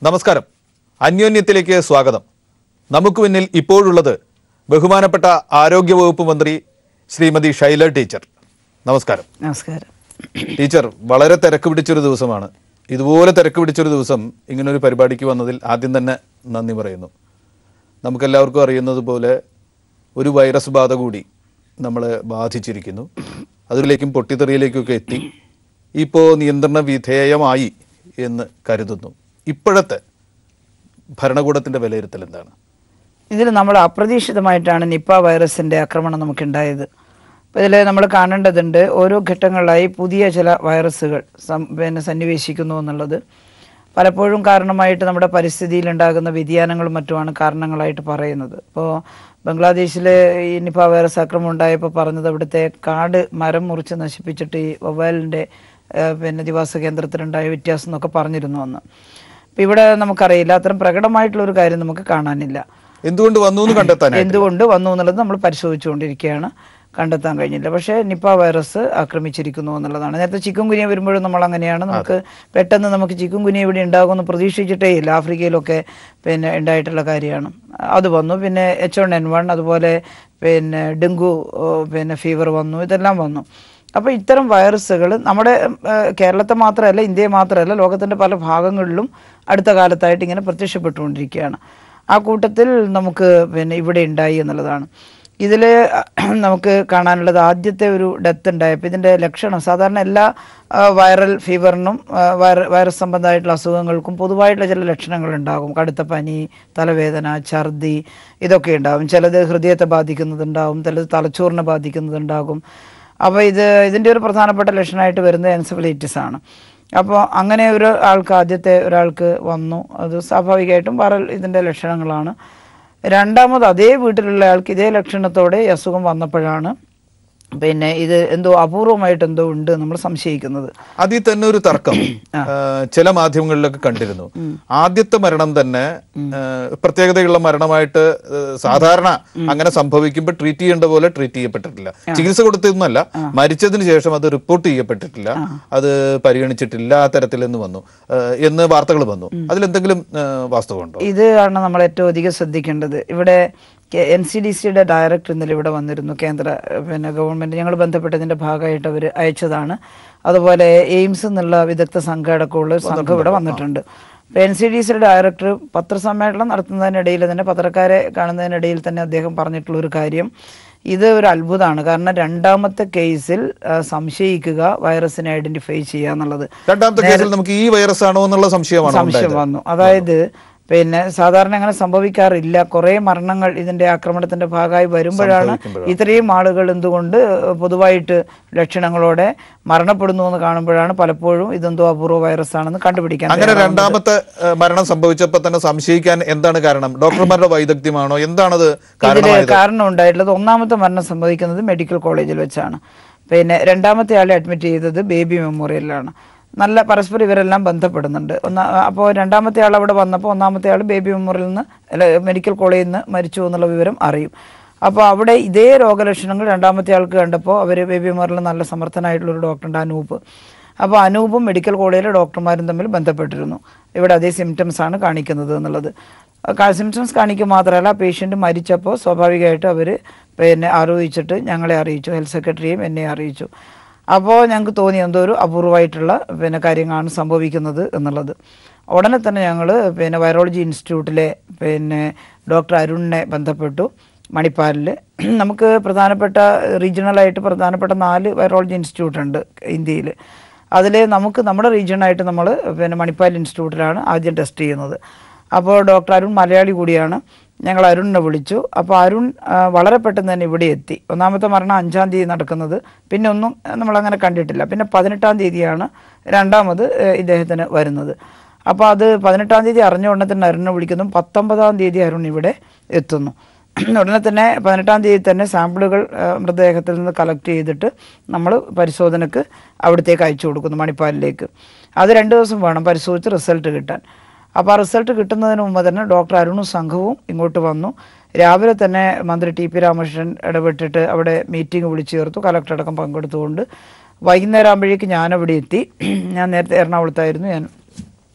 നമസ്കാരം അന്യോന്യത്തിലേക്ക് സ്വാഗതം നമുക്ക് മുന്നിൽ ഇപ്പോഴുള്ളത് ബഹുമാനപ്പെട്ട ആരോഗ്യവകുപ്പ് മന്ത്രി ശ്രീമതി ഷൈല ടീച്ചർ നമസ്കാരം നമസ്കാരം ടീച്ചർ വളരെ തിരക്ക് പിടിച്ചൊരു ദിവസമാണ് ഇതുപോലെ തിരക്ക് പിടിച്ചൊരു ദിവസം ഇങ്ങനൊരു പരിപാടിക്ക് വന്നതിൽ ആദ്യം തന്നെ നന്ദി പറയുന്നു നമുക്കെല്ലാവർക്കും അറിയുന്നത് പോലെ ഒരു വൈറസ് ബാധ കൂടി നമ്മളെ ബാധിച്ചിരിക്കുന്നു അതിലേക്കും പൊട്ടിത്തെറിയിലേക്കൊക്കെ എത്തി ഇപ്പോൾ നിയന്ത്രണ വിധേയമായി എന്ന് കരുതുന്നു ഇപ്പോഴത്തെ ഭരണകൂടത്തിൻ്റെ വിലയിരുത്തൽ എന്താണ് ഇതിൽ നമ്മൾ അപ്രതീക്ഷിതമായിട്ടാണ് നിപ്പ വൈറസിന്റെ ആക്രമണം നമുക്കുണ്ടായത് അപ്പോൾ ഇതിൽ നമ്മൾ കാണേണ്ടതുണ്ട് ഓരോ ഘട്ടങ്ങളിലായി പുതിയ ചില വൈറസുകൾ സം- പിന്നെ സന്നിവേശിക്കുന്നു എന്നുള്ളത് പലപ്പോഴും കാരണമായിട്ട് നമ്മുടെ പരിസ്ഥിതിയിൽ ഉണ്ടാകുന്ന വ്യതിയാനങ്ങളും മറ്റുമാണ് കാരണങ്ങളായിട്ട് പറയുന്നത് ഇപ്പോൾ ബംഗ്ലാദേശിൽ ഈ നിപ്പ വൈറസ് ആക്രമണം ഉണ്ടായപ്പോൾ പറഞ്ഞത് അവിടുത്തെ കാട് മരം മുറിച്ച് നശിപ്പിച്ചിട്ട് ഈ വവ്വാലിൻ്റെ പിന്നെ ദിവാസ കേന്ദ്രത്തിലുണ്ടായ വ്യത്യാസം എന്നൊക്കെ പറഞ്ഞിരുന്നു അന്ന് അപ്പം ഇവിടെ നമുക്കറിയില്ല അത്തരം പ്രകടമായിട്ടുള്ള ഒരു കാര്യം നമുക്ക് കാണാനില്ല എന്തുകൊണ്ട് വന്നു എന്ന് കണ്ടെത്താനായിട്ട് എന്തുകൊണ്ട് വന്നു എന്നുള്ളത് നമ്മൾ പരിശോധിച്ചുകൊണ്ടിരിക്കുകയാണ് കണ്ടെത്താൻ കഴിഞ്ഞില്ല പക്ഷേ നിപ്പ വൈറസ് ആക്രമിച്ചിരിക്കുന്നു എന്നുള്ളതാണ് നേരത്തെ ചിക്കൻ കുനിയ വരുമ്പോഴും നമ്മൾ അങ്ങനെയാണ് നമുക്ക് പെട്ടെന്ന് നമുക്ക് ചിക്കൻ കുനിയ ഇവിടെ ഉണ്ടാകുമെന്ന് പ്രതീക്ഷിച്ചിട്ടേ ഇല്ല ആഫ്രിക്കയിലൊക്കെ പിന്നെ ഉണ്ടായിട്ടുള്ള കാര്യമാണ് അത് വന്നു പിന്നെ എച്ച് വൺ എൻ വൺ അതുപോലെ പിന്നെ ഡെങ്കു ഓ, പിന്നെ ഫീവർ വന്നു ഇതെല്ലാം വന്നു അപ്പോൾ ഇത്തരം വൈറസുകൾ നമ്മുടെ ഏഹ്, കേരളത്തെ മാത്രമല്ല ഇന്ത്യയെ മാത്രമല്ല ലോകത്തിൻ്റെ പല ഭാഗങ്ങളിലും അടുത്ത കാലത്തായിട്ട് ഇങ്ങനെ പ്രത്യക്ഷപ്പെട്ടുകൊണ്ടിരിക്കുകയാണ് ആ കൂട്ടത്തിൽ നമുക്ക് പിന്നെ ഇവിടെ ഉണ്ടായി എന്നുള്ളതാണ് ഇതിൽ നമുക്ക് കാണാനുള്ളത് ആദ്യത്തെ ഒരു ഡെത്ത് ഉണ്ടായപ്പോൾ ഇതിൻ്റെ ലക്ഷണം സാധാരണ എല്ലാ ആ, വൈറൽ ഫീവറിനും ആ, വൈറ- വൈറസ് സംബന്ധമായിട്ടുള്ള അസുഖങ്ങൾക്കും പൊതുവായിട്ടുള്ള ചില ലക്ഷണങ്ങൾ ഉണ്ടാകും കടുത്ത പനി തലവേദന ഛർദി ഇതൊക്കെ ഉണ്ടാകും ചിലത് ഹൃദയത്തെ ബാധിക്കുന്നതുണ്ടാകും ചിലത് തലച്ചോറിനെ ബാധിക്കുന്നതുണ്ടാകും അപ്പോൾ ഇത് ഇതിൻ്റെ ഒരു പ്രധാനപ്പെട്ട ലക്ഷണമായിട്ട് വരുന്നത് എൻസഫലൈറ്റിസ് ആണ് അപ്പോൾ അങ്ങനെ ഒരു ആൾക്ക് ആദ്യത്തെ ഒരാൾക്ക് വന്നു അത് സ്വാഭാവികമായിട്ടും വൈറൽ ഇതിൻ്റെ ലക്ഷണങ്ങളാണ് രണ്ടാമത് അതേ വീട്ടിലുള്ള ആൾക്ക് ഇതേ ലക്ഷണത്തോടെ ഈ അസുഖം വന്നപ്പോഴാണ് പിന്നെ ഇത് എന്തോ അപൂർവമായിട്ട് എന്തോ ഉണ്ട് നമ്മൾ സംശയിക്കുന്നത് അതിൽ തന്നെ ഒരു തർക്കം ആ, ചില മാധ്യമങ്ങളിലൊക്കെ കണ്ടിരുന്നു ആദ്യത്തെ മരണം തന്നെ ആ, പ്രത്യേകതയുള്ള മരണമായിട്ട് ആ, സാധാരണ അങ്ങനെ സംഭവിക്കുമ്പോൾ ട്രീറ്റ് ചെയ്യേണ്ട പോലെ ട്രീറ്റ് ചെയ്യപ്പെട്ടിട്ടില്ല ചികിത്സ കൊടുത്തൊന്നുമല്ല മരിച്ചതിന് ശേഷം അത് റിപ്പോർട്ട് ചെയ്യപ്പെട്ടിട്ടില്ല അത് പരിഗണിച്ചിട്ടില്ല ആ തരത്തിലെന്ന് വന്നു ആ, എന്ന് വാർത്തകൾ വന്നു അതിലെന്തെങ്കിലും ആ, വാസ്തവമുണ്ടോ ഇത് ആണ് നമ്മൾ ഏറ്റവും അധികം ശ്രദ്ധിക്കേണ്ടത് ഇവിടെ എൻ സി ഡി സിയുടെ ഡയറക്ടർ ഇന്നലെ ഇവിടെ വന്നിരുന്നു കേന്ദ്ര ഏഹ്, പിന്നെ ഗവൺമെന്റ് ഞങ്ങൾ ബന്ധപ്പെട്ടതിന്റെ ഭാഗമായിട്ട് അവർ അയച്ചതാണ് അതുപോലെ എയിംസ് എന്നുള്ള വിദഗ്ധ സംഘം അടക്കമുള്ള ഒരു സംഘം ഇവിടെ വന്നിട്ടുണ്ട് എൻ സി ഡി സിയുടെ ഡയറക്ടർ പത്രസമ്മേളനം നടത്തുന്നതിനിടയിൽ തന്നെ പത്രക്കാരെ കാണുന്നതിനിടയിൽ തന്നെ അദ്ദേഹം പറഞ്ഞിട്ടുള്ള ഒരു കാര്യം ഇത് ഒരു അത്ഭുതമാണ് കാരണം രണ്ടാമത്തെ കേസിൽ ആ, സംശയിക്കുക വൈറസിനെ ഐഡന്റിഫൈ ചെയ്യുക എന്നുള്ളത് രണ്ടാമത്തെ കേസിൽ നമുക്ക് ഈ വൈറസ് ആണോ എന്നുള്ള സംശയമാണ് സംശയം വന്നു അതായത് പിന്നെ സാധാരണ അങ്ങനെ സംഭവിക്കാറില്ല കുറേ മരണങ്ങൾ ഇതിന്റെ ആക്രമണത്തിന്റെ ഭാഗമായി വരുമ്പോഴാണ് ഇത്രയും ആളുകൾ എന്തുകൊണ്ട് പൊതുവായിട്ട് ലക്ഷണങ്ങളോടെ മരണപ്പെടുന്നു എന്ന് കാണുമ്പോഴാണ് പലപ്പോഴും ഇതെന്തോ അപൂർവ വൈറസ് ആണെന്ന് കണ്ടുപിടിക്കാൻ അങ്ങനെ രണ്ടാമത്തെ ആ, മരണം സംഭവിച്ചപ്പോൾ തന്നെ സംശയിക്കാൻ എന്താണ് കാരണം ഡോക്ടർമാരുടെ വൈദഗ്ധ്യമാണോ എന്താണത് കാരണം ഇതിൽ കാരണം ഉണ്ടായിട്ടുള്ളത് ഒന്നാമത്തെ മരണം സംഭവിക്കുന്നത് മെഡിക്കൽ കോളേജിൽ വെച്ചാണ് പിന്നെ രണ്ടാമത്തെ ആളെ അഡ്മിറ്റ് ചെയ്തത് ബേബി മെമ്മോറിയലിലാണ് നല്ല പരസ്പരം ഇവരെല്ലാം ബന്ധപ്പെടുന്നുണ്ട് ഒന്നാ അപ്പോൾ രണ്ടാമത്തെ ആൾ അവിടെ വന്നപ്പോൾ ഒന്നാമത്തെ ആൾ ബേബി മെമ്മോറിയലിൽ നിന്ന് അല്ല മെഡിക്കൽ കോളേജിൽ നിന്ന് മരിച്ചു എന്നുള്ള വിവരം അറിയും അപ്പോൾ അവിടെ ഇതേ രോഗലക്ഷണങ്ങൾ രണ്ടാമത്തെ ആൾക്ക് കണ്ടപ്പോൾ അവർ ബേബി മെമ്മോറിയലിൽ നല്ല സമർത്ഥനായിട്ടുള്ള ഒരു ഡോക്ടറുണ്ട് അനൂപ് അപ്പോൾ അനൂപും മെഡിക്കൽ കോളേജിലെ ഡോക്ടർമാരും തമ്മിൽ ബന്ധപ്പെട്ടിരുന്നു ഇവിടെ അതേ സിംറ്റംസ് ആണ് കാണിക്കുന്നത് എന്നുള്ളത് സിംറ്റംസ് കാണിക്കുക മാത്രമല്ല പേഷ്യൻ്റ് മരിച്ചപ്പോൾ സ്വാഭാവികമായിട്ടും അവർ പിന്നെ അറിയിച്ചിട്ട് ഞങ്ങളെ അറിയിച്ചു ഹെൽത്ത് സെക്രട്ടറിയും എന്നെ അറിയിച്ചു അപ്പോൾ ഞങ്ങൾക്ക് തോന്നി എന്തോ ഒരു അപൂർവമായിട്ടുള്ള പിന്നെ കാര്യങ്ങളാണ് സംഭവിക്കുന്നത് എന്നുള്ളത് ഉടനെ തന്നെ ഞങ്ങൾ പിന്നെ വൈറോളജി ഇൻസ്റ്റിറ്റ്യൂട്ടിലെ പിന്നെ ഡോക്ടർ അരുണിനെ ബന്ധപ്പെട്ടു മണിപ്പാലിൽ നമുക്ക് പ്രധാനപ്പെട്ട റീജിയണലായിട്ട് പ്രധാനപ്പെട്ട നാല് വൈറോളജി ഇൻസ്റ്റിറ്റ്യൂട്ട് ഉണ്ട് ഇന്ത്യയിൽ അതിൽ നമുക്ക് നമ്മുടെ റീജിയണായിട്ട് നമ്മൾ പിന്നെ മണിപ്പാൽ ഇൻസ്റ്റിറ്റ്യൂട്ടിലാണ് ആദ്യം ടെസ്റ്റ് ചെയ്യുന്നത് അപ്പോൾ ഡോക്ടർ അരുൺ മലയാളി കൂടിയാണ് ഞങ്ങൾ അരുണിനെ വിളിച്ചു അപ്പോൾ അരുൺ ആ, വളരെ പെട്ടെന്ന് തന്നെ ഇവിടെ എത്തി ഒന്നാമത്തെ മരണം അഞ്ചാം തീയതി നടക്കുന്നത് പിന്നെ ഒന്നും നമ്മളങ്ങനെ കണ്ടിട്ടില്ല പിന്നെ പതിനെട്ടാം തീയതിയാണ് രണ്ടാമത് ഏ, ഇദ്ദേഹത്തിന് വരുന്നത് അപ്പോൾ അത് പതിനെട്ടാം തീയതി അറിഞ്ഞ ഉടനെ തന്നെ അരുണിനെ വിളിക്കുന്നു പത്തൊമ്പതാം തീയതി അരുൺ ഇവിടെ എത്തുന്നു ഉടനെ തന്നെ പതിനെട്ടാം തീയതി തന്നെ സാമ്പിളുകൾ ആ, മൃതദേഹത്തിൽ നിന്ന് കളക്ട് ചെയ്തിട്ട് നമ്മൾ പരിശോധനക്ക് അവിടത്തേക്ക് അയച്ചു കൊടുക്കുന്നു മണിപ്പാലിലേക്ക് അത് രണ്ട് ദിവസം വേണം പരിശോധിച്ച് റിസൾട്ട് കിട്ടാൻ അപ്പോൾ ആ റിസൾട്ട് കിട്ടുന്നതിന് മുമ്പ് തന്നെ ഡോക്ടർ അരുണും സംഘവും ഇങ്ങോട്ട് വന്നു രാവിലെ തന്നെ മന്ത്രി ടി പി രാമകൃഷ്ണൻ ഇടപെട്ടിട്ട് അവിടെ മീറ്റിംഗ് വിളിച്ചു ചേർത്തു കലക്ടർ അടക്കം പങ്കെടുത്തുകൊണ്ട് വൈകുന്നേരം ആകുമ്പോഴേക്ക് ഞാനവിടെ എത്തി ഞാൻ നേരത്തെ എറണാകുളത്തായിരുന്നു ഞാൻ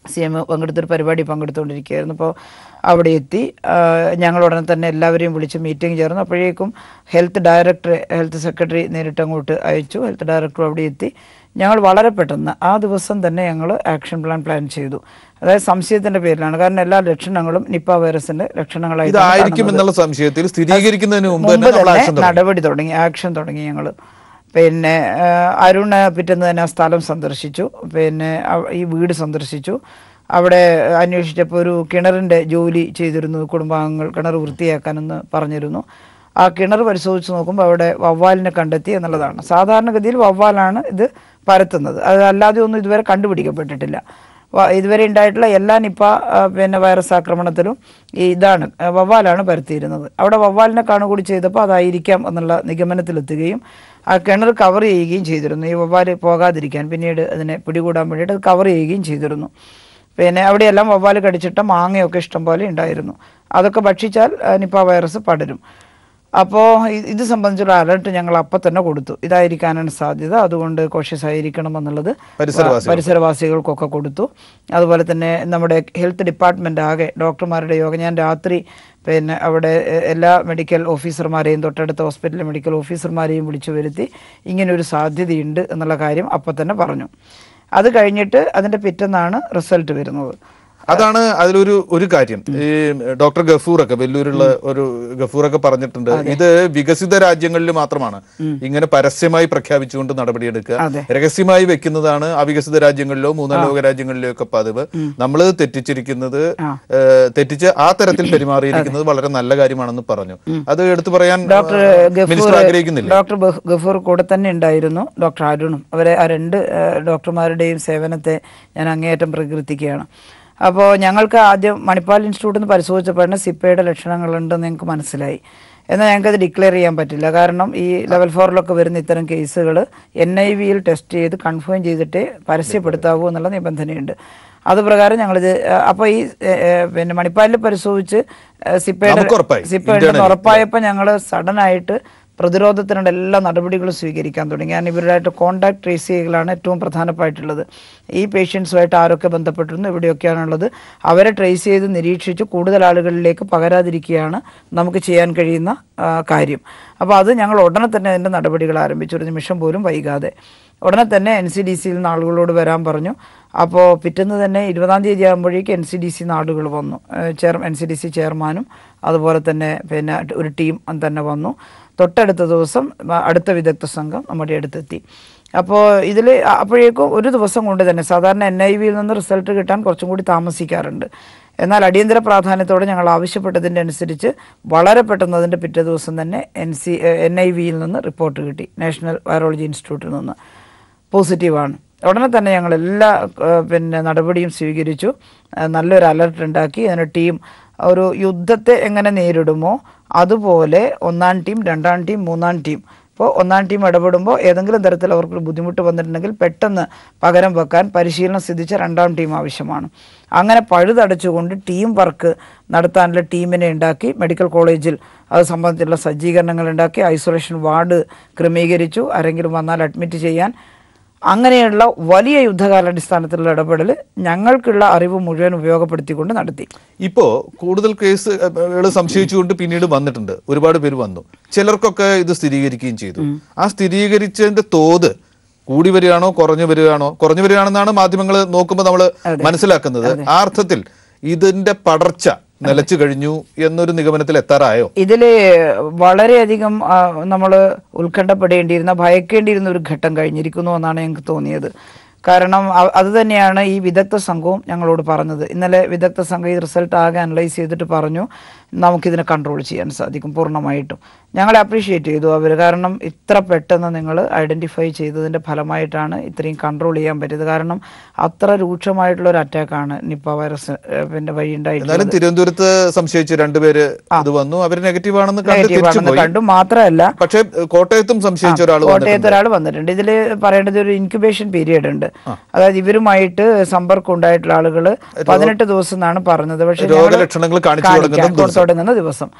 സി എം പങ്കെടുത്തൊരു പരിപാടി പങ്കെടുത്തുകൊണ്ടിരിക്കുകയായിരുന്നു അപ്പോൾ അവിടെ എത്തി ആ, ഞങ്ങൾ ഉടനെ തന്നെ എല്ലാവരെയും വിളിച്ച് മീറ്റിംഗ് ചേർന്നു അപ്പോഴേക്കും ഹെൽത്ത് ഡയറക്ടർ ഹെൽത്ത് സെക്രട്ടറി നേരിട്ട് അങ്ങോട്ട് അയച്ചു ഹെൽത്ത് ഡയറക്ടർ അവിടെ എത്തി ഞങ്ങൾ വളരെ പെട്ടെന്ന് ആ ദിവസം തന്നെ ഞങ്ങൾ ആക്ഷൻ പ്ലാൻ പ്ലാൻ ചെയ്തു അതായത് സംശയത്തിന്റെ പേരിലാണ് കാരണം എല്ലാ ലക്ഷണങ്ങളും നിപ്പ വൈറസിന്റെ ലക്ഷണങ്ങളായി ഇതായിരിക്കും എന്നുള്ള സംശയത്തിൽ സ്ഥിരീകരിക്കുന്നതിന് മുമ്പ് തന്നെ മുമ്പ് നമ്മൾ തന്നെ ആക്ഷൻ തുടങ്ങി. നടപടി തുടങ്ങി ആക്ഷൻ തുടങ്ങി ഞങ്ങൾ പിന്നെ ആ, അരുൺ പിറ്റേന്ന് തന്നെ ആ സ്ഥലം സന്ദർശിച്ചു പിന്നെ അവ- ഈ വീട് സന്ദർശിച്ചു അവിടെ അന്വേഷിച്ചപ്പോൾ ഒരു കിണറിന്റെ ജോലി ചെയ്തിരുന്നു കുടുംബാംഗങ്ങൾ കിണർ വൃത്തിയാക്കാനെന്ന് പറഞ്ഞിരുന്നു ആ കിണർ പരിശോധിച്ച് നോക്കുമ്പോൾ അവിടെ വവ്വാലിനെ കണ്ടെത്തി എന്നുള്ളതാണ് സാധാരണഗതിയിൽ വവ്വാലാണ് ഇത് പരത്തുന്നത് അത് അല്ലാതെ ഒന്നും ഇതുവരെ കണ്ടുപിടിക്കപ്പെട്ടിട്ടില്ല വ- ഇതുവരെ ഉണ്ടായിട്ടുള്ള എല്ലാ നിപ്പ ആ, പിന്നെ വൈറസ് ആക്രമണത്തിലും ഈ ഇതാണ് ആ, വവ്വാലാണ് പരത്തിയിരുന്നത് അവിടെ വവ്വാലിനെ കാണുകൂടി ചെയ്തപ്പോൾ അതായിരിക്കാം എന്നുള്ള നിഗമനത്തിലെത്തുകയും ആ കിണർ കവർ ചെയ്യുകയും ചെയ്തിരുന്നു ഈ വവ്വാൽ പോകാതിരിക്കാൻ പിന്നീട് അതിനെ പിടികൂടാൻ വേണ്ടിയിട്ട് അത് കവർ ചെയ്യുകയും ചെയ്തിരുന്നു പിന്നെ അവിടെയെല്ലാം വവ്വാൽ കടിച്ചിട്ട മാങ്ങയൊക്കെ ഇഷ്ടം പോലെ ഉണ്ടായിരുന്നു അതൊക്കെ ഭക്ഷിച്ചാൽ ആ, നിപ്പ വൈറസ് പടരും അപ്പോൾ ഇത് സംബന്ധിച്ചുള്ള അലർട്ട് ഞങ്ങൾ അപ്പം തന്നെ കൊടുത്തു ഇതായിരിക്കാനാണ് സാധ്യത അതുകൊണ്ട് കോഷ്യസ് ആയിരിക്കണം എന്നുള്ളത് പരിസരവാസികൾ. പരിസരവാസികൾക്കൊക്കെ കൊടുത്തു അതുപോലെ തന്നെ നമ്മുടെ ഹെൽത്ത് ഡിപ്പാർട്ട്മെന്റ് ആകെ ഡോക്ടർമാരുടെ യോഗം ഞാൻ രാത്രി പിന്നെ അവിടെ എ- എല്ലാ മെഡിക്കൽ ഓഫീസർമാരെയും തൊട്ടടുത്ത ഹോസ്പിറ്റലിലെ മെഡിക്കൽ ഓഫീസർമാരെയും വിളിച്ചു വരുത്തി ഇങ്ങനെ ഒരു സാധ്യതയുണ്ട് എന്നുള്ള കാര്യം അപ്പം തന്നെ പറഞ്ഞു അത് കഴിഞ്ഞിട്ട് അതിന്റെ പിറ്റെന്നാണ് റിസൾട്ട് വരുന്നത് അതാണ് അതിലൊരു ഒരു കാര്യം ഈ ഡോക്ടർ ഗഫൂറൊക്കെ വെല്ലൂരുള്ള ഒരു ഗഫൂറൊക്കെ പറഞ്ഞിട്ടുണ്ട് ഇത് വികസിത രാജ്യങ്ങളിൽ മാത്രമാണ് ഇങ്ങനെ പരസ്യമായി പ്രഖ്യാപിച്ചുകൊണ്ട് നടപടിയെടുക്കുക അതെ. രഹസ്യമായി വെക്കുന്നതാണ് അവികസിത രാജ്യങ്ങളിലോ മൂന്നാം ലോക രാജ്യങ്ങളിലോ ഒക്കെ പതിവ് നമ്മൾ തെറ്റിച്ചിരിക്കുന്നത് ഏഹ്, തെറ്റിച്ച് ആ തരത്തിൽ പെരുമാറിയിരിക്കുന്നത് വളരെ നല്ല കാര്യമാണെന്ന് പറഞ്ഞു അത് എടുത്തു പറയാൻ ഡോക്ടർ ഏഹ്, മിനിസ്റ്റർ ഗഫൂർ ആഗ്രഹിക്കുന്നില്ല ഡോക്ടർ ബഹ്- ഗഫൂർ കൂടെ തന്നെ ഉണ്ടായിരുന്നു ഡോക്ടർ അരുണും അവരെ ആ രണ്ട് ഏഹ്, ഡോക്ടർമാരുടെയും സേവനത്തെ ഞാൻ അങ്ങേയറ്റം പ്രകീർത്തിക്കുകയാണ് അപ്പോൾ ഞങ്ങൾക്ക് ആദ്യം മണിപ്പാൽ ഇൻസ്റ്റിറ്റ്യൂട്ടിൽ നിന്ന് പരിശോധിച്ചപ്പോഴാണ് സിപ്പയുടെ ലക്ഷണങ്ങളുണ്ടെന്ന് ഞങ്ങൾക്ക് മനസ്സിലായി എന്നാൽ ഞങ്ങൾക്കത് ഡിക്ലെയർ ചെയ്യാൻ പറ്റില്ല കാരണം ഈ ലെവൽ ഫോറിലൊക്കെ വരുന്ന ഇത്തരം കേസുകൾ എൻ ഐ വിയിൽ ടെസ്റ്റ് ചെയ്ത് കൺഫേം ചെയ്തിട്ടേ പരസ്യപ്പെടുത്താവൂ എന്നുള്ള നിബന്ധനയുണ്ട് അത് പ്രകാരം ഞങ്ങളിത് അപ്പോൾ ഈ ഏഹ്, ഏഹ്, പിന്നെ മണിപ്പാലിൽ പരിശോധിച്ച് ഏഹ്, സിപ്പയുടെ നമുക്ക് ഉറപ്പായി. സിപ്പ ഉണ്ടെന്ന് Internally. ഉറപ്പായപ്പോൾ ഞങ്ങൾ സഡൻ ആയിട്ട് പ്രതിരോധത്തിനുള്ള എല്ലാ നടപടികളും സ്വീകരിക്കാൻ തുടങ്ങി കാരണം ഇവരുമായിട്ട് കോണ്ടാക്ട് ട്രേസ് ചെയ്യലാണ് ഏറ്റവും പ്രധാനമായിട്ടുള്ളത് ഈ പേഷ്യൻസുമായിട്ട് ആരൊക്കെ ബന്ധപ്പെട്ടിരുന്നു എവിടെയൊക്കെയാണുള്ളത് അവരെ ട്രേസ് ചെയ്ത് നിരീക്ഷിച്ച് കൂടുതൽ ആളുകളിലേക്ക് പകരാതിരിക്കുകയാണ് നമുക്ക് ചെയ്യാൻ കഴിയുന്ന ആ, കാര്യം അപ്പോൾ അത് ഞങ്ങൾ ഉടനെ തന്നെ അതിൻ്റെ നടപടികൾ ആരംഭിച്ചു ഒരു നിമിഷം പോലും വൈകാതെ ഉടനെ തന്നെ എൻ സി ഡി സിയിൽ നിന്ന് ആളുകളോട് വരാൻ പറഞ്ഞു അപ്പോൾ പിറ്റേന്ന് തന്നെ ഇരുപതാം തീയതി ആകുമ്പോഴേക്കും എൻ സി ഡി സി ആളുകൾ വന്നു ഏഹ് chair N C D C ചെയർമാനും അതുപോലെ തന്നെ പിന്നെ ഒരു ടീം തന്നെ വന്നു തൊട്ടടുത്ത ദിവസം വ- അടുത്ത വിദഗ്ധ സംഘം നമ്മുടെ അടുത്തെത്തി അപ്പോൾ ഇതിൽ അപ്പോഴേക്കും ഒരു ദിവസം കൊണ്ട് തന്നെ സാധാരണ എൻ ഐ വിയിൽ നിന്ന് റിസൾട്ട് കിട്ടാൻ കുറച്ചും കൂടി താമസിക്കാറുണ്ട് എന്നാൽ അടിയന്തര പ്രാധാന്യത്തോടെ ഞങ്ങൾ ആവശ്യപ്പെട്ടതിൻ്റെ അനുസരിച്ച് വളരെ പെട്ടെന്ന് അതിൻ്റെ പിറ്റേ ദിവസം തന്നെ എൻ സി എൻ ഐ വിയിൽ നിന്ന് റിപ്പോർട്ട് കിട്ടി നാഷണൽ വൈറോളജി ഇൻസ്റ്റിറ്റ്യൂട്ടിൽ നിന്ന് പോസിറ്റീവാണ് ഉടനെ തന്നെ ഞങ്ങൾ എല്ലാ ഏഹ്, പിന്നെ നടപടിയും സ്വീകരിച്ചു ഏഹ്, നല്ലൊരു അലർട്ട് ഉണ്ടാക്കി അതിന് ടീം ഒരു യുദ്ധത്തെ എങ്ങനെ നേരിടുമോ അതുപോലെ ഒന്നാം ടീം രണ്ടാം ടീം മൂന്നാം ടീം ഇപ്പോൾ ഒന്നാം ടീം ഇടപെടുമ്പോൾ ഏതെങ്കിലും തരത്തിൽ അവർക്ക് ബുദ്ധിമുട്ട് വന്നിട്ടുണ്ടെങ്കിൽ പെട്ടെന്ന് പകരം വെക്കാൻ പരിശീലനം സിദ്ധിച്ച രണ്ടാം ടീം ആവശ്യമാണ് അങ്ങനെ പഴുതടച്ചുകൊണ്ട് ടീം വർക്ക് നടത്താനുള്ള ടീമിനെ ഉണ്ടാക്കി മെഡിക്കൽ കോളേജിൽ അത് സംബന്ധിച്ചുള്ള സജ്ജീകരണങ്ങൾ ഉണ്ടാക്കി ഐസൊലേഷൻ വാർഡ് ക്രമീകരിച്ചു ആരെങ്കിലും വന്നാൽ അഡ്മിറ്റ് ചെയ്യാൻ അങ്ങനെയുള്ള വലിയ യുദ്ധകാലാടിസ്ഥാനത്തിലുള്ള ഇടപെടൽ ഞങ്ങൾക്കുള്ള അറിവ് മുഴുവൻ ഉപയോഗപ്പെടുത്തിക്കൊണ്ട് നടത്തി ഇപ്പോ കൂടുതൽ കേസ് ഏഹ്, സംശയിച്ചുകൊണ്ട് പിന്നീട് വന്നിട്ടുണ്ട് ഒരുപാട് പേര് വന്നു ചിലർക്കൊക്കെ ഇത് സ്ഥിരീകരിക്കുകയും ചെയ്തു ആ സ്ഥിരീകരിച്ചതിന്റെ തോത് കൂടി വരികയാണോ കുറഞ്ഞു വരികയാണോ കുറഞ്ഞു വരികയാണെന്നാണ് മാധ്യമങ്ങൾ നോക്കുമ്പോൾ നമ്മൾ മനസ്സിലാക്കുന്നത് ആ അർത്ഥത്തിൽ ഇതിന്റെ പടർച്ച നിലച്ചു കഴിഞ്ഞു എന്നൊരു നിഗമനത്തിൽ എത്താറായോ ഇതിൽ വളരെയധികം നമ്മൾ ഉത്കണ്ഠപ്പെടേണ്ടിയിരുന്ന ഭയക്കേണ്ടിയിരുന്ന ഒരു ഘട്ടം കഴിഞ്ഞിരിക്കുന്നു എന്നാണ് ഞങ്ങൾക്ക് തോന്നിയത് കാരണം അ- അത് തന്നെയാണ് ഈ വിദഗ്ധ സംഘവും ഞങ്ങളോട് പറഞ്ഞത് ഇന്നലെ വിദഗ്ധ സംഘം ഈ റിസൾട്ട് ആകെ അനലൈസ് ചെയ്തിട്ട് പറഞ്ഞു നമുക്കിതിനെ കൺട്രോൾ ചെയ്യാൻ സാധിക്കും പൂർണ്ണമായിട്ടും ഞങ്ങളെ അപ്രീഷിയേറ്റ് ചെയ്തു അവർ കാരണം ഇത്ര പെട്ടെന്ന് നിങ്ങൾ ഐഡന്റിഫൈ ചെയ്തതിന്റെ ഫലമായിട്ടാണ് ഇത്രയും കൺട്രോൾ ചെയ്യാൻ പറ്റിയത് കാരണം അത്ര രൂക്ഷമായിട്ടുള്ള ഒരു അറ്റാക്കാണ് നിപ്പ വൈറസ് ഏഹ്, പിന്നെ വഴി ഉണ്ടായിട്ടുള്ളത് എന്നാലും തിരുവനന്തപുരത്ത് സംശയിച്ച് രണ്ടുപേര് ഇത് വന്നു അവർ നെഗറ്റീവ് ആണെന്ന് കണ്ട് നെഗറ്റീവ് തിരിച്ചു ആണെന്ന് പോയി കണ്ടു മാത്രമല്ല പക്ഷേ ഏഹ്, കോട്ടയത്തും സംശയിച്ച ഒരാൾ കോട്ടയത്ത് ഒരാൾ വന്നിട്ടുണ്ട് ഇതിൽ പറയേണ്ടത് ഒരു ഇൻക്യുബേഷൻ പീരീഡ് ഉണ്ട് അതായത് ഇവരുമായിട്ട് സമ്പർക്കം ഉണ്ടായിട്ടുള്ള ആളുകൾ പതിനെട്ട് ദിവസം എന്നാണ് പറഞ്ഞത് പക്ഷേ ഞങ്ങള് രോഗലക്ഷണങ്ങൾ കാണിച്ചു കാണിക്കാൻ തുടങ്ങുന്ന ദിവസം. തുടങ്ങുന്ന ദിവസം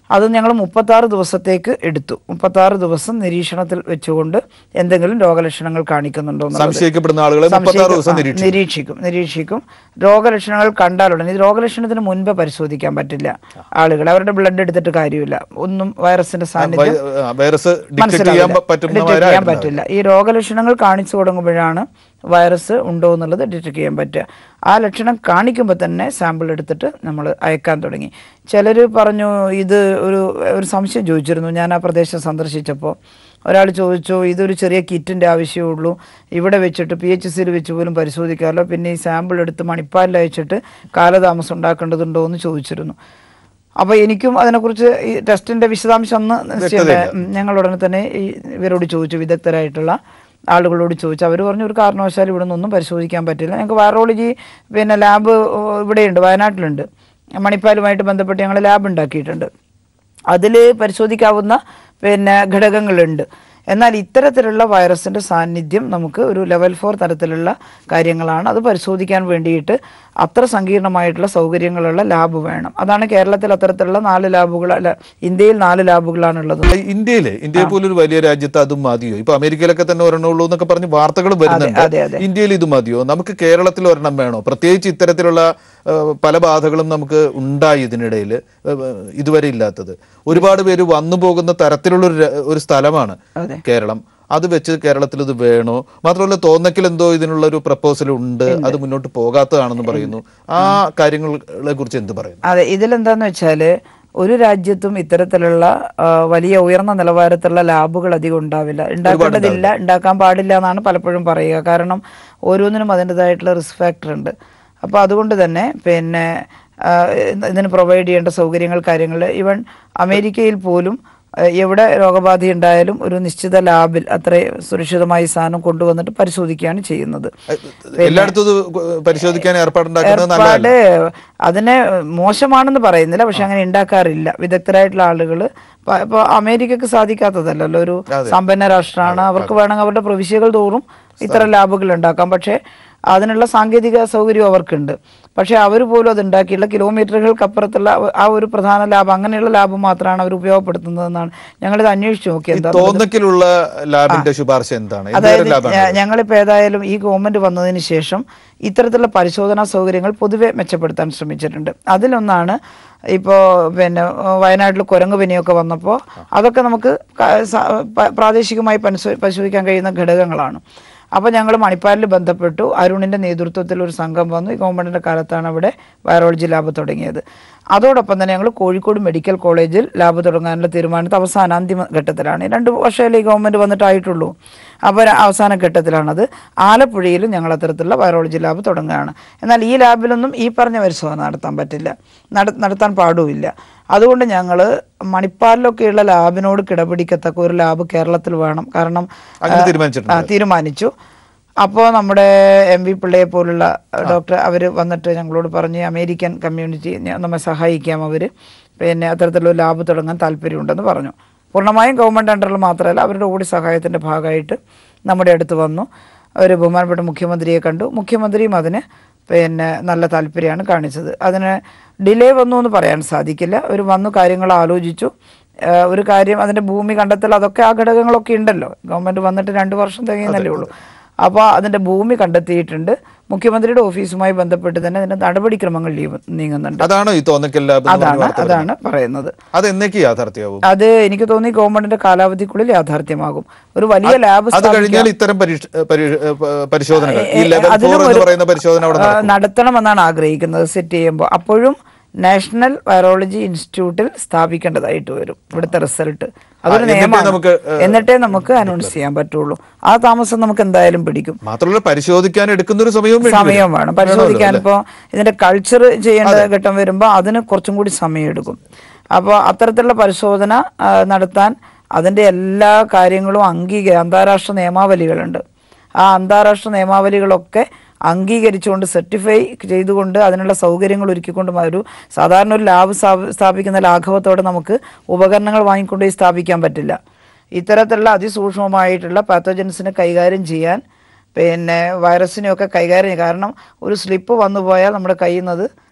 അത് ഞങ്ങൾ മുപ്പത്താറ് ദിവസത്തേക്ക് എടുത്തു മുപ്പത്താറ് ദിവസം നിരീക്ഷണത്തിൽ വെച്ചുകൊണ്ട് എന്തെങ്കിലും രോഗലക്ഷണങ്ങൾ കാണിക്കുന്നുണ്ടോ എന്നുള്ളത് സംശയിക്കപ്പെടുന്ന ആളുകളെ മുപ്പത്താറ് സംശയിക്കും. ദിവസം ആ, നിരീക്ഷിക്കും നിരീക്ഷിക്കും നിരീക്ഷിക്കും രോഗലക്ഷണങ്ങൾ കണ്ടാലുടനെ ഇത് രോഗലക്ഷണത്തിന് മുൻപ് പരിശോധിക്കാൻ പറ്റില്ല ആളുകൾ അവരുടെ ബ്ലഡ് എടുത്തിട്ട് കാര്യമില്ല ഒന്നും വൈറസിന്റെ സാന്നിധ്യം വൈ- ആ, വൈറസ് ഡിറ്റക്ട് ചെയ്യാൻ മനസ്സിലാവില്ല പ- പറ്റുന്ന ഡിറ്റക്ട് ചെയ്യാൻ വരായിട്ടുണ്ടാവും. പറ്റില്ല ഈ രോഗലക്ഷണങ്ങൾ കാണിച്ചു തുടങ്ങുമ്പോഴാണ് വൈറസ് ഉണ്ടോ എന്നുള്ളത് ഡിറ്റക്ട് ചെയ്യാൻ പറ്റുക ആ ലക്ഷണം കാണിക്കുമ്പോൾ തന്നെ സാമ്പിൾ എടുത്തിട്ട് നമ്മൾ അയക്കാൻ തുടങ്ങി ചിലർ പറഞ്ഞു ഇത് ഒരു ഒരു സംശയം ചോദിച്ചിരുന്നു ഞാൻ ആ പ്രദേശം സന്ദർശിച്ചപ്പോൾ ഒരാൾ ചോദിച്ചു ഇതൊരു ചെറിയ കിറ്റിൻ്റെ ആവശ്യമേ ഉള്ളൂ ഇവിടെ വെച്ചിട്ട് പി എച്ച് സിയിൽ വെച്ച് പോലും പരിശോധിക്കാമല്ലോ പിന്നെ ഈ സാമ്പിൾ എടുത്ത് മണിപ്പാലിൽ അയച്ചിട്ട് കാലതാമസം ഉണ്ടാക്കേണ്ടതുണ്ടോ എന്ന് ചോദിച്ചിരുന്നു അപ്പോൾ എനിക്കും അതിനെക്കുറിച്ച് ഈ ടെസ്റ്റിന്റെ വിശദാംശം ഒന്ന് നിശ്ചയമില്ല. ഉം, ഞങ്ങൾ ഉടനെ തന്നെ ഈ ഇവരോട് ചോദിച്ചു വിദഗ്ധരായിട്ടുള്ള ആളുകളോട് ചോദിച്ചു അവർ പറഞ്ഞു ഒരു കാരണവശാലും ഇവിടെ നിന്നൊന്നും പരിശോധിക്കാൻ പറ്റില്ല ഞങ്ങൾക്ക് വൈറോളജി പിന്നെ ലാബ് ഇവിടെയുണ്ട് വയനാട്ടിലുണ്ട് മണിപ്പാലുമായിട്ട് ബന്ധപ്പെട്ട് ഞങ്ങൾ ലാബ് ഉണ്ടാക്കിയിട്ടുണ്ട് അതിൽ പരിശോധിക്കാവുന്ന പിന്നെ ഘടകങ്ങളുണ്ട് എന്നാൽ ഇത്തരത്തിലുള്ള വൈറസിന്റെ സാന്നിധ്യം നമുക്ക് ഒരു ലെവൽ ഫോർ തരത്തിലുള്ള കാര്യങ്ങളാണ് അത് പരിശോധിക്കാൻ വേണ്ടിയിട്ട് അത്ര സങ്കീർണമായിട്ടുള്ള സൗകര്യങ്ങളുള്ള ലാബ് വേണം അതാണ് കേരളത്തിൽ അത്തരത്തിലുള്ള നാല് ലാബുകൾ അല്ല ഇന്ത്യയിൽ നാല് ലാബുകളാണുള്ളത് ഇന്ത്യയിലെ ഇന്ത്യയെ പോലൊരു വലിയ രാജ്യത്ത് അതും മതിയോ ഇപ്പൊ അമേരിക്കയിലൊക്കെ തന്നെ ഒരെണ്ണം ഉള്ളൂ എന്നൊക്കെ പറഞ്ഞ് വാർത്തകൾ വരുന്നുണ്ട് അതെ, അതെ. ഇന്ത്യയിൽ ഇത് മതിയോ നമുക്ക് കേരളത്തിൽ ഒരെണ്ണം വേണോ പ്രത്യേകിച്ച് ഇത്തരത്തിലുള്ള ഏഹ്, പല ബാധകളും നമുക്ക് ഉണ്ടായി ഇതിനിടയിൽ ഇതുവരെ ഇല്ലാത്തത് ഒരുപാട് പേര് വന്നു പോകുന്ന തരത്തിലുള്ള ഒരു ര- ഒരു സ്ഥലമാണ് അതെ. കേരളം അത് വെച്ച് കേരളത്തിൽ ഇത് വേണോ മാത്രമല്ല തോന്നക്കിൽ എന്തോ ഇതിനുള്ള ഒരു പ്രപ്പോസൽ ഉണ്ട് അത് മുന്നോട്ട് പോകാത്തതാണെന്ന് പറയുന്നു ആ കാര്യങ്ങളെ കുറിച്ച് എന്ത് പറയുന്നു അതെ ഇതിലെന്താന്ന് വെച്ചാല് ഒരു രാജ്യത്തും ഇത്തരത്തിലുള്ള ആ, വലിയ ഉയർന്ന നിലവാരത്തിലുള്ള ലാബുകൾ അധികം ഉണ്ടാവില്ല ഉണ്ടാക്കേണ്ടതില്ല ഉണ്ടാക്കാൻ പാടില്ല എന്നാണ് പലപ്പോഴും പറയുക കാരണം ഓരോന്നിനും അതിൻ്റെതായിട്ടുള്ള റിസ്ക് ഫാക്ടർ ഉണ്ട് അപ്പോൾ അതുകൊണ്ട് തന്നെ പിന്നെ ആ, ഇതിന് പ്രൊവൈഡ് ചെയ്യേണ്ട സൗകര്യങ്ങൾ കാര്യങ്ങൾ ഈവൻ അമേരിക്കയിൽ പോലും ആ, എവിടെ രോഗബാധ ഉണ്ടായാലും ഒരു നിശ്ചിത ലാബിൽ അത്ര സുരക്ഷിതമായി സാധനം കൊണ്ടുവന്നിട്ട് പരിശോധിക്കുകയാണ് ചെയ്യുന്നത് എല്ലായിടത്തും ഇത് പരിശോധിക്കാൻ ഏർപ്പാടുണ്ടാക്കുന്നത് നല്ലതല്ല ഏർപ്പാട് അതിനെ മോശമാണെന്ന് പറയുന്നില്ല പക്ഷെ അങ്ങനെ ഉണ്ടാക്കാറില്ല വിദഗ്ധരായിട്ടുള്ള ആളുകൾ ഇപ്പോൾ അമേരിക്കക്ക് സാധിക്കാത്തതല്ലല്ലോ ഒരു സമ്പന്ന രാഷ്ട്രമാണ് അവർക്ക് വേണമെങ്കിൽ അവരുടെ പ്രവിശ്യകൾ തോറും ഇത്തരം ലാബുകൾ ഉണ്ടാക്കാം പക്ഷേ അതിനുള്ള സാങ്കേതിക സൗകര്യം അവർക്കുണ്ട് പക്ഷേ അവർ പോലും അത് ഉണ്ടാക്കിയില്ല കിലോമീറ്ററുകൾക്കപ്പുറത്തുള്ള ആ ഒരു പ്രധാന ലാബ് അങ്ങനെയുള്ള ലാബ് മാത്രമാണ് അവർ ഉപയോഗപ്പെടുത്തുന്നതെന്നാണ് ഞങ്ങളിത് അന്വേഷിച്ചു നോക്കി ഈ എന്താ തോന്നക്കിലുള്ള ലാബിന്റെ ശുപാർശ എന്താണ് എന്തൊരു അതായത് ലാബാണ് ഞ- ഞങ്ങളിപ്പോൾ ഏതായാലും ഈ ഗവൺമെന്റ് വന്നതിന് ശേഷം ഇത്തരത്തിലുള്ള പരിശോധനാ സൗകര്യങ്ങൾ പൊതുവെ മെച്ചപ്പെടുത്താൻ ശ്രമിച്ചിട്ടുണ്ട് അതിലൊന്നാണ് ഇപ്പോൾ പിന്നെ വയനാട്ടിൽ കുരങ്ങ് പനിയൊക്കെ വന്നപ്പോൾ അതൊക്കെ നമുക്ക് ക- സ- പ- പ്രാദേശികമായി പരിശോ- പരിശോധിക്കാൻ കഴിയുന്ന ഘടകങ്ങളാണ് അപ്പോൾ ഞങ്ങൾ മണിപ്പാലിൽ ബന്ധപ്പെട്ടു അരുണിൻ്റെ നേതൃത്വത്തിൽ ഒരു സംഘം വന്നു ഈ ഗവൺമെൻറ്റിൻ്റെ കാലത്താണ് അവിടെ വൈറോളജി ലാബ് തുടങ്ങിയത് അതോടൊപ്പം തന്നെ ഞങ്ങൾ കോഴിക്കോട് മെഡിക്കൽ കോളേജിൽ ലാബ് തുടങ്ങാനുള്ള തീരുമാനത്തെ അവസാന അന്തിമ ഘട്ടത്തിലാണ് ഈ രണ്ട് വർഷമല്ലേ ഈ ഗവൺമെൻറ് വന്നിട്ടായിട്ടുള്ളൂ അപ്പോൾ ഒരു അവസാന ഘട്ടത്തിലാണത് ആലപ്പുഴയിലും ഞങ്ങൾ അത്തരത്തിലുള്ള വൈറോളജി ലാബ് തുടങ്ങുകയാണ് എന്നാൽ ഈ ലാബിലൊന്നും ഈ പറഞ്ഞ പരിശോധന നടത്താൻ പറ്റില്ല നട- നടത്താൻ പാടുമില്ല അതുകൊണ്ട് ഞങ്ങൾ മണിപ്പാലിലൊക്കെയുള്ള ലാബിനോട് കിടപിടിക്കത്തക്ക ഒരു ലാബ് കേരളത്തിൽ വേണം കാരണം അങ്ങനെ ആ, തീരുമാനിച്ചിട്ടുണ്ട് ആ, തീരുമാനിച്ചു അപ്പോൾ നമ്മുടെ എം വി പിള്ളയെ പോലുള്ള ഡോക്ടർ അവർ വന്നിട്ട് ഞങ്ങളോട് പറഞ്ഞ് അമേരിക്കൻ കമ്മ്യൂണിറ്റി ഞ- നമ്മെ സഹായിക്കാം അവർ പിന്നെ അത്തരത്തിലുള്ള ലാബ് തുടങ്ങാൻ താല്പര്യമുണ്ടെന്ന് പറഞ്ഞു പൂർണ്ണമായും ഗവൺമെൻറ് അണ്ടറിൽ മാത്രമല്ല അവരുടെ കൂടി സഹായത്തിൻ്റെ ഭാഗമായിട്ട് നമ്മുടെ അടുത്ത് വന്നു ഒരു ബഹുമാനപ്പെട്ട മുഖ്യമന്ത്രിയെ കണ്ടു മുഖ്യമന്ത്രിയും അതിന് പിന്നെ നല്ല താല്പര്യമാണ് കാണിച്ചത് അതിന് ഡിലേ വന്നു എന്ന് പറയാൻ സാധിക്കില്ല ഒരു വന്നു കാര്യങ്ങൾ ആലോചിച്ചു ഏഹ് ഒരു കാര്യം അതിൻ്റെ ഭൂമി കണ്ടെത്തൽ അതൊക്കെ ആ ഘടകങ്ങളൊക്കെ ഉണ്ടല്ലോ ഗവൺമെൻറ് വന്നിട്ട് രണ്ട് വർഷം തികയുന്നല്ലേ ഉള്ളൂ അപ്പോൾ അതിൻ്റെ ഭൂമി കണ്ടെത്തിയിട്ടുണ്ട് മുഖ്യമന്ത്രിയുടെ ഓഫീസുമായി ബന്ധപ്പെട്ട് തന്നെ അതിൻ്റെ നടപടിക്രമങ്ങൾ ലീവ് നീങ്ങുന്നുണ്ട് അതാണോ ഈ തോന്നക്കൽ ലാബ് എന്ന് പറഞ്ഞ അതാണ് വാർത്ത വരുന്നത്? അതാണ് പറയുന്നത് അത് എന്നേക്ക് യാഥാർത്ഥ്യമാവും അത് എനിക്ക് തോന്നി ഗവൺമെന്റിന്റെ കാലാവധിക്കുള്ളിൽ യാഥാർത്ഥ്യമാകും ഒരു വലിയ ലാബ് അത് കഴിഞ്ഞാൽ ഇത്തരം പരീക്ഷ- പരീക്ഷ- പ- പരിശോധനകൾ ഈ ഏ, ലെവൽ അതിനും ഫോർ എന്ന് ഒരു- പറയുന്ന പരിശോധന അവിടെ ആ, നടക്കും. നടത്തണമെന്നാണ് ആഗ്രഹിക്കുന്നത് സെറ്റ് ചെയ്യുമ്പോൾ അപ്പോഴും നാഷണൽ വൈറോളജി ഇൻസ്റ്റിറ്റ്യൂട്ടിൽ സ്ഥാപിക്കേണ്ടതായിട്ട് വരും ഇവിടുത്തെ റിസൾട്ട് അതൊരു എന്നിട്ടേ നിയമമാണ് നമുക്ക്, ഏ, എന്നിട്ടേ നമുക്ക് അനൗൺസ് ചെയ്യാൻ പറ്റുള്ളൂ ആ താമസം നമുക്ക് എന്തായാലും പിടിക്കും മാത്രമല്ല പരിശോധിക്കാൻ എടുക്കുന്ന ഒരു സമയവും വേണ്ടി വരും. സമയം വേണം പരിശോധിക്കാൻ ഇപ്പോൾ ഇതിന്റെ കൾച്ചർ ചെയ്യേണ്ട ഘട്ടം വരുമ്പോൾ അതിന് കുറച്ചും കൂടി സമയം എടുക്കും അപ്പോൾ അത്തരത്തിലുള്ള പരിശോധന ആ, നടത്താൻ അതിന്റെ എല്ലാ കാര്യങ്ങളും അംഗീക അന്താരാഷ്ട്ര നിയമാവലികളുണ്ട് ആ അന്താരാഷ്ട്ര നിയമാവലികളൊക്കെ അംഗീകരിച്ചുകൊണ്ട് സർട്ടിഫൈ ചെയ്തുകൊണ്ട് അതിനുള്ള സൗകര്യങ്ങൾ ഒരുക്കിക്കൊണ്ട് ഒരു സാധാരണ ഒരു ലാബ് സ്ഥാപ- സ്ഥാപിക്കുന്ന ലാഘവത്തോടെ നമുക്ക് ഉപകരണങ്ങൾ വാങ്ങിക്കൊണ്ടുപോയി സ്ഥാപിക്കാൻ പറ്റില്ല ഇത്തരത്തിലുള്ള അതിസൂക്ഷ്മമായിട്ടുള്ള പാത്തോജൻസിനെ കൈകാര്യം ചെയ്യാൻ പിന്നെ വൈറസിനെയൊക്കെ കൈകാര്യം ചെയ്യും. കാരണം ഒരു സ്ലിപ്പ് വന്നു പോയാൽ നമ്മുടെ കയ്യിൽ നിന്ന്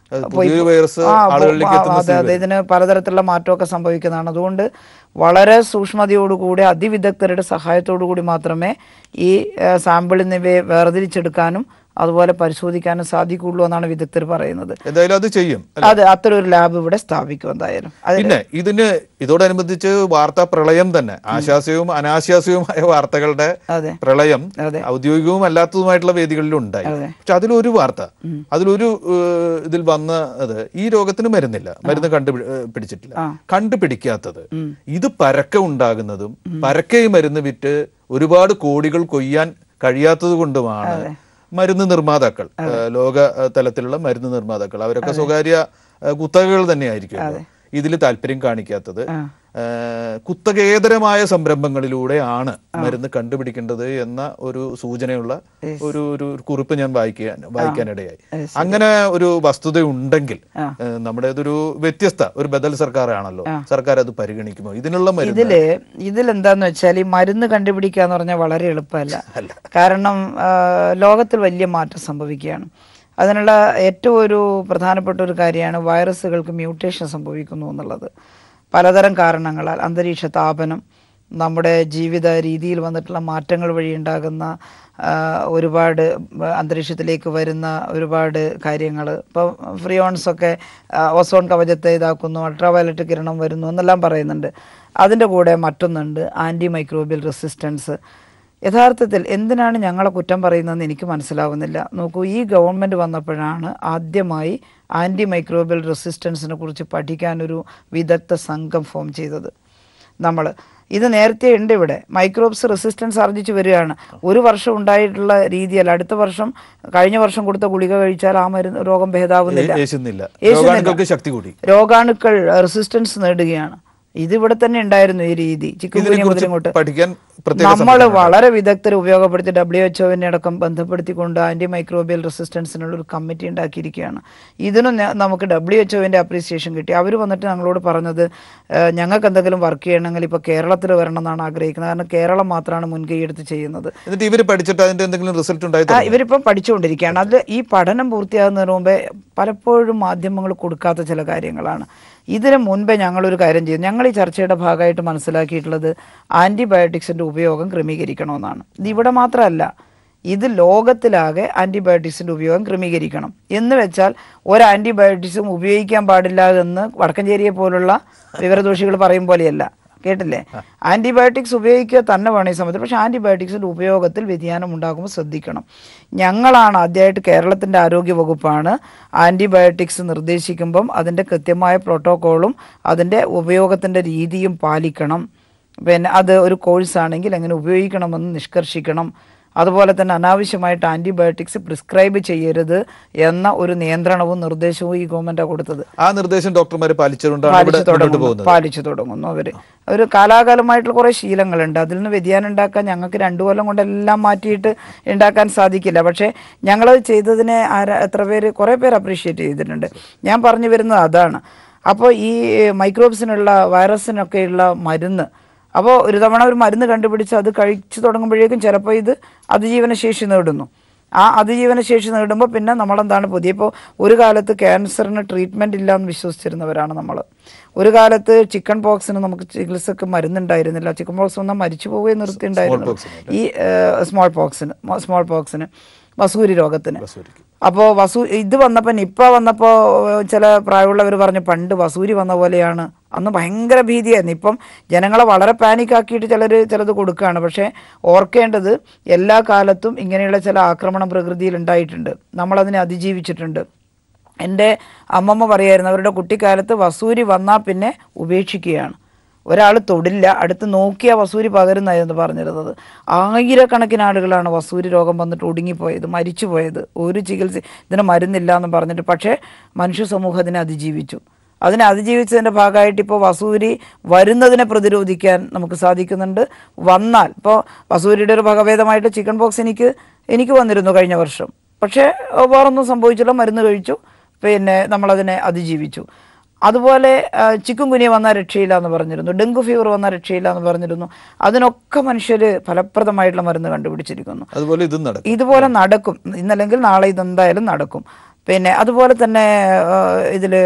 അത് പുതിയൊരു വൈറസ് ആ, ആളുകളിലേക്ക് ആ, എത്തുന്ന അതെ അതെ ഇതിന് പലതരത്തിലുള്ള മാറ്റമൊക്കെ സംഭവിക്കുന്നതാണ് അതുകൊണ്ട് വളരെ സൂക്ഷ്മതയോടുകൂടി അതിവിദഗ്ധരുടെ സഹായത്തോടു കൂടി മാത്രമേ ഈ ആ, സാമ്പിളിൽ നിന്ന് ഇവയെ വേർതിരിച്ചെടുക്കാനും അതുപോലെ പരിശോധിക്കാനും സാധിക്കുള്ളൂ എന്നാണ് വിദഗ്ധർ പറയുന്നത് എന്തായാലും അത് ചെയ്യും അത് അത്തരം ഒരു ലാബ് ഇവിടെ സ്ഥാപിക്കും എന്തായാലും അത് പിന്നെ ഇതിന് ഇതോടനുബന്ധിച്ച് വാർത്താ പ്രളയം തന്നെ ആശാസ്യവും അനാശാസ്യവുമായ വാർത്തകളുടെ അതെ പ്രളയം അതെ. ഔദ്യോഗികവും അല്ലാത്തതുമായിട്ടുള്ള വേദികളിലും ഉണ്ടായി അതെ. പക്ഷെ അതിലൊരു വാർത്ത അതിലൊരു ഏഹ്, ഇതിൽ വന്നത് ഈ രോഗത്തിന് മരുന്നില്ല മരുന്ന് കണ്ടുപിടി ഏഹ്, പിടിച്ചിട്ടില്ല കണ്ടുപിടിക്കാത്തത് ഇത് പരക്കെ ഉണ്ടാകുന്നതും പരക്കെ ഈ മരുന്ന് വിറ്റ് ഒരുപാട് കോടികൾ കൊയ്യാൻ കഴിയാത്തത് കൊണ്ടുമാണ് മരുന്ന് നിർമ്മാതാക്കൾ ഏഹ്, ലോക ഏഹ്, തലത്തിലുള്ള മരുന്ന് നിർമ്മാതാക്കൾ അവരൊക്കെ സ്വകാര്യ ഏഹ്, കുത്തകകൾ തന്നെയായിരിക്കും ഇതിൽ താല്പര്യം കാണിക്കാത്തത് ഏഹ്, കുത്തകേതരമായ സംരംഭങ്ങളിലൂടെയാണ് മരുന്ന് കണ്ടുപിടിക്കേണ്ടത് എന്ന ഒരു സൂചനയുള്ള ഒരു ഒരു കുറിപ്പ് ഞാൻ വായിക്കാൻ വായിക്കാനിടയായി അങ്ങനെ ഒരു വസ്തുത ഉണ്ടെങ്കിൽ ഏഹ്, നമ്മുടെ ഇതൊരു വ്യത്യസ്ത ഒരു ബദൽ സർക്കാരാണല്ലോ സർക്കാർ അത് പരിഗണിക്കുമോ ഇതിനുള്ള മരുന്ന് ഇതില് ഇതിലെന്താന്ന് വെച്ചാൽ ഈ മരുന്ന് കണ്ടുപിടിക്കുക എന്ന് പറഞ്ഞാൽ വളരെ എളുപ്പമല്ല കാരണം ആ, ലോകത്തിൽ വലിയ മാറ്റം സംഭവിക്കുകയാണ് അതിനുള്ള ഏറ്റവും ഒരു പ്രധാനപ്പെട്ട ഒരു കാര്യമാണ് വൈറസുകൾക്ക് മ്യൂട്ടേഷൻ സംഭവിക്കുന്നു എന്നുള്ളത് പലതരം കാരണങ്ങളാൽ അന്തരീക്ഷ താപനം നമ്മുടെ ജീവിത രീതിയിൽ വന്നിട്ടുള്ള മാറ്റങ്ങൾ വഴി ഉണ്ടാകുന്ന ആ, ഒരുപാട് അന്തരീക്ഷത്തിലേക്ക് വരുന്ന ഒരുപാട് കാര്യങ്ങൾ ഇപ്പോൾ ഫ്രിയോൺസ് ഒക്കെ ആ, ഓസോൺ കവചത്തെ ഇതാക്കുന്നു അൾട്രാവയലറ്റ് കിരണം വരുന്നു എന്നെല്ലാം പറയുന്നുണ്ട് അതിൻ്റെ കൂടെ മറ്റൊന്നുണ്ട് ആൻറ്റി മൈക്രോബിയൽ റെസിസ്റ്റൻസ് യഥാർത്ഥത്തിൽ എന്തിനാണ് ഞങ്ങളെ കുറ്റം പറയുന്നതെന്ന് എനിക്ക് മനസ്സിലാവുന്നില്ല നോക്കൂ ഈ ഗവൺമെൻറ് വന്നപ്പോഴാണ് ആദ്യമായി ആൻറ്റി മൈക്രോബിയൽ റെസിസ്റ്റൻസിനെ കുറിച്ച് പഠിക്കാനൊരു വിദഗ്ധ സംഘം ഫോം ചെയ്തത് നമ്മൾ ഇത് നേരത്തെ ഉണ്ട് ഇവിടെ മൈക്രോബ്സ് റെസിസ്റ്റൻസ് ആർജിച്ച് വരികയാണ് ഒരു വർഷം ഉണ്ടായിട്ടുള്ള രീതിയല്ല അടുത്ത വർഷം കഴിഞ്ഞ വർഷം കൊടുത്ത ഗുളിക കഴിച്ചാൽ ആ മരുന്ന് രോഗം ഭേദാവുന്നില്ല യേശുന്നില്ല യേശുന്നില്ല. രോഗാണുക്കൾക്ക് ശക്തി കൂടി രോഗാണുക്കൾ റെസിസ്റ്റൻസ് നേടുകയാണ് ഇത് ഇവിടെ തന്നെ ഉണ്ടായിരുന്നു ഈ രീതി ചിക്കൻ മുതൽ ഇതിനെക്കുറിച്ച് ഇങ്ങോട്ട് പഠിക്കാൻ പ്രത്യേക നമ്മൾ വളരെ വിദഗ്ധരെ ഉപയോഗപ്പെടുത്തി ഡബ്ല്യു എച്ച്ഒവിനെ അടക്കം ബന്ധപ്പെടുത്തിക്കൊണ്ട് ആന്റി മൈക്രോബിയൽ റെസിസ്റ്റൻസിനുള്ള ഒരു കമ്മിറ്റി ഉണ്ടാക്കിയിരിക്കുകയാണ് ഇതിനും ന- നമുക്ക് ഡബ്ല്യു എച്ച്ഒവിന്റെ അപ്രീസിയേഷൻ കിട്ടി അവർ വന്നിട്ട് ഞങ്ങളോട് പറഞ്ഞത് ഏഹ്, ഞങ്ങൾക്ക് എന്തെങ്കിലും വർക്ക് ചെയ്യണമെങ്കിൽ ഇപ്പോൾ കേരളത്തിൽ വരണം എന്നാണ് ആഗ്രഹിക്കുന്നത് കാരണം കേരളം മാത്രമാണ് മുൻകൈ എടുത്ത് ചെയ്യുന്നത് എന്നിട്ട് ഇവര് പഠിച്ചിട്ട് അതിന്റെ എന്തെങ്കിലും റിസൾട്ട് ഉണ്ടായി ആ, ഇവരിപ്പം പഠിച്ചുകൊണ്ടിരിക്കുകയാണ് അതിൽ ഈ പഠനം പൂർത്തിയാകുന്നതിന് മുമ്പേ പലപ്പോഴും മാധ്യമങ്ങൾ കൊടുക്കാത്ത ചില കാര്യങ്ങളാണ് ഇതിന് മുൻപേ ഞങ്ങളൊരു കാര്യം ചെയ്തു ഞങ്ങൾ ഈ ചർച്ചയുടെ ഭാഗമായിട്ട് മനസ്സിലാക്കിയിട്ടുള്ളത് ആൻറ്റിബയോട്ടിക്സിൻ്റെ ഉപയോഗം ക്രമീകരിക്കണമെന്നാണ് ഇത് ഇവിടെ മാത്രമല്ല ഇത് ലോകത്തിലാകെ ആൻറ്റിബയോട്ടിക്സിൻ്റെ ഉപയോഗം ക്രമീകരിക്കണം എന്ന് വെച്ചാൽ ഒരു ആൻറ്റിബയോട്ടിക്സും ഉപയോഗിക്കാൻ പാടില്ല എന്ന് വടക്കഞ്ചേരിയെ പോലുള്ള വിവരദോഷികൾ പറയും പോലെയല്ല കേട്ടില്ലേ ആൻറ്റിബയോട്ടിക്സ് ഉപയോഗിക്കുക തന്നെ വേണം ഈ സമയത്ത് പക്ഷേ ആൻറ്റിബയോട്ടിക്സിൻ്റെ ഉപയോഗത്തിൽ വ്യതിയാനം ഉണ്ടാകുമ്പോൾ ശ്രദ്ധിക്കണം ഞങ്ങളാണ് ആദ്യമായിട്ട് കേരളത്തിൻ്റെ ആരോഗ്യ വകുപ്പാണ് ആൻറ്റിബയോട്ടിക്സ് നിർദ്ദേശിക്കുമ്പം അതിൻ്റെ കൃത്യമായ പ്രോട്ടോക്കോളും അതിൻ്റെ ഉപയോഗത്തിൻ്റെ രീതിയും പാലിക്കണം പിന്നെ അത് ഒരു കോഴ്സ് ആണെങ്കിൽ എങ്ങനെ ഉപയോഗിക്കണമെന്ന് നിഷ്കർഷിക്കണം അതുപോലെ തന്നെ അനാവശ്യമായിട്ട് ആൻറ്റിബയോട്ടിക്സ് പ്രിസ്ക്രൈബ് ചെയ്യരുത് എന്ന ഒരു നിയന്ത്രണവും നിർദ്ദേശവും ഈ ഗവൺമെൻറ്റാണ് കൊടുത്തത് ആ നിർദ്ദേശം ഡോക്ടർമാർ പാലിച്ചുകൊണ്ടാണ് ഇവിടെ പാലിച്ചു മുന്നോട്ട് തുടങ്ങുന്നു പോകുന്നത് പാലിച്ചു തുടങ്ങുന്നു അവര് ഒരു കാലാകാലമായിട്ടുള്ള കുറെ ശീലങ്ങളുണ്ട് അതിൽ നിന്ന് വ്യതിയാനം ഉണ്ടാക്കാൻ ഞങ്ങൾക്ക് രണ്ടു കൊല്ലം കൊണ്ട് എല്ലാം മാറ്റിയിട്ട് ഉണ്ടാക്കാൻ സാധിക്കില്ല പക്ഷേ ഞങ്ങളത് ചെയ്തതിനെ ആരാ എത്ര പേര് കുറേ പേര് അപ്രീഷിയേറ്റ് ചെയ്തിട്ടുണ്ട് ഞാൻ പറഞ്ഞു വരുന്നത് അതാണ് അപ്പോൾ ഈ മൈക്രോബ്സിനുള്ള വൈറസിനൊക്കെയുള്ള മരുന്ന് അപ്പോൾ ഒരു തവണ ഒരു മരുന്ന് കണ്ടുപിടിച്ച് അത് കഴിച്ചു തുടങ്ങുമ്പോഴേക്കും ചിലപ്പോൾ ഇത് അതിജീവന ശേഷി നേടുന്നു ആ അതിജീവന ശേഷി നേടുമ്പോൾ പിന്നെ നമ്മളെന്താണ് പുതിയ ഇപ്പോൾ ഒരു കാലത്ത് ക്യാൻസറിന് ട്രീറ്റ്മെൻറ്റ് ഇല്ല എന്ന് വിശ്വസിച്ചിരുന്നവരാണ് നമ്മൾ ഒരു കാലത്ത് ചിക്കൻ പോക്സിന് നമുക്ക് ചികിത്സക്ക് മരുന്നുണ്ടായിരുന്നില്ല ചിക്കൻ പോക്സ് വന്നാൽ മരിച്ചു പോവുകയും നിർത്തിണ്ടായിരുന്നു ഈ സ്മോൾ പോക്സിന് സ്മോൾ പോക്സിന് വസൂരി രോഗത്തിന് വസൂരിക്ക്. അപ്പോൾ വസൂ ഇത് വന്നപ്പോൾ നിപ്പ വന്നപ്പോൾ ചില പ്രായമുള്ളവർ പറഞ്ഞു പണ്ട് വസൂരി വന്ന പോലെയാണ് അന്ന് ഭയങ്കര ഭീതിയായിരുന്നു ഇപ്പം ജനങ്ങളെ വളരെ പാനിക് ആക്കിയിട്ട് ചിലർ ചിലത് കൊടുക്കുകയാണ് പക്ഷേ ഓർക്കേണ്ടത് എല്ലാ കാലത്തും ഇങ്ങനെയുള്ള ചില ആക്രമണം പ്രകൃതിയിൽ ഉണ്ടായിട്ടുണ്ട് നമ്മളതിനെ അതിജീവിച്ചിട്ടുണ്ട് എൻ്റെ അമ്മമ്മ പറയായിരുന്നു അവരുടെ കുട്ടിക്കാലത്ത് വസൂരി വന്നാൽ പിന്നെ ഉപേക്ഷിക്കുകയാണ് ഒരാൾ തൊടില്ല അടുത്ത് നോക്കിയ വസൂരി പകരുന്നതായിരുന്നു പറഞ്ഞിരുന്നത് ആയിരക്കണക്കിന് ആളുകളാണ് വസൂരി രോഗം വന്നിട്ട് ഒടുങ്ങിപ്പോയത് മരിച്ചുപോയത് ഒരു ചികിത്സ ഇതിന് മരുന്നില്ല എന്ന് പറഞ്ഞിട്ട് പക്ഷേ മനുഷ്യ സമൂഹം അതിനെ അതിജീവിച്ചു അതിനെ അതിജീവിച്ചതിൻ്റെ ഭാഗമായിട്ട് ഇപ്പോൾ വസൂരി വരുന്നതിനെ പ്രതിരോധിക്കാൻ നമുക്ക് സാധിക്കുന്നുണ്ട് വന്നാൽ ഇപ്പോൾ വസൂരിയുടെ ഒരു ഭഗവേദമായിട്ട് ചിക്കൻ പോക്സ് എനിക്ക് എനിക്ക് വന്നിരുന്നു കഴിഞ്ഞ വർഷം പക്ഷേ ഏഹ്, വേറൊന്നും സംഭവിച്ചില്ല മരുന്ന് കഴിച്ചു പിന്നെ നമ്മളതിനെ അതിജീവിച്ചു അതുപോലെ ചിക്കൻ കുനിയ വന്നാൽ രക്ഷയില്ല എന്ന് പറഞ്ഞിരുന്നു ഡെങ്കു ഫീവർ വന്നാൽ രക്ഷയില്ല എന്ന് പറഞ്ഞിരുന്നു അതിനൊക്കെ മനുഷ്യർ ഫലപ്രദമായിട്ടുള്ള മരുന്ന് കണ്ടുപിടിച്ചിരിക്കുന്നു അതുപോലെ ഇതും നടക്കും ഇതുപോലെ നടക്കും ഇന്നല്ലെങ്കിൽ നാളെ ഇതെന്തായാലും നടക്കും പിന്നെ അതുപോലെ തന്നെ ഇതിൽ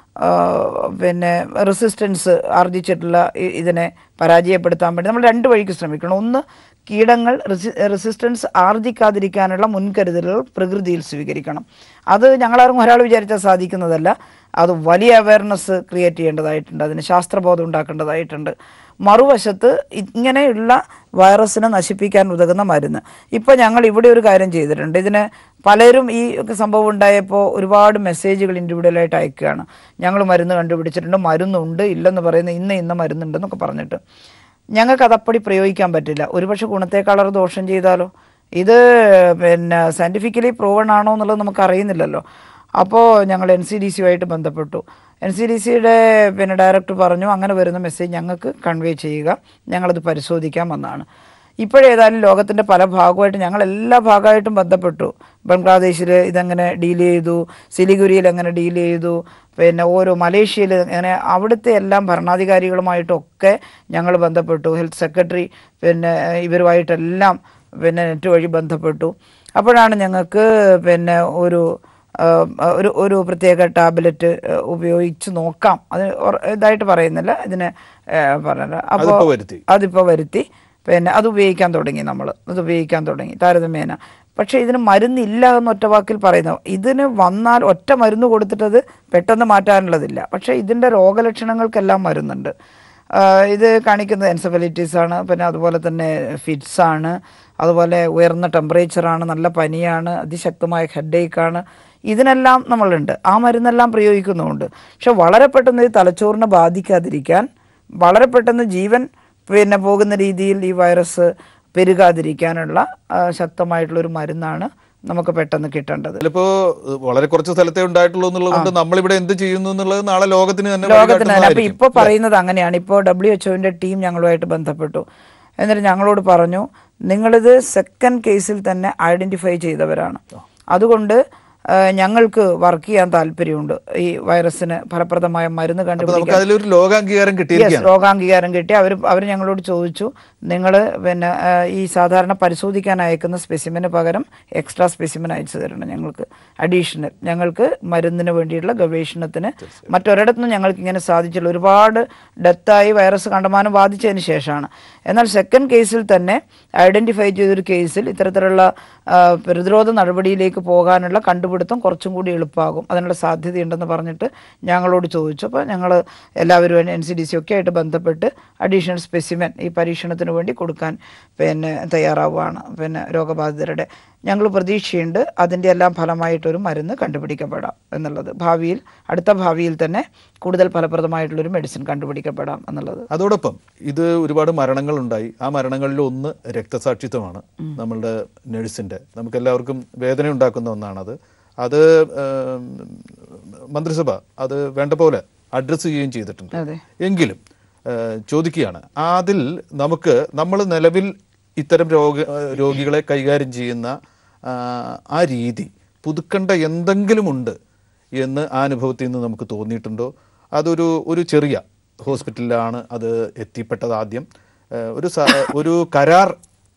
പിന്നെ റെസിസ്റ്റൻസ് ആർജിച്ചിട്ടുള്ള ഇ- ഇതിനെ പരാജയപ്പെടുത്താൻ വേണ്ടി നമ്മൾ രണ്ട് വഴിക്ക് ശ്രമിക്കണം ഒന്ന് കീടങ്ങൾ റെസി റെസിസ്റ്റൻസ് ആർജിക്കാതിരിക്കാനുള്ള മുൻകരുതലുകൾ പ്രകൃതിയിൽ സ്വീകരിക്കണം അത് ഞങ്ങളാരും ഒരാൾ വിചാരിച്ചാൽ സാധിക്കുന്നതല്ല അത് വലിയ അവയർനെസ് ക്രിയേറ്റ് ചെയ്യേണ്ടതായിട്ടുണ്ട് അതിന് ശാസ്ത്രബോധം ഉണ്ടാക്കേണ്ടതായിട്ടുണ്ട് മറുവശത്ത് ഇങ്ങനെയുള്ള വൈറസിനെ നശിപ്പിക്കാൻ ഉതകുന്ന മരുന്ന് ഇപ്പോൾ ഞങ്ങൾ ഇവിടെ ഒരു കാര്യം ചെയ്തിട്ടുണ്ട് ഇതിന് പലരും ഈ ഒക്കെ സംഭവം ഉണ്ടായപ്പോൾ ഒരുപാട് മെസ്സേജുകൾ ഇൻഡിവിജ്വലായിട്ട് അയക്കുകയാണ് ഞങ്ങൾ മരുന്ന് കണ്ടുപിടിച്ചിട്ടുണ്ട് മരുന്നുണ്ട് ഇല്ലെന്ന് പറയുന്ന ഇന്ന ഇന്ന മരുന്നുണ്ടെന്നൊക്കെ പറഞ്ഞിട്ട് ഞങ്ങൾക്ക് അതപ്പടി പ്രയോഗിക്കാൻ പറ്റില്ല ഒരുപക്ഷെ ഗുണത്തേക്കാളർ ദോഷം ചെയ്താലോ ഇത് പിന്നെ സയൻറ്റിഫിക്കലി പ്രൂവൺ ആണോ എന്നുള്ളത് നമുക്ക് അറിയുന്നില്ലല്ലോ അപ്പോൾ ഞങ്ങൾ എൻ സി ഡി സിയുമായിട്ട് ബന്ധപ്പെട്ടു എൻ സി ഡി സിയുടെ പിന്നെ ഡയറക്ടർ പറഞ്ഞു അങ്ങനെ വരുന്ന മെസ്സേജ് ഞങ്ങൾക്ക് കൺവേ ചെയ്യുക ഞങ്ങളത് പരിശോധിക്കാൻ വന്നതാണ് ഇപ്പോഴേതായാലും ലോകത്തിൻ്റെ പല ഭാഗമായിട്ട് ഞങ്ങൾ എല്ലാ ഭാഗമായിട്ടും ബന്ധപ്പെട്ടു ബംഗ്ലാദേശിൽ ഇതെങ്ങനെ ഡീൽ ചെയ്തു സിലിഗുരിയിൽ എങ്ങനെ ഡീൽ ചെയ്തു പിന്നെ ഓരോ മലേഷ്യയിൽ അങ്ങനെ അവിടുത്തെ എല്ലാം ഭരണാധികാരികളുമായിട്ടൊക്കെ ഞങ്ങൾ ബന്ധപ്പെട്ടു ഹെൽത്ത് സെക്രട്ടറി പിന്നെ ഇവരുമായിട്ടെല്ലാം പിന്നെ നെറ്റ് വഴി ബന്ധപ്പെട്ടു അപ്പോഴാണ് ഞങ്ങൾക്ക് പിന്നെ ഒരു ആ, ഒരു ഒരു പ്രത്യേക ടാബ്ലറ്റ് ഉപയോഗിച്ച് നോക്കാം അത് ഉറ- ഇതായിട്ട് പറയുന്നില്ല ഇതിന് പറഞ്ഞ അപ്പോൾ അതിപ്പോ വരുത്തി അതിപ്പോൾ വരുത്തി പിന്നെ അത് ഉപയോഗിക്കാൻ തുടങ്ങി നമ്മൾ അത് ഉപയോഗിക്കാൻ തുടങ്ങി താരതമ്യേന പക്ഷേ ഇതിന് മരുന്നില്ല എന്ന് ഒറ്റ വാക്കിൽ പറയുന്നു ഇതിന് വന്നാൽ ഒറ്റ മരുന്ന് കൊടുത്തിട്ടത് പെട്ടെന്ന് മാറ്റാനുള്ളതില്ല പക്ഷേ ഇതിൻ്റെ രോഗലക്ഷണങ്ങൾക്കെല്ലാം മരുന്നുണ്ട് ആ, ഇത് കാണിക്കുന്നത് എൻസഫലൈറ്റിസ് ആണ് പിന്നെ അതുപോലെ തന്നെ ഫിറ്റ്സ് ആണ് അതുപോലെ ഉയർന്ന ടെമ്പറേച്ചറാണ് നല്ല പനിയാണ് അതിശക്തമായ ഹെഡേക്കാണ് ഇതിനെല്ലാം നമ്മളുണ്ട് ആ മരുന്നെല്ലാം പ്രയോഗിക്കുന്നുമുണ്ട് പക്ഷെ വളരെ പെട്ടെന്ന് ഇത് തലച്ചോറിനെ ബാധിക്കാതിരിക്കാൻ വളരെ പെട്ടെന്ന് ജീവൻ പിന്നെ പോകുന്ന രീതിയിൽ ഈ വൈറസ് പെരുകാതിരിക്കാനുള്ള ആ, ശക്തമായിട്ടുള്ള ഒരു മരുന്നാണ് നമുക്ക് പെട്ടെന്ന് കിട്ടേണ്ടത് ചിലപ്പോ ഏഹ്, വളരെ കുറച്ച് സ്ഥലത്തേ ഉണ്ടായിട്ടുള്ളൂ എന്നുള്ളത് കൊണ്ട് നമ്മളിവിടെ എന്ത് ചെയ്യുന്നു എന്നുള്ളത് നാളെ ലോകത്തിന് തന്നെ ലോകത്തിന് തന്നെ അപ്പൊ വഴികാട്ടുന്നതായിരിക്കും. ഇപ്പൊ പറയുന്നത് അങ്ങനെയാണ് ഇപ്പോൾ ഡബ്ല്യു എച്ച്ഒന്റെ ടീം ഞങ്ങളുമായിട്ട് ബന്ധപ്പെട്ടു എന്നിട്ട് ഞങ്ങളോട് പറഞ്ഞു നിങ്ങളിത് സെക്കൻഡ് കേസിൽ തന്നെ ഐഡന്റിഫൈ ചെയ്തവരാണ് അതുകൊണ്ട് ആ, ഞങ്ങൾക്ക് വർക്ക് ചെയ്യാൻ താല്പര്യമുണ്ട് ഈ വൈറസിന് ഫലപ്രദമായ മരുന്ന് അപ്പൊ കണ്ടുപിടിക്കാൻ നമുക്ക് അതിലൊരു ലോകാംഗീകാരം യെസ് കിട്ടിയിരിക്കുകയാണ് രോഗാംഗീകാരം കിട്ടി അവർ അവർ ഞങ്ങളോട് ചോദിച്ചു നിങ്ങൾ പിന്നെ ആ, ഈ സാധാരണ പരിശോധിക്കാൻ അയക്കുന്ന സ്പെസിമിന് പകരം എക്സ്ട്രാ സ്പെസിമിൻ അയച്ചു തരണം ഞങ്ങൾക്ക് അഡീഷണൽ ഞങ്ങൾക്ക് മരുന്നിന് വേണ്ടിയിട്ടുള്ള ഗവേഷണത്തിന് മറ്റൊരിടത്തും ഞങ്ങൾക്ക് ഇങ്ങനെ സാധിച്ചില്ല ഒരുപാട് ഡെത്തായി വൈറസ് കണ്ടമാനം ബാധിച്ചതിന് ശേഷമാണ് എന്നാൽ സെക്കൻഡ് കേസിൽ തന്നെ ഐഡന്റിഫൈ ചെയ്തൊരു കേസിൽ ഇത്തരത്തിലുള്ള ആ, പ്രതിരോധ നടപടിയിലേക്ക് പോകാനുള്ള കണ്ടുപിടുത്തം കുറച്ചും കൂടി എളുപ്പമാകും അതിനുള്ള സാധ്യതയുണ്ടെന്ന് പറഞ്ഞിട്ട് ഞങ്ങളോട് ചോദിച്ചു അപ്പോൾ ഞങ്ങൾ എല്ലാവരും എൻ സി ഡി സി ഒക്കെ ആയിട്ട് ബന്ധപ്പെട്ട് അഡീഷണൽ സ്പെസിമെൻ ഈ പരീക്ഷണത്തിന് വേണ്ടി കൊടുക്കാൻ പിന്നെ തയ്യാറാവുകയാണ് പിന്നെ രോഗബാധിതരുടെ ഞങ്ങൾ പ്രതീക്ഷയുണ്ട് അതിൻ്റെ എല്ലാം ഫലമായിട്ടൊരു മരുന്ന് കണ്ടുപിടിക്കപ്പെടാം എന്നുള്ളത് ഭാവിയിൽ അടുത്ത ഭാവിയിൽ തന്നെ കൂടുതൽ ഫലപ്രദമായിട്ടുള്ളൊരു മെഡിസിൻ കണ്ടുപിടിക്കപ്പെടാം എന്നുള്ളത് അതോടൊപ്പം ഇത് ഒരുപാട് മരണങ്ങൾ ഉണ്ടായി ആ മരണങ്ങളിൽ ഒന്ന് രക്തസാക്ഷിത്വമാണ് നമ്മളുടെ നഴ്സിന്റെ നമുക്ക് എല്ലാവർക്കും വേദന ഉണ്ടാക്കുന്ന ഒന്നാണത് അത് ഏം, മന്ത്രിസഭ അത് വേണ്ട പോലെ അഡ്രസ്സ് ചെയ്യുകയും ചെയ്തിട്ടുണ്ട് അതെ എങ്കിലും ഏഹ്, ചോദിക്കുകയാണ് അതിൽ നമുക്ക് നമ്മൾ നിലവിൽ ഇത്തരം രോഗ രോഗികളെ കൈകാര്യം ചെയ്യുന്ന ആ, ആ രീതി പുതുക്കേണ്ട എന്തെങ്കിലും ഉണ്ട് എന്ന് ആ അനുഭവത്തിൽ നിന്ന് നമുക്ക് തോന്നിയിട്ടുണ്ടോ അതൊരു ഒരു ചെറിയ ഹോസ്പിറ്റലിലാണ് അത് എത്തിപ്പെട്ടത് ആദ്യം ഏഹ്, ഒരു സ- ഒരു കരാർ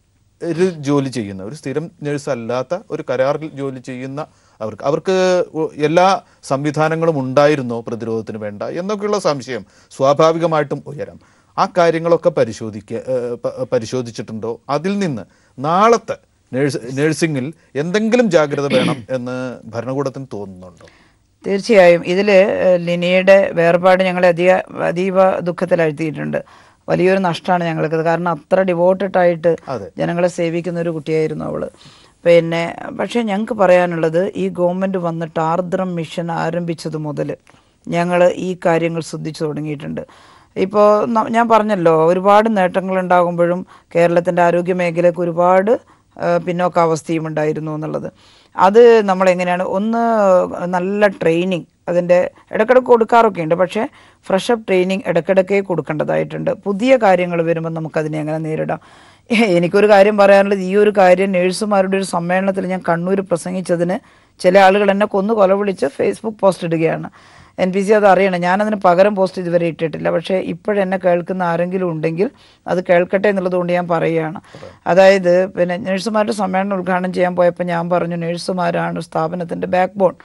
ഒരു ജോലി ചെയ്യുന്ന ഒരു സ്ഥിരം നഴ്സ് അല്ലാത്ത ഒരു കരാറിൽ ജോലി ചെയ്യുന്ന അവർക്ക് അവർക്ക് ഉ- എല്ലാ സംവിധാനങ്ങളും ഉണ്ടായിരുന്നോ പ്രതിരോധത്തിന് വേണ്ട എന്നൊക്കെയുള്ള സംശയം സ്വാഭാവികമായിട്ടും ഉയരാം ആ കാര്യങ്ങളൊക്കെ പരിശോധിക്ക ഏഹ് പ- പരിശോധിച്ചിട്ടുണ്ടോ അതിൽ നിന്ന് നാളത്തെ നേഴ്സ് നേഴ്സിംഗിൽ എന്തെങ്കിലും ജാഗ്രത വേണം എന്ന് ഭരണകൂടത്തിന് തോന്നുന്നുണ്ടോ തീർച്ചയായും ഇതിൽ ലിനിയുടെ വേർപാട് ഞങ്ങളെ അധിക അതീവ ദുഃഖത്തിലാഴ്ത്തിയിട്ടുണ്ട് വലിയൊരു നഷ്ടമാണ് ഞങ്ങൾക്ക് കാരണം അത്ര ഡിവോട്ടഡ് ആയിട്ട് അതെ. ജനങ്ങളെ സേവിക്കുന്ന ഒരു കുട്ടിയായിരുന്നു അവള് പിന്നെ പക്ഷേ ഞങ്ങൾക്ക് പറയാനുള്ളത് ഈ ഗവൺമെൻറ് വന്നിട്ട് ആർദ്രം മിഷൻ ആരംഭിച്ചത് മുതൽ ഞങ്ങൾ ഈ കാര്യങ്ങൾ ശ്രദ്ധിച്ചു തുടങ്ങിയിട്ടുണ്ട് ഇപ്പോൾ ഞാൻ പറഞ്ഞല്ലോ ഒരുപാട് നേട്ടങ്ങൾ ഉണ്ടാകുമ്പോഴും കേരളത്തിൻ്റെ ആരോഗ്യ മേഖലയ്ക്ക് ഒരുപാട് ആ, പിന്നോക്കാവസ്ഥയും ഉണ്ടായിരുന്നു എന്നുള്ളത് അത് നമ്മൾ എങ്ങനെയാണ് ഒന്ന് നല്ല ട്രെയിനിങ് അതിൻ്റെ ഇടയ്ക്കിടയ്ക്ക് കൊടുക്കാറൊക്കെ ഉണ്ട് പക്ഷേ ഫ്രഷ് അപ്പ് ട്രെയിനിങ് ഇടയ്ക്കിടയ്ക്കേ കൊടുക്കേണ്ടതായിട്ടുണ്ട് പുതിയ കാര്യങ്ങൾ വരുമ്പോൾ നമുക്കതിനെ എങ്ങനെ നേരിടാം എനിക്കൊരു കാര്യം പറയാനുള്ളത് ഈ ഒരു കാര്യം നേഴ്സുമാരുടെ ഒരു സമ്മേളനത്തിൽ ഞാൻ കണ്ണൂർ പ്രസംഗിച്ചതിന് ചില ആളുകൾ എന്നെ കൊന്നു കൊല വിളിച്ച് ഫേസ്ബുക്ക് പോസ്റ്റ് ഇടുകയാണ് എൻ പി സി അത് അറിയണം ഞാനതിന് പകരം പോസ്റ്റ് ഇതുവരെ ഇട്ടിട്ടില്ല പക്ഷേ ഇപ്പോഴെന്നെ കേൾക്കുന്ന ആരെങ്കിലും ഉണ്ടെങ്കിൽ അത് കേൾക്കട്ടെ എന്നുള്ളത് കൊണ്ട് ഞാൻ പറയുകയാണ് അതായത് പിന്നെ നഴ്സുമാരുടെ സമ്മേളനം ഉദ്ഘാടനം ചെയ്യാൻ പോയപ്പോൾ ഞാൻ പറഞ്ഞു നഴ്സുമാരാണ് സ്ഥാപനത്തിൻ്റെ ബാക്ക് ബോൺ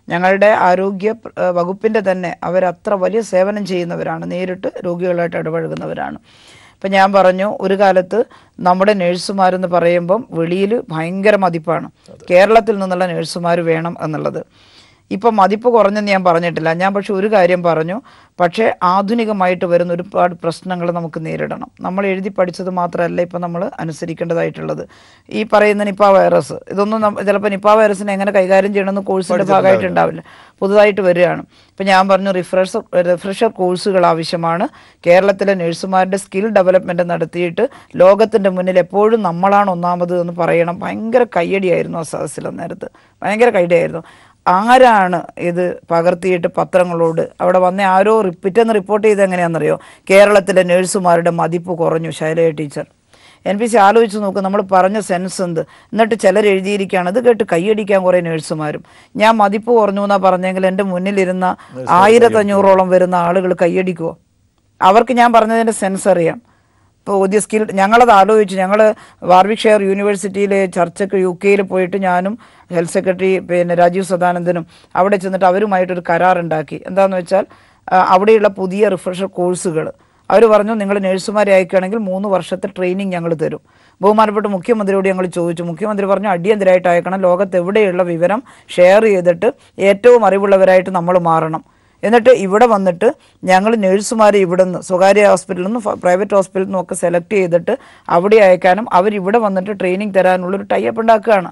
ഞങ്ങളുടെ ആരോഗ്യ ഏഹ്, വകുപ്പിൻ്റെ തന്നെ അവരത്ര വലിയ സേവനം ചെയ്യുന്നവരാണ് നേരിട്ട് രോഗികളായിട്ട് ഇടപഴകുന്നവരാണ് ഇപ്പം ഞാൻ പറഞ്ഞു ഒരു കാലത്ത് നമ്മുടെ നേഴ്സുമാരെന്ന് പറയുമ്പം വെളിയിൽ ഭയങ്കര മതിപ്പാണ് കേരളത്തിൽ നിന്നുള്ള നേഴ്സുമാർ വേണം എന്നുള്ളത് ഇപ്പം മതിപ്പ് കുറഞ്ഞെന്ന് ഞാൻ പറഞ്ഞിട്ടില്ല ഞാൻ പക്ഷെ ഒരു കാര്യം പറഞ്ഞു പക്ഷേ ആധുനികമായിട്ട് വരുന്ന ഒരുപാട് പ്രശ്നങ്ങൾ നമുക്ക് നേരിടണം നമ്മൾ എഴുതി പഠിച്ചത് മാത്രമല്ല ഇപ്പം നമ്മൾ അനുസരിക്കേണ്ടതായിട്ടുള്ളത് ഈ പറയുന്ന നിപ്പ വൈറസ് ഇതൊന്നും നമ്മ- ചിലപ്പോൾ നിപ്പ വൈറസിനെ എങ്ങനെ കൈകാര്യം ചെയ്യണമെന്ന് കോഴ്സിൻ്റെ ഭാഗമായിട്ട് ഉണ്ടാവില്ല പുതുതായിട്ട് വരികയാണ് ഇപ്പം ഞാൻ പറഞ്ഞു റിഫ്രഷർ റിഫ്രഷർ കോഴ്സുകൾ ആവശ്യമാണ് കേരളത്തിലെ നഴ്സുമാരുടെ സ്കിൽ ഡെവലപ്മെൻറ്റ് നടത്തിയിട്ട് ലോകത്തിൻ്റെ മുന്നിൽ എപ്പോഴും നമ്മളാണ് ഒന്നാമത് എന്ന് പറയണം ഭയങ്കര കയ്യടിയായിരുന്നു ആ സദസ്സിൽ അന്നേരത്ത് ഭയങ്കര കയ്യടിയായിരുന്നു ആരാണ് ഇത് പകർത്തിയിട്ട് പത്രങ്ങളോട് അവിടെ വന്ന ആരോ റി- പിറ്റേന്ന് റിപ്പോർട്ട് ചെയ്ത് എങ്ങനെയാണെന്നറിയോ കേരളത്തിലെ നഴ്സുമാരുടെ മതിപ്പ് കുറഞ്ഞു Shailaja teacher N P C ആലോചിച്ച് നോക്ക് നമ്മൾ പറഞ്ഞ സെൻസ് എന്ത് എന്നിട്ട് ചിലർ എഴുതിയിരിക്കുകയാണ് ഇത് കേട്ട് കൈയടിക്കാൻ കുറേ നഴ്സുമാരും ഞാൻ മതിപ്പ് കുറഞ്ഞു എന്നാ പറഞ്ഞെങ്കിൽ എൻ്റെ മുന്നിലിരുന്ന ആയിരത്തഞ്ഞൂറോളം വരുന്ന ആളുകൾ കൈയടിക്കുമോ അവർക്ക് ഞാൻ പറഞ്ഞതിൻ്റെ സെൻസ് അറിയാം ഇപ്പോൾ പുതിയ സ്കിൽ ഞങ്ങളത് ആലോചിച്ചു ഞങ്ങൾ വാർവിക്ഷയർ യൂണിവേഴ്സിറ്റിയിലെ ചർച്ചയ്ക്ക് യു കെയിൽ പോയിട്ട് ഞാനും ഹെൽത്ത് സെക്രട്ടറി പിന്നെ രാജീവ് സദാനന്ദനും അവിടെ ചെന്നിട്ട് അവരുമായിട്ടൊരു കരാറുണ്ടാക്കി എന്താണെന്ന് വെച്ചാൽ ആ, അവിടെയുള്ള പുതിയ റിഫ്രഷർ കോഴ്സുകൾ അവർ പറഞ്ഞു നിങ്ങൾ നഴ്സുമാരെ അയക്കുകയാണെങ്കിൽ മൂന്ന് വർഷത്തെ ട്രെയിനിങ് ഞങ്ങൾ തരും ബഹുമാനപ്പെട്ട മുഖ്യമന്ത്രിയോട് ഞങ്ങൾ ചോദിച്ചു മുഖ്യമന്ത്രി പറഞ്ഞു അടിയന്തരമായിട്ട് അയക്കണം ലോകത്ത് എവിടെയുള്ള വിവരം ഷെയർ ചെയ്തിട്ട് ഏറ്റവും അറിവുള്ളവരായിട്ട് നമ്മൾ മാറണം എന്നിട്ട് ഇവിടെ വന്നിട്ട് ഞങ്ങൾ നേഴ്സുമാരെ ഇവിടെ നിന്ന് സ്വകാര്യ ഹോസ്പിറ്റലിൽ നിന്നും ഫ- പ്രൈവറ്റ് ഹോസ്പിറ്റലിൽ നിന്നും ഒക്കെ സെലക്ട് ചെയ്തിട്ട് അവിടെ അയക്കാനും അവരിവിടെ വന്നിട്ട് ട്രെയിനിങ് തരാനുള്ളൊരു ടൈപ്പ് ഉണ്ടാക്കുകയാണ്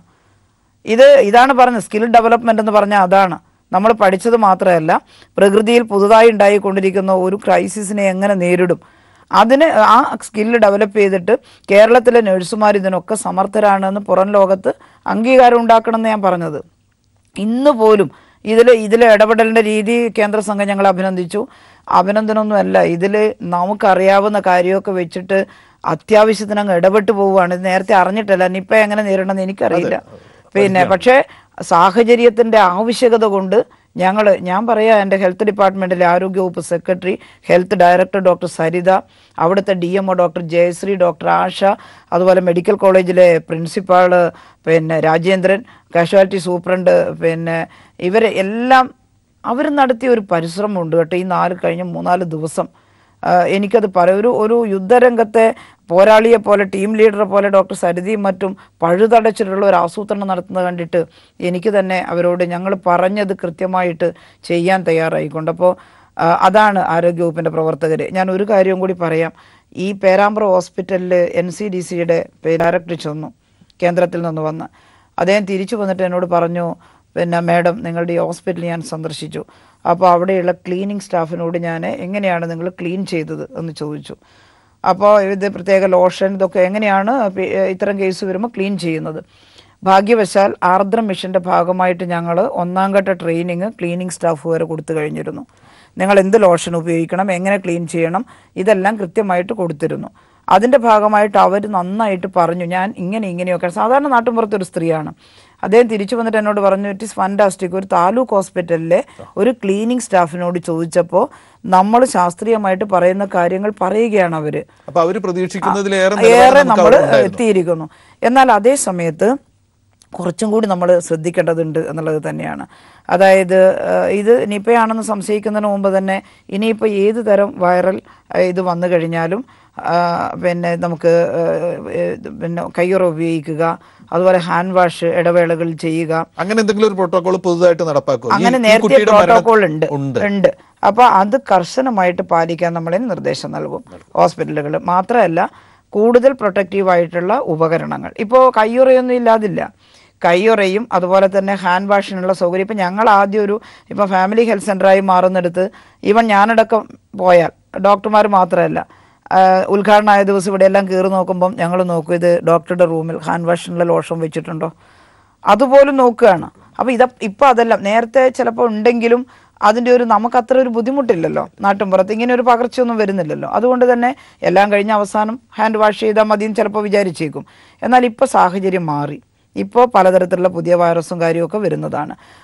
ഇത് ഇതാണ് പറഞ്ഞത് സ്കിൽ ഡെവലപ്മെന്റ് എന്ന് പറഞ്ഞാൽ അതാണ് നമ്മൾ പഠിച്ചത് മാത്രമല്ല പ്രകൃതിയിൽ പുതുതായി ഉണ്ടായിക്കൊണ്ടിരിക്കുന്ന ഒരു ക്രൈസിസിനെ എങ്ങനെ നേരിടും അതിന് ആ സ്കില്ല് ഡെവലപ്പ് ചെയ്തിട്ട് കേരളത്തിലെ നഴ്സുമാർ ഇതിനൊക്കെ സമർത്ഥരാണെന്ന് പുറം ലോകത്ത് അംഗീകാരം ഉണ്ടാക്കണമെന്ന് ഞാൻ പറഞ്ഞത് ഇന്ന് പോലും ഇതിൽ ഇതിൽ ഇടപെടലിൻ്റെ രീതി കേന്ദ്ര സംഘം ഞങ്ങൾ അഭിനന്ദിച്ചു അഭിനന്ദനമൊന്നുമല്ല ഇതിൽ നമുക്കറിയാവുന്ന കാര്യമൊക്കെ വെച്ചിട്ട് അത്യാവശ്യത്തിന് അങ്ങ് ഇടപെട്ട് പോവുകയാണ് ഇത് നേരത്തെ അറിഞ്ഞിട്ടല്ല നിപ്പ എങ്ങനെ നേരിടണമെന്ന് എനിക്കറിയില്ല പിന്നെ പക്ഷേ സാഹചര്യത്തിൻ്റെ ആവശ്യകത കൊണ്ട് ഞങ്ങൾ ഞാൻ പറയാം എൻ്റെ ഹെൽത്ത് ഡിപ്പാർട്ട്മെൻറ്റിലെ ആരോഗ്യവകുപ്പ് secretary health director doctor Saritha അവിടുത്തെ D M O doctor Jayashree doctor Asha അതുപോലെ മെഡിക്കൽ കോളേജിലെ പ്രിൻസിപ്പാള് പിന്നെ രാജേന്ദ്രൻ കാഷ്വാലിറ്റി സൂപ്രണ്ട് പിന്നെ ഇവരെ എല്ലാം അവർ നടത്തിയ ഒരു പരിശ്രമമുണ്ട് കേട്ടോ ഈ നാല് കഴിഞ്ഞ മൂന്നാല് ദിവസം ആ, എനിക്കത് പറ ഒരു ഒരു യുദ്ധരംഗത്തെ പോരാളിയെ പോലെ ടീം ലീഡറെ പോലെ ഡോക്ടർ സരിതയും മറ്റും പഴുതടച്ചിട്ടുള്ള ഒരു ആസൂത്രണം നടത്തുന്നത് കണ്ടിട്ട് എനിക്ക് തന്നെ അവരോട് ഞങ്ങൾ പറഞ്ഞത് കൃത്യമായിട്ട് ചെയ്യാൻ തയ്യാറായിക്കൊണ്ട് അപ്പോൾ അതാണ് ആരോഗ്യവകുപ്പിൻ്റെ പ്രവർത്തകർ ഞാൻ ഒരു കാര്യവും കൂടി പറയാം ഈ പേരാമ്പ്ര ഹോസ്പിറ്റലിൽ എൻ സി ഡി സിയുടെ ഡയറക്ടർ ചെന്നു കേന്ദ്രത്തിൽ നിന്ന് വന്ന് അദ്ദേഹം തിരിച്ചു വന്നിട്ട് എന്നോട് പറഞ്ഞു പിന്നെ മാഡം നിങ്ങളുടെ ഈ ഹോസ്പിറ്റൽ ഞാൻ സന്ദർശിച്ചു അപ്പോൾ അവിടെയുള്ള ക്ലീനിങ് സ്റ്റാഫിനോട് ഞാൻ എങ്ങനെയാണ് നിങ്ങൾ ക്ലീൻ ചെയ്തത് എന്ന് ചോദിച്ചു അപ്പോൾ ഇത് പ്രത്യേക ലോഷൻ ഇതൊക്കെ എങ്ങനെയാണ് പി- ഇത്തരം കേസ് വരുമ്പോൾ ക്ലീൻ ചെയ്യുന്നത് ഭാഗ്യവശാൽ ആർദ്രം മിഷൻ്റെ ഭാഗമായിട്ട് ഞങ്ങൾ ഒന്നാം ഘട്ട ട്രെയിനിങ് ക്ലീനിങ് സ്റ്റാഫ് വരെ കൊടുത്തു കഴിഞ്ഞിരുന്നു നിങ്ങൾ എന്ത് ലോഷൻ ഉപയോഗിക്കണം എങ്ങനെ ക്ലീൻ ചെയ്യണം ഇതെല്ലാം കൃത്യമായിട്ട് കൊടുത്തിരുന്നു അതിൻ്റെ ഭാഗമായിട്ട് അവർ നന്നായിട്ട് പറഞ്ഞു ഞാൻ ഇങ്ങനെ ഇങ്ങനെയൊക്കെ സാധാരണ നാട്ടിൻപുറത്തെ ഒരു സ്ത്രീയാണ് അദ്ദേഹം തിരിച്ചു വന്നിട്ട് എന്നോട് പറഞ്ഞു ഇറ്റ് ഇസ് ഫാൻറ്റാസ്റ്റിക് ഒരു താലൂക്ക് ഹോസ്പിറ്റലിലെ ഒരു ക്ലീനിങ് സ്റ്റാഫിനോട് ചോദിച്ചപ്പോൾ നമ്മൾ ശാസ്ത്രീയമായിട്ട് പറയുന്ന കാര്യങ്ങൾ പറയുകയാണ് അവർ അപ്പൊ അവര് പ്രതീക്ഷിക്കുന്നതിലേറെ ഏറെ നിലവാരം നമുക്ക് നമ്മൾ അവിടെ ഉണ്ടായിരുന്നു. എത്തിയിരിക്കുന്നു എന്നാൽ അതേ സമയത്ത് കുറച്ചും കൂടി നമ്മൾ ശ്രദ്ധിക്കേണ്ടതുണ്ട് എന്നുള്ളത് തന്നെയാണ് അതായത് ഏഹ്, ഇത് നിപ്പയാണെന്ന് സംശയിക്കുന്നതിന് മുമ്പ് തന്നെ ഇനിയിപ്പോൾ ഏത് തരം വൈറൽ ഏഹ്, ഇത് വന്നു കഴിഞ്ഞാലും ആ, പിന്നെ നമുക്ക് ഏഹ്, ഏഹ്, പിന്നെ കയ്യുറ ഉപയോഗിക്കുക അതുപോലെ ഹാൻഡ് വാഷ് ഇടവേളകളിൽ ചെയ്യുക അങ്ങനെ എന്തെങ്കിലും ഒരു പ്രോട്ടോകോൾ പുതുതായിട്ട് നടപ്പാക്കും അങ്ങനെ നേരത്തെ പ്രോട്ടോകോൾ ഉണ്ട് ഉണ്ട് അപ്പൊ അത് കർശനമായിട്ട് പാലിക്കാൻ നമ്മളതിന് നിർദ്ദേശം നൽകും ഹോസ്പിറ്റലുകൾ മാത്രമല്ല കൂടുതൽ പ്രൊട്ടക്റ്റീവ് ആയിട്ടുള്ള ഉപകരണങ്ങൾ ഇപ്പോൾ കയ്യുറയൊന്നും ഇല്ലാതില്ല കയ്യുറയും അതുപോലെ തന്നെ ഹാൻഡ് വാഷിനുള്ള സൗകര്യം ഇപ്പം ഞങ്ങൾ ആദ്യം ഒരു ഇപ്പം ഫാമിലി ഹെൽത്ത് സെൻ്ററായി മാറുന്നിടത്ത് ഈവൻ ഞാനടക്കം പോയാൽ ഡോക്ടർമാർ മാത്രമല്ല ആഹ് ഉദ്ഘാടനമായ ദിവസം ഇവിടെ എല്ലാം കയറി നോക്കുമ്പം ഞങ്ങൾ നോക്കും ഇത് ഡോക്ടറുടെ റൂമിൽ ഹാൻഡ് വാഷിനുള്ള ലോഷൻ വെച്ചിട്ടുണ്ടോ അതുപോലും നോക്കുകയാണ് അപ്പോൾ ഇത് ഇപ്പം അതല്ല നേരത്തെ ചിലപ്പോൾ ഉണ്ടെങ്കിലും അതിൻ്റെ ഒരു നമുക്ക് അത്ര ഒരു ബുദ്ധിമുട്ടില്ലല്ലോ നാട്ടിൻപുറത്ത് ഇങ്ങനെ ഒരു പകർച്ചയൊന്നും വരുന്നില്ലല്ലോ അതുകൊണ്ട് തന്നെ എല്ലാം കഴിഞ്ഞ അവസാനം ഹാൻഡ് വാഷ് ചെയ്താൽ മതിയും ചിലപ്പോൾ വിചാരിച്ചേക്കും എന്നാൽ ഇപ്പോൾ സാഹചര്യം മാറി ഇപ്പോൾ പലതരത്തിലുള്ള പുതിയ വൈറസും കാര്യമൊക്കെ വരുന്നതാണ്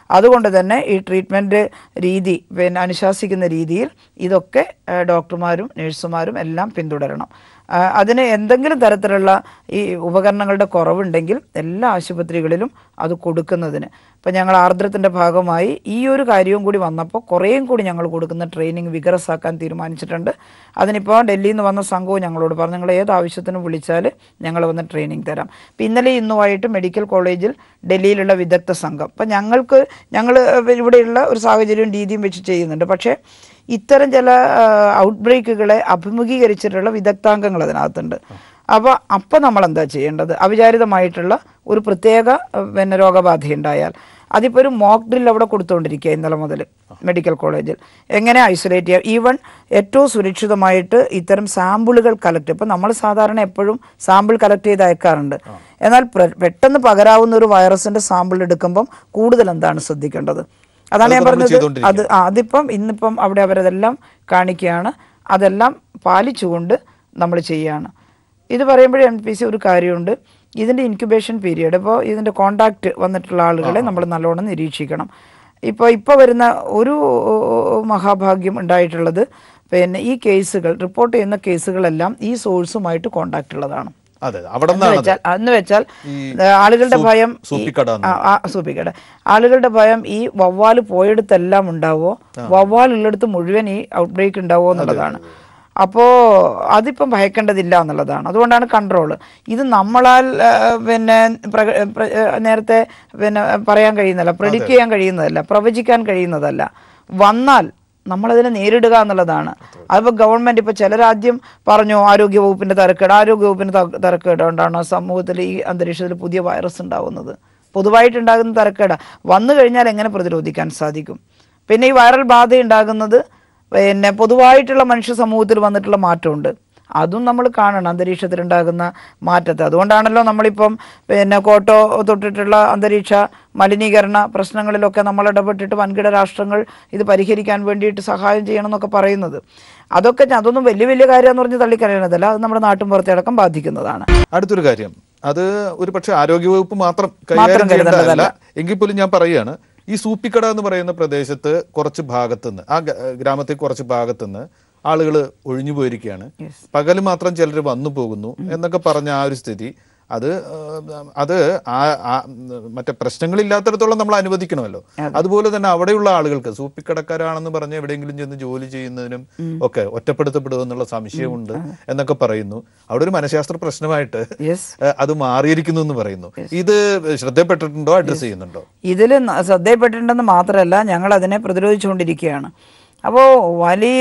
അതുകൊണ്ട് തന്നെ ഈ ട്രീറ്റ്മെൻറ്റ് രീതി പിന്നെ അനുശാസിക്കുന്ന രീതിയിൽ ഇതൊക്കെ ആ, ഡോക്ടർമാരും നഴ്സുമാരും എല്ലാം പിന്തുടരണം ആ, അതിന് എന്തെങ്കിലും തരത്തിലുള്ള ഈ ഉപകരണങ്ങളുടെ കുറവുണ്ടെങ്കിൽ എല്ലാ ആശുപത്രികളിലും അത് കൊടുക്കുന്നതിന് ഇപ്പം ഞങ്ങൾ ആർദ്രത്തിൻ്റെ ഭാഗമായി ഈ ഒരു കാര്യവും കൂടി വന്നപ്പോൾ കുറേയും കൂടി ഞങ്ങൾ കൊടുക്കുന്ന ട്രെയിനിങ് വികരസാക്കാൻ തീരുമാനിച്ചിട്ടുണ്ട് അതിനിപ്പോൾ ഡൽഹിയിൽ നിന്ന് വന്ന സംഘവും ഞങ്ങളോട് പറഞ്ഞു നിങ്ങൾ ഏത് ആവശ്യത്തിനും വിളിച്ചാൽ ഞങ്ങൾ വന്ന് ട്രെയിനിങ് തരാം ഇപ്പം ഇന്നലെ ഇന്നുമായിട്ട് മെഡിക്കൽ കോളേജിൽ ഡൽഹിയിലുള്ള വിദഗ്ധ സംഘം അപ്പം ഞങ്ങൾക്ക് ഞങ്ങൾ ഇവിടെയുള്ള ഒരു സാഹചര്യവും രീതിയും വെച്ച് ചെയ്യുന്നുണ്ട് പക്ഷേ ഇത്തരം ചില ഔട്ട് ബ്രേക്കുകളെ അഭിമുഖീകരിച്ചിട്ടുള്ള വിദഗ്ധാംഗങ്ങൾ അതിനകത്തുണ്ട് അപ്പോൾ അപ്പം നമ്മൾ എന്താ ചെയ്യേണ്ടത് അവിചാരിതമായിട്ടുള്ള ഒരു പ്രത്യേക ആ, പിന്നെ രോഗബാധയുണ്ടായാൽ അതിപ്പോൾ ഒരു മോക്ക് ഡ്രിൽ അവിടെ കൊടുത്തുകൊണ്ടിരിക്കുക ഇന്നലെ മുതൽ മെഡിക്കൽ കോളേജിൽ എങ്ങനെ ഐസൊലേറ്റ് ചെയ്യാം ഈവൻ ഏറ്റവും സുരക്ഷിതമായിട്ട് ഇത്തരം സാമ്പിളുകൾ കളക്ട് ഇപ്പം നമ്മൾ സാധാരണ എപ്പോഴും സാമ്പിൾ കളക്ട് ചെയ്ത് അയക്കാറുണ്ട് എന്നാൽ പ്ര- പെട്ടെന്ന് പകരാവുന്ന ഒരു വൈറസിന്റെ സാമ്പിൾ എടുക്കുമ്പം കൂടുതൽ എന്താണ് ശ്രദ്ധിക്കേണ്ടത് അതാണ് ഞാൻ അതൊക്കെ നമ്മൾ പറഞ്ഞത് ചെയ്തുകൊണ്ടിരിക്കുകയാണ്. അത് ആ, അതിപ്പം ഇന്നിപ്പം അവിടെ അവരതെല്ലാം കാണിക്കുകയാണ് അതെല്ലാം പാലിച്ചുകൊണ്ട് നമ്മൾ ചെയ്യുകയാണ് ഇത് പറയുമ്പോഴേ എം പി സി ഒരു കാര്യമുണ്ട് ഇതിൻ്റെ ഇൻക്യുബേഷൻ പീരിയഡ് ഇപ്പോൾ ഇതിൻ്റെ കോണ്ടാക്റ്റ് വന്നിട്ടുള്ള ആളുകളെ നമ്മൾ നല്ലോണം നിരീക്ഷിക്കണം ഇപ്പോൾ ഇപ്പോൾ വരുന്ന ഒരു മഹാഭാഗ്യം ഉണ്ടായിട്ടുള്ളത് പിന്നെ ഈ കേസുകൾ റിപ്പോർട്ട് ചെയ്യുന്ന കേസുകളെല്ലാം ഈ സോഴ്സുമായിട്ട് കോണ്ടാക്റ്റ് ഉള്ളതാണ് അതെ അവിടെ എന്ന് നിന്നാണ് വെച്ചാൽ എന്ന് വെച്ചാൽ ഈ ഏ, ആളുകളുടെ സൂ- ഭയം ഈ- സൂപ്പിക്കട എന്ന് ആ, ആ, സൂപ്പിക്കട ആളുകളുടെ ഭയം ഈ വവ്വാല് പോയെടുത്തെല്ലാം ഉണ്ടാവോ വവ്വാൽ ഉള്ളിടത്ത് മുഴുവൻ ഈ ഔട്ട് ബ്രേക്ക് ഉണ്ടാവോ എന്നുള്ളതാണ് അപ്പോൾ അതിപ്പം ഭയക്കേണ്ടതില്ല എന്നുള്ളതാണ് അതുകൊണ്ടാണ് കൺട്രോൾ ഇത് നമ്മളാൽ ആ, പിന്നെ പ്രക- പ്ര- ആ, നേരത്തെ പിന്നെ പറയാൻ കഴിയുന്നതല്ല പ്രഡിക്റ്റ് ചെയ്യാൻ കഴിയുന്നതല്ല പ്രവചിക്കാൻ കഴിയുന്നതല്ല വന്നാൽ നമ്മളതിനെ നേരിടുക എന്നുള്ളതാണ് അതിപ്പോൾ ഗവൺമെന്റ് ഇപ്പോൾ ചില രാജ്യം പറഞ്ഞു ആരോഗ്യ വകുപ്പിന്റെ തരക്കേട് ആരോഗ്യ വകുപ്പിന്റെ ത- തരക്കേട് കൊണ്ടാണ് സമൂഹത്തിൽ ഈ അന്തരീക്ഷത്തിൽ പുതിയ വൈറസ് ഉണ്ടാവുന്നത് പൊതുവായിട്ടുണ്ടാകുന്ന തരക്കേട് വന്നു കഴിഞ്ഞാൽ എങ്ങനെ പ്രതിരോധിക്കാൻ സാധിക്കും പിന്നെ ഈ വൈറൽ ബാധ ഉണ്ടാകുന്നത് പിന്നെ പൊതുവായിട്ടുള്ള മനുഷ്യ സമൂഹത്തിൽ വന്നിട്ടുള്ള മാറ്റമുണ്ട് അതും നമ്മൾ കാണണം അന്തരീക്ഷത്തിലുണ്ടാകുന്ന മാറ്റത്തെ അതുകൊണ്ടാണല്ലോ നമ്മളിപ്പം പിന്നെ കോട്ടോ തൊട്ടിട്ടുള്ള അന്തരീക്ഷ മലിനീകരണ പ്രശ്നങ്ങളിലൊക്കെ നമ്മൾ ഇടപെട്ടിട്ട് വൻകിട രാഷ്ട്രങ്ങൾ ഇത് പരിഹരിക്കാൻ വേണ്ടിയിട്ട് സഹായം ചെയ്യണം എന്നൊക്കെ പറയുന്നത് അതൊക്കെ ഞാൻ- അതൊന്നും വലിയ വലിയ കാര്യമെന്ന് പറഞ്ഞ് തള്ളിക്കളയുന്നതല്ല അത് നമ്മുടെ നാട്ടും പുറത്തെ അടക്കം ബാധിക്കുന്നതാണ് അടുത്തൊരു കാര്യം അത് ഒരു പക്ഷേ ആരോഗ്യവകുപ്പ് മാത്രം മാത്രം കൈകാര്യം ചെയ്യേണ്ടതല്ല കരുതേണ്ടതല്ല. എങ്കിൽ പോലും ഞാൻ പറയുകയാണ് ഈ സൂപ്പിക്കട എന്ന് പറയുന്ന പ്രദേശത്ത് കുറച്ച് ഭാഗത്തുനിന്ന് ആ ഗ- ഗ്രാമത്തിൽ കുറച്ച് ഭാഗത്തുനിന്ന് ആളുകൾ ഒഴിഞ്ഞു പോയിരിക്കുകയാണ് പകൽ മാത്രം ചിലർ വന്നു പോകുന്നു എന്നൊക്കെ പറഞ്ഞ ആ ഒരു സ്ഥിതി അത് ഏഹ്, അത് ആ ആ- മറ്റേ പ്രശ്നങ്ങളില്ലാത്തിടത്തോളം നമ്മൾ അനുവദിക്കണമല്ലോ അതുപോലെ തന്നെ അവിടെയുള്ള ആളുകൾക്ക് സൂപ്പിക്കടക്കാരാണെന്ന് പറഞ്ഞ് എവിടെയെങ്കിലും ചെന്ന് ജോലി ചെയ്യുന്നതിനും ഒക്കെ ഒറ്റപ്പെടുത്തപ്പെടുമെന്നുള്ള സംശയമുണ്ട് എന്നൊക്കെ പറയുന്നു അവിടെ ഒരു മനഃശാസ്ത്ര പ്രശ്നമായിട്ട് യെസ് ഏഹ് അത് മാറിയിരിക്കുന്നു എന്ന് പറയുന്നു ഇത് ശ്രദ്ധപ്പെട്ടിട്ടുണ്ടോ അഡ്രസ് ചെയ്യുന്നുണ്ടോ ഇതിൽ ശ്രദ്ധയിൽപ്പെട്ടിട്ടുണ്ടെന്ന് മാത്രമല്ല ഞങ്ങൾ അതിനെ പ്രതിരോധിച്ചുകൊണ്ടിരിക്കുകയാണ് അപ്പോൾ വലിയ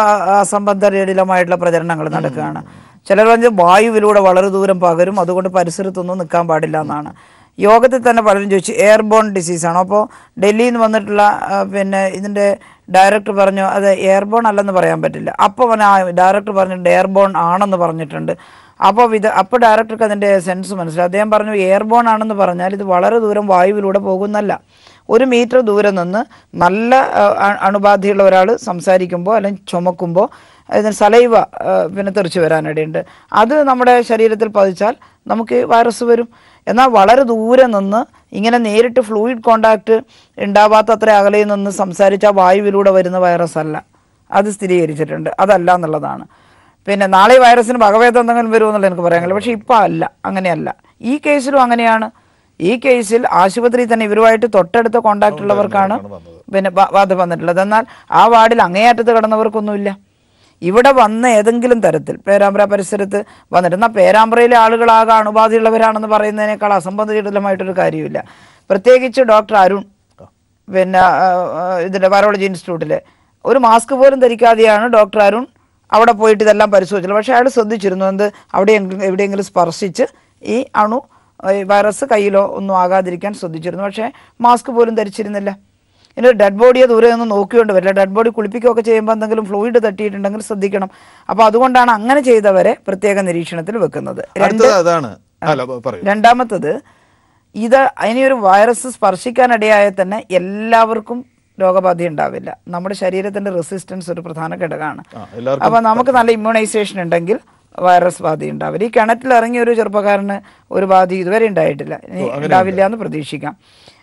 അസംബന്ധരഹിതമായിട്ടുള്ള പ്രചരണങ്ങൾ നടക്കുകയാണ് ചിലർ പറഞ്ഞ് വായുവിലൂടെ വളരെ ദൂരം പകരും അതുകൊണ്ട് പരിസരത്തൊന്നും നിൽക്കാൻ പാടില്ല എന്നാണ് യോഗത്തിൽ തന്നെ പലരും ചോദിച്ചു എയർബോൺ ഡിസീസാണോ അപ്പോൾ ഡൽഹിയിൽ നിന്ന് വന്നിട്ടുള്ള ആ, പിന്നെ ഇതിൻ്റെ ഡയറക്ടർ പറഞ്ഞു അത് എയർബോൺ അല്ലെന്ന് പറയാൻ പറ്റില്ല അപ്പോൾ ആ ഡയറക്ടർ പറഞ്ഞിട്ടുണ്ട് എയർബോൺ ആണെന്ന് പറഞ്ഞിട്ടുണ്ട് അപ്പോൾ ഇത് അപ്പോൾ ഡയറക്ടർക്ക് അതിൻ്റെ സെൻസ് മനസ്സിലായി അദ്ദേഹം പറഞ്ഞു എയർബോൺ ആണെന്ന് പറഞ്ഞാൽ ഇത് വളരെ ദൂരം വായുവിലൂടെ പോകുന്നല്ല ഒരു മീറ്റർ ദൂരെ നിന്ന് നല്ല ആ, അ- അണുബാധയുള്ള ഒരാൾ സംസാരിക്കുമ്പോൾ അല്ലെങ്കിൽ ചുമക്കുമ്പോൾ ഇതിന് സലൈവ ആ, പിന്നെ തെറിച്ച് വരാനിടയുണ്ട് അത് നമ്മുടെ ശരീരത്തിൽ പതിച്ചാൽ നമുക്ക് വൈറസ് വരും എന്നാൽ വളരെ ദൂരെ നിന്ന് ഇങ്ങനെ നേരിട്ട് ഫ്ലൂയിഡ് കോണ്ടാക്ട് ഉണ്ടാവാത്ത അത്ര അകലയിൽ നിന്ന് സംസാരിച്ച വായുവിലൂടെ വരുന്ന വൈറസ് അല്ല അത് സ്ഥിരീകരിച്ചിട്ടുണ്ട് അതല്ല എന്നുള്ളതാണ് പിന്നെ നാളെ ഈ വൈറസിന് വകഭേദം എന്തെങ്കിലും വരുമോ എന്നുള്ളത് എനിക്ക് പറയാൻ കഴിയില്ല പക്ഷേ ഇപ്പം അല്ല അങ്ങനെയല്ല ഈ കേസിലും അങ്ങനെയാണ് ഈ കേസിൽ ആശുപത്രിയിൽ തന്നെ ഇവരുമായിട്ട് തൊട്ടടുത്ത കോണ്ടാക്ട് ഉള്ളവർക്കാണ് പിന്നെ ബ- ബാധ വന്നിട്ടുള്ളത് എന്നാൽ ആ വാർഡിൽ അങ്ങേയറ്റത്ത് കിടന്നവർക്കൊന്നുമില്ല ഇവിടെ വന്ന ഏതെങ്കിലും തരത്തിൽ പേരാമ്പ്ര പരിസരത്ത് വന്നിട്ട് എന്നാൽ പേരാമ്പ്രയിലെ ആളുകളാകെ അണുബാധയുള്ളവരാണെന്ന് പറയുന്നതിനേക്കാൾ അസംബന്ധജടിലമായിട്ടൊരു കാര്യമില്ല പ്രത്യേകിച്ച് ഡോക്ടർ അരുൺ പിന്നെ ആ, ആ, ഇതിന്റെ വൈറോളജി ഇൻസ്റ്റിറ്റ്യൂട്ടിലെ ഒരു മാസ്ക് പോലും ധരിക്കാതെയാണ് ഡോക്ടർ അരുൺ അവിടെ പോയിട്ട് ഇതെല്ലാം പരിശോധിച്ചത് പക്ഷേ അയാൾ ശ്രദ്ധിച്ചിരുന്നു എന്ത് അവിടെ എവിടെയെങ്കിലും സ്പർശിച്ച് ഈ അണു ഈ വൈറസ് കയ്യിലോ ഒന്നും ആകാതിരിക്കാൻ ശ്രദ്ധിച്ചിരുന്നു പക്ഷേ മാസ്ക് പോലും ധരിച്ചിരുന്നില്ല ഇനി ഡെഡ് ബോഡിയെ ദൂരെ നിന്ന് നോക്കിക്കൊണ്ട് വരില്ല ഡെഡ് ബോഡി കുളിപ്പിക്കുകയൊക്കെ ചെയ്യുമ്പോൾ എന്തെങ്കിലും ഫ്ലൂയിഡ് തട്ടിയിട്ടുണ്ടെങ്കിൽ ശ്രദ്ധിക്കണം അപ്പോൾ അതുകൊണ്ടാണ് അങ്ങനെ ചെയ്തവരെ പ്രത്യേക നിരീക്ഷണത്തിൽ വെക്കുന്നത് രണ്ട് അടുത്തത് അതാണ് അല്ല പ- പറയൂ രണ്ടാമത്തത് ഇത് ഇനിയൊരു വൈറസ് സ്പർശിക്കാനിടയായ തന്നെ എല്ലാവർക്കും രോഗബാധ ഉണ്ടാവില്ല നമ്മുടെ ശരീരത്തിന്റെ റെസിസ്റ്റൻസ് ഒരു പ്രധാന ഘടകമാണ് ആ, എല്ലാവർക്കും അപ്പൊ നമുക്ക് നല്ല ഇമ്മ്യൂണൈസേഷൻ ഉണ്ടെങ്കിൽ വൈറസ് ബാധ ഉണ്ടാവില്ല ഈ കിണറ്റിൽ ഇറങ്ങിയ ഒരു ചെറുപ്പക്കാരന് ഒരു ബാധ ഇതുവരെ ഉണ്ടായിട്ടില്ല ഇനി ഉണ്ടാവില്ല എന്ന് പ്രതീക്ഷിക്കാം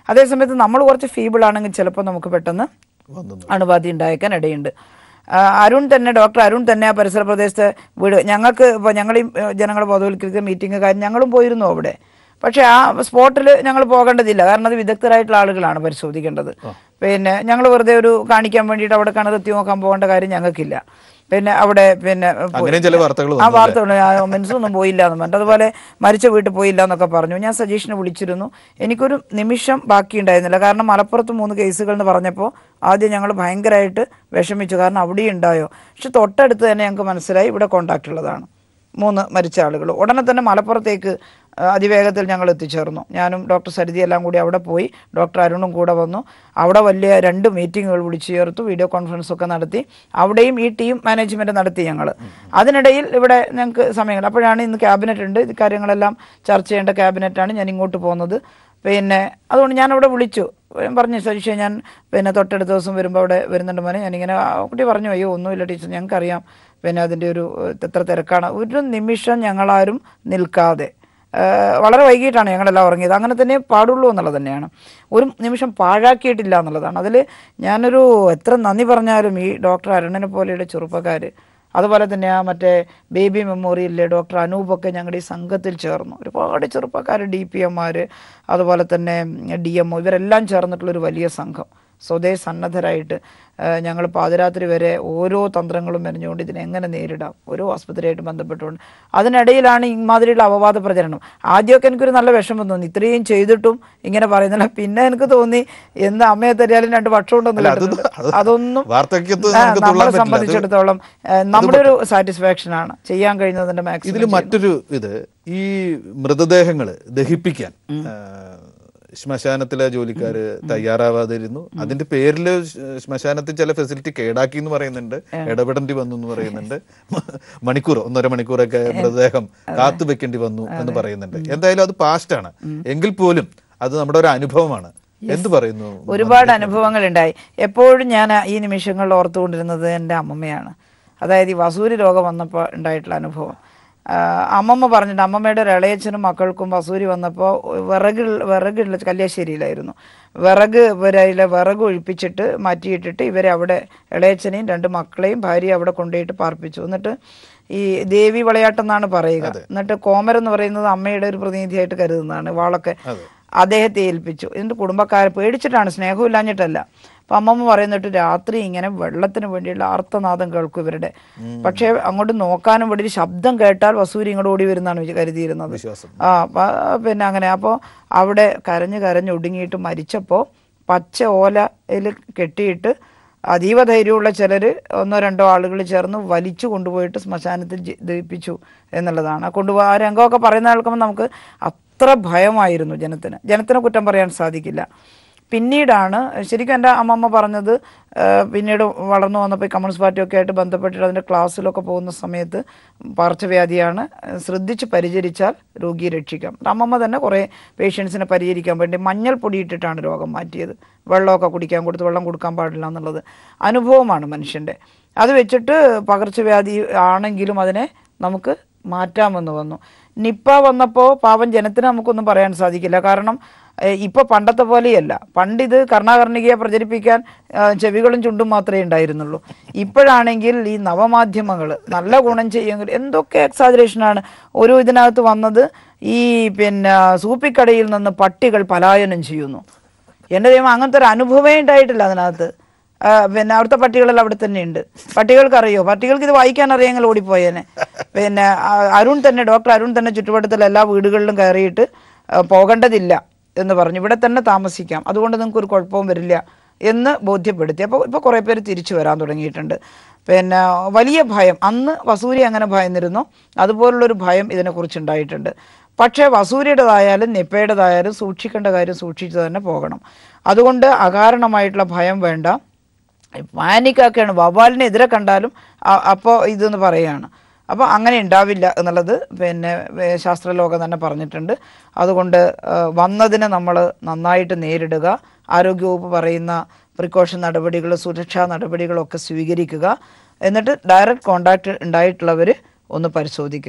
അതേസമയത്ത് നമ്മൾ കുറച്ച് ഫീബിൾ ആണെങ്കിൽ ചിലപ്പോൾ നമുക്ക് പെട്ടെന്ന് വന്നു അണുബാധ ഉണ്ടായേക്കാൻ ഇടയുണ്ട് ആ, അരുൺ തന്നെ ഡോക്ടർ അരുൺ തന്നെ ആ പരിസര പ്രദേശത്ത് വീട് ഞങ്ങൾക്ക് ഇപ്പോൾ ഞങ്ങൾ ഈ ജനങ്ങളെ ബോധവൽക്കരിക്കുന്ന മീറ്റിംഗ് കാര്യം ഞങ്ങളും പോയിരുന്നു അവിടെ പക്ഷേ ആ സ്പോട്ടിൽ ഞങ്ങൾ പോകേണ്ടതില്ല കാരണം അത് വിദഗ്ധരായിട്ടുള്ള ആളുകളാണ് പരിശോധിക്കേണ്ടത് പിന്നെ ഞങ്ങൾ വെറുതെ ഒരു കാണിക്കാൻ വേണ്ടിയിട്ട് അവിടെ കിണറെത്തി നോക്കാൻ പോകേണ്ട കാര്യം ഞങ്ങൾക്കില്ല പിന്നെ അവിടെ പിന്നെ പോയി. അങ്ങനെയും ചില വാർത്തകൾ ആ വാർത്ത മെൻസൊന്നും പോയില്ല എന്ന് പറഞ്ഞിട്ട് അതുപോലെ മരിച്ച വീട്ടിൽ പോയില്ല എന്നൊക്കെ പറഞ്ഞു ഞാൻ സജീഷിനെ വിളിച്ചിരുന്നു എനിക്കൊരു നിമിഷം ബാക്കി ഉണ്ടായിരുന്നില്ല കാരണം മലപ്പുറത്ത് മൂന്ന് കേസുകൾ എന്ന് പറഞ്ഞപ്പോൾ ആദ്യം ഞങ്ങൾ ഭയങ്കരമായിട്ട് വിഷമിച്ചു കാരണം അവിടെയും ഉണ്ടായോ പക്ഷെ തൊട്ടടുത്ത് തന്നെ ഞങ്ങൾക്ക് മനസ്സിലായി ഇവിടെ കോണ്ടാക്ട് ഉള്ളതാണ് മൂന്ന് മരിച്ച ആളുകൾ ഉടനെ തന്നെ മലപ്പുറത്തേക്ക് ആ, അതിവേഗത്തിൽ ഞങ്ങൾ എത്തിച്ചേർന്നു ഞാനും ഡോക്ടർ സരിതി എല്ലാം കൂടി അവിടെ പോയി ഡോക്ടർ അരുണും കൂടെ വന്നു അവിടെ വലിയ രണ്ട് മീറ്റിങ്ങുകൾ വിളിച്ചു ചേർത്തു വീഡിയോ കോൺഫറൻസ് ഒക്കെ നടത്തി അവിടെയും ഈ ടീം മാനേജ്മെന്റ് നടത്തി ഞങ്ങൾ അതിനിടയിൽ ഇവിടെ ഞങ്ങൾക്ക് സമയങ്ങൾ അപ്പോഴാണ് ഇന്ന് ക്യാബിനറ്റ് ഉണ്ട് ഇത് കാര്യങ്ങളെല്ലാം ചർച്ച ചെയ്യേണ്ട ക്യാബിനറ്റാണ് ഞാൻ ഇങ്ങോട്ട് പോകുന്നത് പിന്നെ അതുകൊണ്ട് ഞാൻ അവിടെ വിളിച്ചു ഞാൻ പറഞ്ഞു സതീഷേ ഞാൻ പിന്നെ തൊട്ടടുത്ത ദിവസം വരുമ്പോൾ അവിടെ വരുന്നുണ്ട് മോനെ ഞാനിങ്ങനെ ആ കുട്ടി പറഞ്ഞു അയ്യോ ഒന്നുമില്ല ടീച്ചർ ഞങ്ങൾക്കറിയാം പിന്നെ അതിൻ്റെ ഒരു ഏഹ്, എത്ര തിരക്കാണ് ഒരു നിമിഷം ഞങ്ങളാരും നിൽക്കാതെ ഏഹ്, വളരെ വൈകിട്ടാണ് ഞങ്ങളെല്ലാം ഉറങ്ങിയത് അങ്ങനെ തന്നെ പാടുള്ളൂ എന്നുള്ളത് തന്നെയാണ് ഒരു നിമിഷം പാഴാക്കിയിട്ടില്ല എന്നുള്ളതാണ് അതിൽ ഞാനൊരു എത്ര നന്ദി പറഞ്ഞാലും ഈ ഡോക്ടർ അരുണനെ പോലെയുള്ള ചെറുപ്പക്കാർ അതുപോലെ തന്നെ ആ മറ്റേ ബേബി മെമ്മോറിയലിലെ ഡോക്ടർ അനൂപൊക്കെ ഞങ്ങളുടെ ഈ സംഘത്തിൽ ചേർന്നു ഒരുപാട് ചെറുപ്പക്കാർ ഡി പി എംമാർ അതുപോലെ തന്നെ ഡി എം ഇവരെല്ലാം ചേർന്നിട്ടുള്ളൊരു വലിയ സംഘം സ്വതേ സന്നദ്ധരായിട്ട് ഞങ്ങൾ പാതിരാത്രി വരെ ഓരോ തന്ത്രങ്ങളും മെനഞ്ഞുകൊണ്ട് ഇതിനെ എങ്ങനെ നേരിടാം ഓരോ ആസ്പത്രിയായിട്ട് ബന്ധപ്പെട്ടുകൊണ്ട് അതിനിടയിലാണ് ഇമാതിരിയുള്ള അപവാദ പ്രചരണം ആദ്യമൊക്കെ എനിക്കൊരു നല്ല വിഷമം തോന്നി ഇത്രയും ചെയ്തിട്ടും ഇങ്ങനെ പറയുന്നില്ല പിന്നെ എനിക്ക് തോന്നി എന്ന് അമ്മയെ തരിയാലും രണ്ട് പക്ഷം ഉണ്ടെന്ന് അല്ല, അത് കേട്ടിട്ടുണ്ട്. അത് അതൊന്നും വാർദ്ധക്യത്ത് ആ, നമുക്ക് തുള്ളാൻ നമ്മളെ പറ്റില്ല. അത് സംബന്ധിച്ചിടത്തോളം ഏഹ്, നമ്മുടെ ഒരു സാറ്റിസ്ഫാക്ഷൻ ആണ് ചെയ്യാൻ കഴിയുന്നതിന്റെ ഇതിൽ മാക്സിമം മറ്റൊരു ഇത് ഈ മൃതദേഹങ്ങൾ ദഹിപ്പിക്കാൻ ആ, ശ്മശാനത്തിലെ ജോലിക്കാര് തയ്യാറാവാതിരുന്നു അതിന്റെ പേരിൽ ശ്മശാനത്തിൽ ചില ഫെസിലിറ്റി കേടാക്കി എന്ന് പറയുന്നുണ്ട് ഇടപെടേണ്ടി വന്നു എന്ന് പറയുന്നുണ്ട് മണിക്കൂർ ഒന്നര മണിക്കൂറൊക്കെ മൃതദേഹം കാത്തു വെക്കേണ്ടി വന്നു എന്ന് പറയുന്നുണ്ട് എന്തായാലും അത് പാസ്റ്റാണ് എങ്കിൽ പോലും അത് നമ്മുടെ ഒരു അനുഭവമാണ് എന്ത് പറയുന്നു ഒരുപാട് അനുഭവങ്ങൾ ഉണ്ടായി എപ്പോഴും ഞാൻ ഈ നിമിഷങ്ങളിൽ ഓർത്തുകൊണ്ടിരുന്നത് എൻ്റെ അമ്മമ്മയാണ് അതായത് ഈ വസൂരി രോഗം വന്നപ്പോൾ ഉണ്ടായിട്ടുള്ള അനുഭവം ആ, അമ്മമ്മ പറഞ്ഞിട്ട് അമ്മമ്മയുടെ ഒരു ഇളയച്ചനും മക്കൾക്കും വസൂരി വന്നപ്പോൾ വിറകിൽ വിറകുള്ള കല്യാശ്ശേരിയിലായിരുന്നു വിറക് ഇവരതിലെ വിറക് ഒഴിപ്പിച്ചിട്ട് മാറ്റിയിട്ടിട്ട് ഇവരെ അവിടെ ഇളയച്ചനെയും രണ്ട് മക്കളെയും ഭാര്യയും അവിടെ കൊണ്ടുപോയിട്ട് പാർപ്പിച്ചു എന്നിട്ട് ഈ ദേവി വിളയാട്ടം എന്നാണ് പറയുക എന്നിട്ട് കോമരം എന്ന് പറയുന്നത് അമ്മയുടെ ഒരു പ്രതിനിധിയായിട്ട് കരുതുന്നതാണ് വാളൊക്കെ അദ്ദേഹത്തെ ഏൽപ്പിച്ചു എന്നിട്ട് കുടുംബക്കാരെ പേടിച്ചിട്ടാണ് സ്നേഹം ഇല്ലാഞ്ഞിട്ടല്ല അപ്പം അമ്മമ്മ പറയുന്നിട്ട് രാത്രി ഇങ്ങനെ വെള്ളത്തിന് വേണ്ടിയുള്ള ആർത്തനാദം കേൾക്കും ഇവരുടെ പക്ഷേ അങ്ങോട്ട് നോക്കാനും വേണ്ടി ഒരു ശബ്ദം കേട്ടാൽ വസൂരി ഇങ്ങോട്ട് ഓടി വരുന്നതാണ് വിചാ- കരുതിയിരുന്നത് വിശ്വാസം ആ പ- പിന്നെ അങ്ങനെ അപ്പോൾ അവിടെ കരഞ്ഞ് കരഞ്ഞ് ഒടുങ്ങിയിട്ട് മരിച്ചപ്പോൾ പച്ച ഓലയിൽ കെട്ടിയിട്ട് അതീവ ധൈര്യമുള്ള ചിലർ ഒന്നോ രണ്ടോ ആളുകൾ ചേർന്ന് വലിച്ചു കൊണ്ടുപോയിട്ട് ശ്മശാനത്തിൽ ജി- ദഹിപ്പിച്ചു എന്നുള്ളതാണ് ആ കൊണ്ടുപോ ആ രംഗമൊക്കെ പറയുന്ന കേൾക്കുമ്പോൾ നമുക്ക് അത്ര ഭയമായിരുന്നു ജനത്തിന് ജനത്തിനെ കുറ്റം പറയാൻ സാധിക്കില്ല പിന്നീടാണ് ശരിക്കും എൻ്റെ അമ്മമ്മ പറഞ്ഞത് ആ, പിന്നീട് വളർന്നു വന്നപ്പോൾ ഈ കമ്മ്യൂണിസ്റ്റ് പാർട്ടിയൊക്കെ ആയിട്ട് ബന്ധപ്പെട്ടിട്ട് അതിൻ്റെ ക്ലാസ്സിലൊക്കെ പോകുന്ന സമയത്ത് പകർച്ചവ്യാധിയാണ് ശ്രദ്ധിച്ച് പരിചരിച്ചാൽ രോഗിയെ രക്ഷിക്കാം അമ്മമ്മ തന്നെ കുറേ പേഷ്യൻസിനെ പരിചരിക്കാൻ വേണ്ടി മഞ്ഞൾ പൊടിയിട്ടിട്ടാണ് രോഗം മാറ്റിയത് വെള്ളമൊക്കെ കുടിക്കാൻ കൊടുത്ത് വെള്ളം കൊടുക്കാൻ പാടില്ല എന്നുള്ളത് അനുഭവമാണ് മനുഷ്യൻ്റെ അത് വെച്ചിട്ട് പകർച്ചവ്യാധി ആണെങ്കിലും അതിനെ നമുക്ക് മാറ്റാമെന്ന് വന്നു നിപ്പ വന്നപ്പോൾ പാവം ജനത്തിന് നമുക്കൊന്നും പറയാൻ സാധിക്കില്ല കാരണം ഏഹ്, ഇപ്പൊ പണ്ടത്തെ പോലെയല്ല പണ്ട് ഇത് കർണാകർണികയെ പ്രചരിപ്പിക്കാൻ ഏഹ്, ചെവികളും ചുണ്ടും മാത്രമേ ഉണ്ടായിരുന്നുള്ളൂ ഇപ്പോഴാണെങ്കിൽ ഈ നവമാധ്യമങ്ങൾ നല്ല ഗുണം ചെയ്യുമെങ്കിൽ എന്തൊക്കെ എക്സാജറേഷനാണ് ഒരു ഇതിനകത്ത് വന്നത് ഈ പിന്നെ സൂപ്പിക്കടയിൽ നിന്ന് പട്ടികൾ പലായനം ചെയ്യുന്നു എൻ്റെ ദൈവം അങ്ങനത്തെ ഒരു അനുഭവമേ ഉണ്ടായിട്ടില്ല അതിനകത്ത് ആ, പിന്നെ അവിടുത്തെ പട്ടികളെല്ലാം അവിടെ തന്നെ ഉണ്ട് പട്ടികൾക്ക് അറിയോ പട്ടികൾക്ക് ഇത് വായിക്കാൻ അറിയാമെങ്കിൽ ഓടിപ്പോയേനെ പിന്നെ ആ, അരുൺ തന്നെ ഡോക്ടർ അരുൺ തന്നെ ചുറ്റുവട്ടത്തുള്ള എല്ലാ വീടുകളിലും കയറിയിട്ട് ആ, പോകേണ്ടതില്ല എന്ന് പറഞ്ഞു ഇവിടെ തന്നെ താമസിക്കാം അതുകൊണ്ട് നിങ്ങൾക്ക് ഒരു കുഴപ്പവും വരില്ല എന്ന് ബോധ്യപ്പെടുത്തി അപ്പോൾ ഇപ്പോൾ കുറേ പേര് തിരിച്ചു വരാൻ തുടങ്ങിയിട്ടുണ്ട് പിന്നെ വലിയ ഭയം അന്ന് വസൂരി അങ്ങനെ ഭയന്നിരുന്നു അതുപോലുള്ളൊരു ഭയം ഇതിനെക്കുറിച്ച് ഉണ്ടായിട്ടുണ്ട് പക്ഷേ വസൂരിയുടേതായാലും നിപ്പയുടേതായാലും സൂക്ഷിക്കേണ്ട കാര്യം സൂക്ഷിച്ച് തന്നെ പോകണം അതുകൊണ്ട് അകാരണമായിട്ടുള്ള ഭയം വേണ്ട പാനിക്കൊക്കെയാണ് വവ്വാലിനെതിരെ കണ്ടാലും അപ്പോൾ ഇതെന്ന് പറയുകയാണ് അപ്പോൾ അങ്ങനെ ഉണ്ടാവില്ല എന്നുള്ളത് പിന്നെ വേ- ശാസ്ത്രലോകം തന്നെ പറഞ്ഞിട്ടുണ്ട് അതുകൊണ്ട് ആ, വന്നതിനെ നമ്മൾ നന്നായിട്ട് നേരിടുക ആരോഗ്യവകുപ്പ് പറയുന്ന പ്രിക്കോഷൻ നടപടികൾ സുരക്ഷാ നടപടികളൊക്കെ സ്വീകരിക്കുക എന്നിട്ട് ഡയറക്റ്റ് കോണ്ടാക്ട് ഉണ്ടായിട്ടുള്ളവർ ഒന്ന് പരിശോധിക്കുക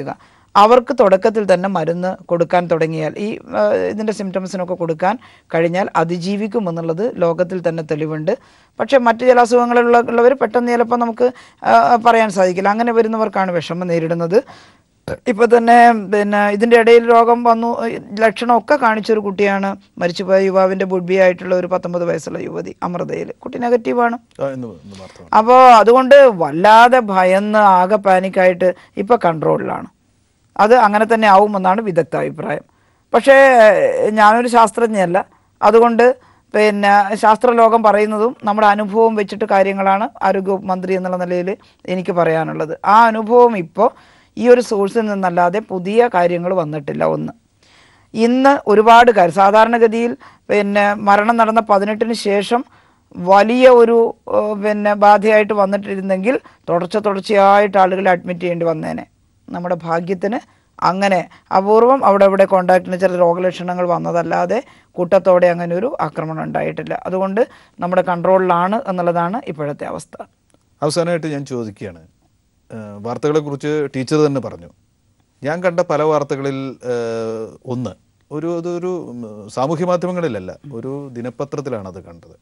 അവർക്ക് തുടക്കത്തിൽ തന്നെ മരുന്ന് കൊടുക്കാൻ തുടങ്ങിയാൽ ഈ ആ, ഇതിൻ്റെ സിംറ്റംസിനൊക്കെ കൊടുക്കാൻ കഴിഞ്ഞാൽ അതിജീവിക്കും എന്നുള്ളത് ലോകത്തിൽ തന്നെ തെളിവുണ്ട് പക്ഷേ മറ്റു ചില അസുഖങ്ങളുള്ള ഉള്ളവർ പെട്ടെന്ന് ചിലപ്പോൾ നമുക്ക് ആ, പറയാൻ സാധിക്കില്ല അങ്ങനെ വരുന്നവർക്കാണ് വിഷമം നേരിടുന്നത് ഇപ്പൊ തന്നെ പിന്നെ ഇതിന്റെ ഇടയിൽ രോഗം വന്നു ലക്ഷണമൊക്കെ കാണിച്ചൊരു കുട്ടിയാണ് മരിച്ചുപോയ യുവാവിന്റെ ബുഡ്ബി ആയിട്ടുള്ള ഒരു പത്തൊമ്പത് വയസ്സുള്ള യുവതി അമൃതയിൽ കുട്ടി നെഗറ്റീവാണ് ആ, എന്ന് എന്ന് വാർത്ത അപ്പോൾ അതുകൊണ്ട് വല്ലാതെ ഭയന്ന് ആകെ പാനിക്കായിട്ട് ഇപ്പൊ കൺട്രോളിലാണ് അത് അങ്ങനെ തന്നെ ആവുമെന്നാണ് വിദഗ്ധ അഭിപ്രായം പക്ഷേ ഏഹ്, ഞാനൊരു ശാസ്ത്രജ്ഞയല്ല അതുകൊണ്ട് പിന്നെ ശാസ്ത്രലോകം പറയുന്നതും നമ്മുടെ അനുഭവം വെച്ചിട്ട് കാര്യങ്ങളാണ് ആരോഗ്യ മന്ത്രി എന്നുള്ള നിലയിൽ എനിക്ക് പറയാനുള്ളത് ആ അനുഭവം ഇപ്പോൾ ഈ ഒരു സോഴ്സിൽ നിന്നല്ലാതെ പുതിയ കാര്യങ്ങൾ വന്നിട്ടില്ല ഒന്ന് ഇന്ന് ഒരുപാട് കാര്യം സാധാരണഗതിയിൽ പിന്നെ മരണം നടന്ന പതിനെട്ടിന് ശേഷം വലിയ ഒരു ഏഹ്, പിന്നെ ബാധയായിട്ട് വന്നിട്ടിരുന്നെങ്കിൽ തുടർച്ച തുടർച്ചയായിട്ട് ആളുകളെ അഡ്മിറ്റ് ചെയ്യേണ്ടി വന്നേനെ നമ്മുടെ ഭാഗ്യത്തിന് അങ്ങനെ അപൂർവം അവിടെ ഇവിടെ കോണ്ടാക്റ്റിന് ചില രോഗലക്ഷണങ്ങൾ വന്നതല്ലാതെ കൂട്ടത്തോടെ അങ്ങനെ ഒരു ആക്രമണം ഉണ്ടായിട്ടില്ല അതുകൊണ്ട് നമ്മുടെ കൺട്രോളിലാണ് എന്നുള്ളതാണ് ഇപ്പോഴത്തെ അവസ്ഥ അവസാനമായിട്ട് ഞാൻ ചോദിക്കുകയാണ് ഏഹ് വാർത്തകളെക്കുറിച്ച് ടീച്ചർ തന്നെ പറഞ്ഞു ഞാൻ കണ്ട പല വാർത്തകളിൽ ഏഹ് ഒന്ന് ഒരു അതൊരു ഉം, സാമൂഹ്യ മാധ്യമങ്ങളിലല്ല ഒരു ദിനപത്രത്തിലാണ് അത് കണ്ടത്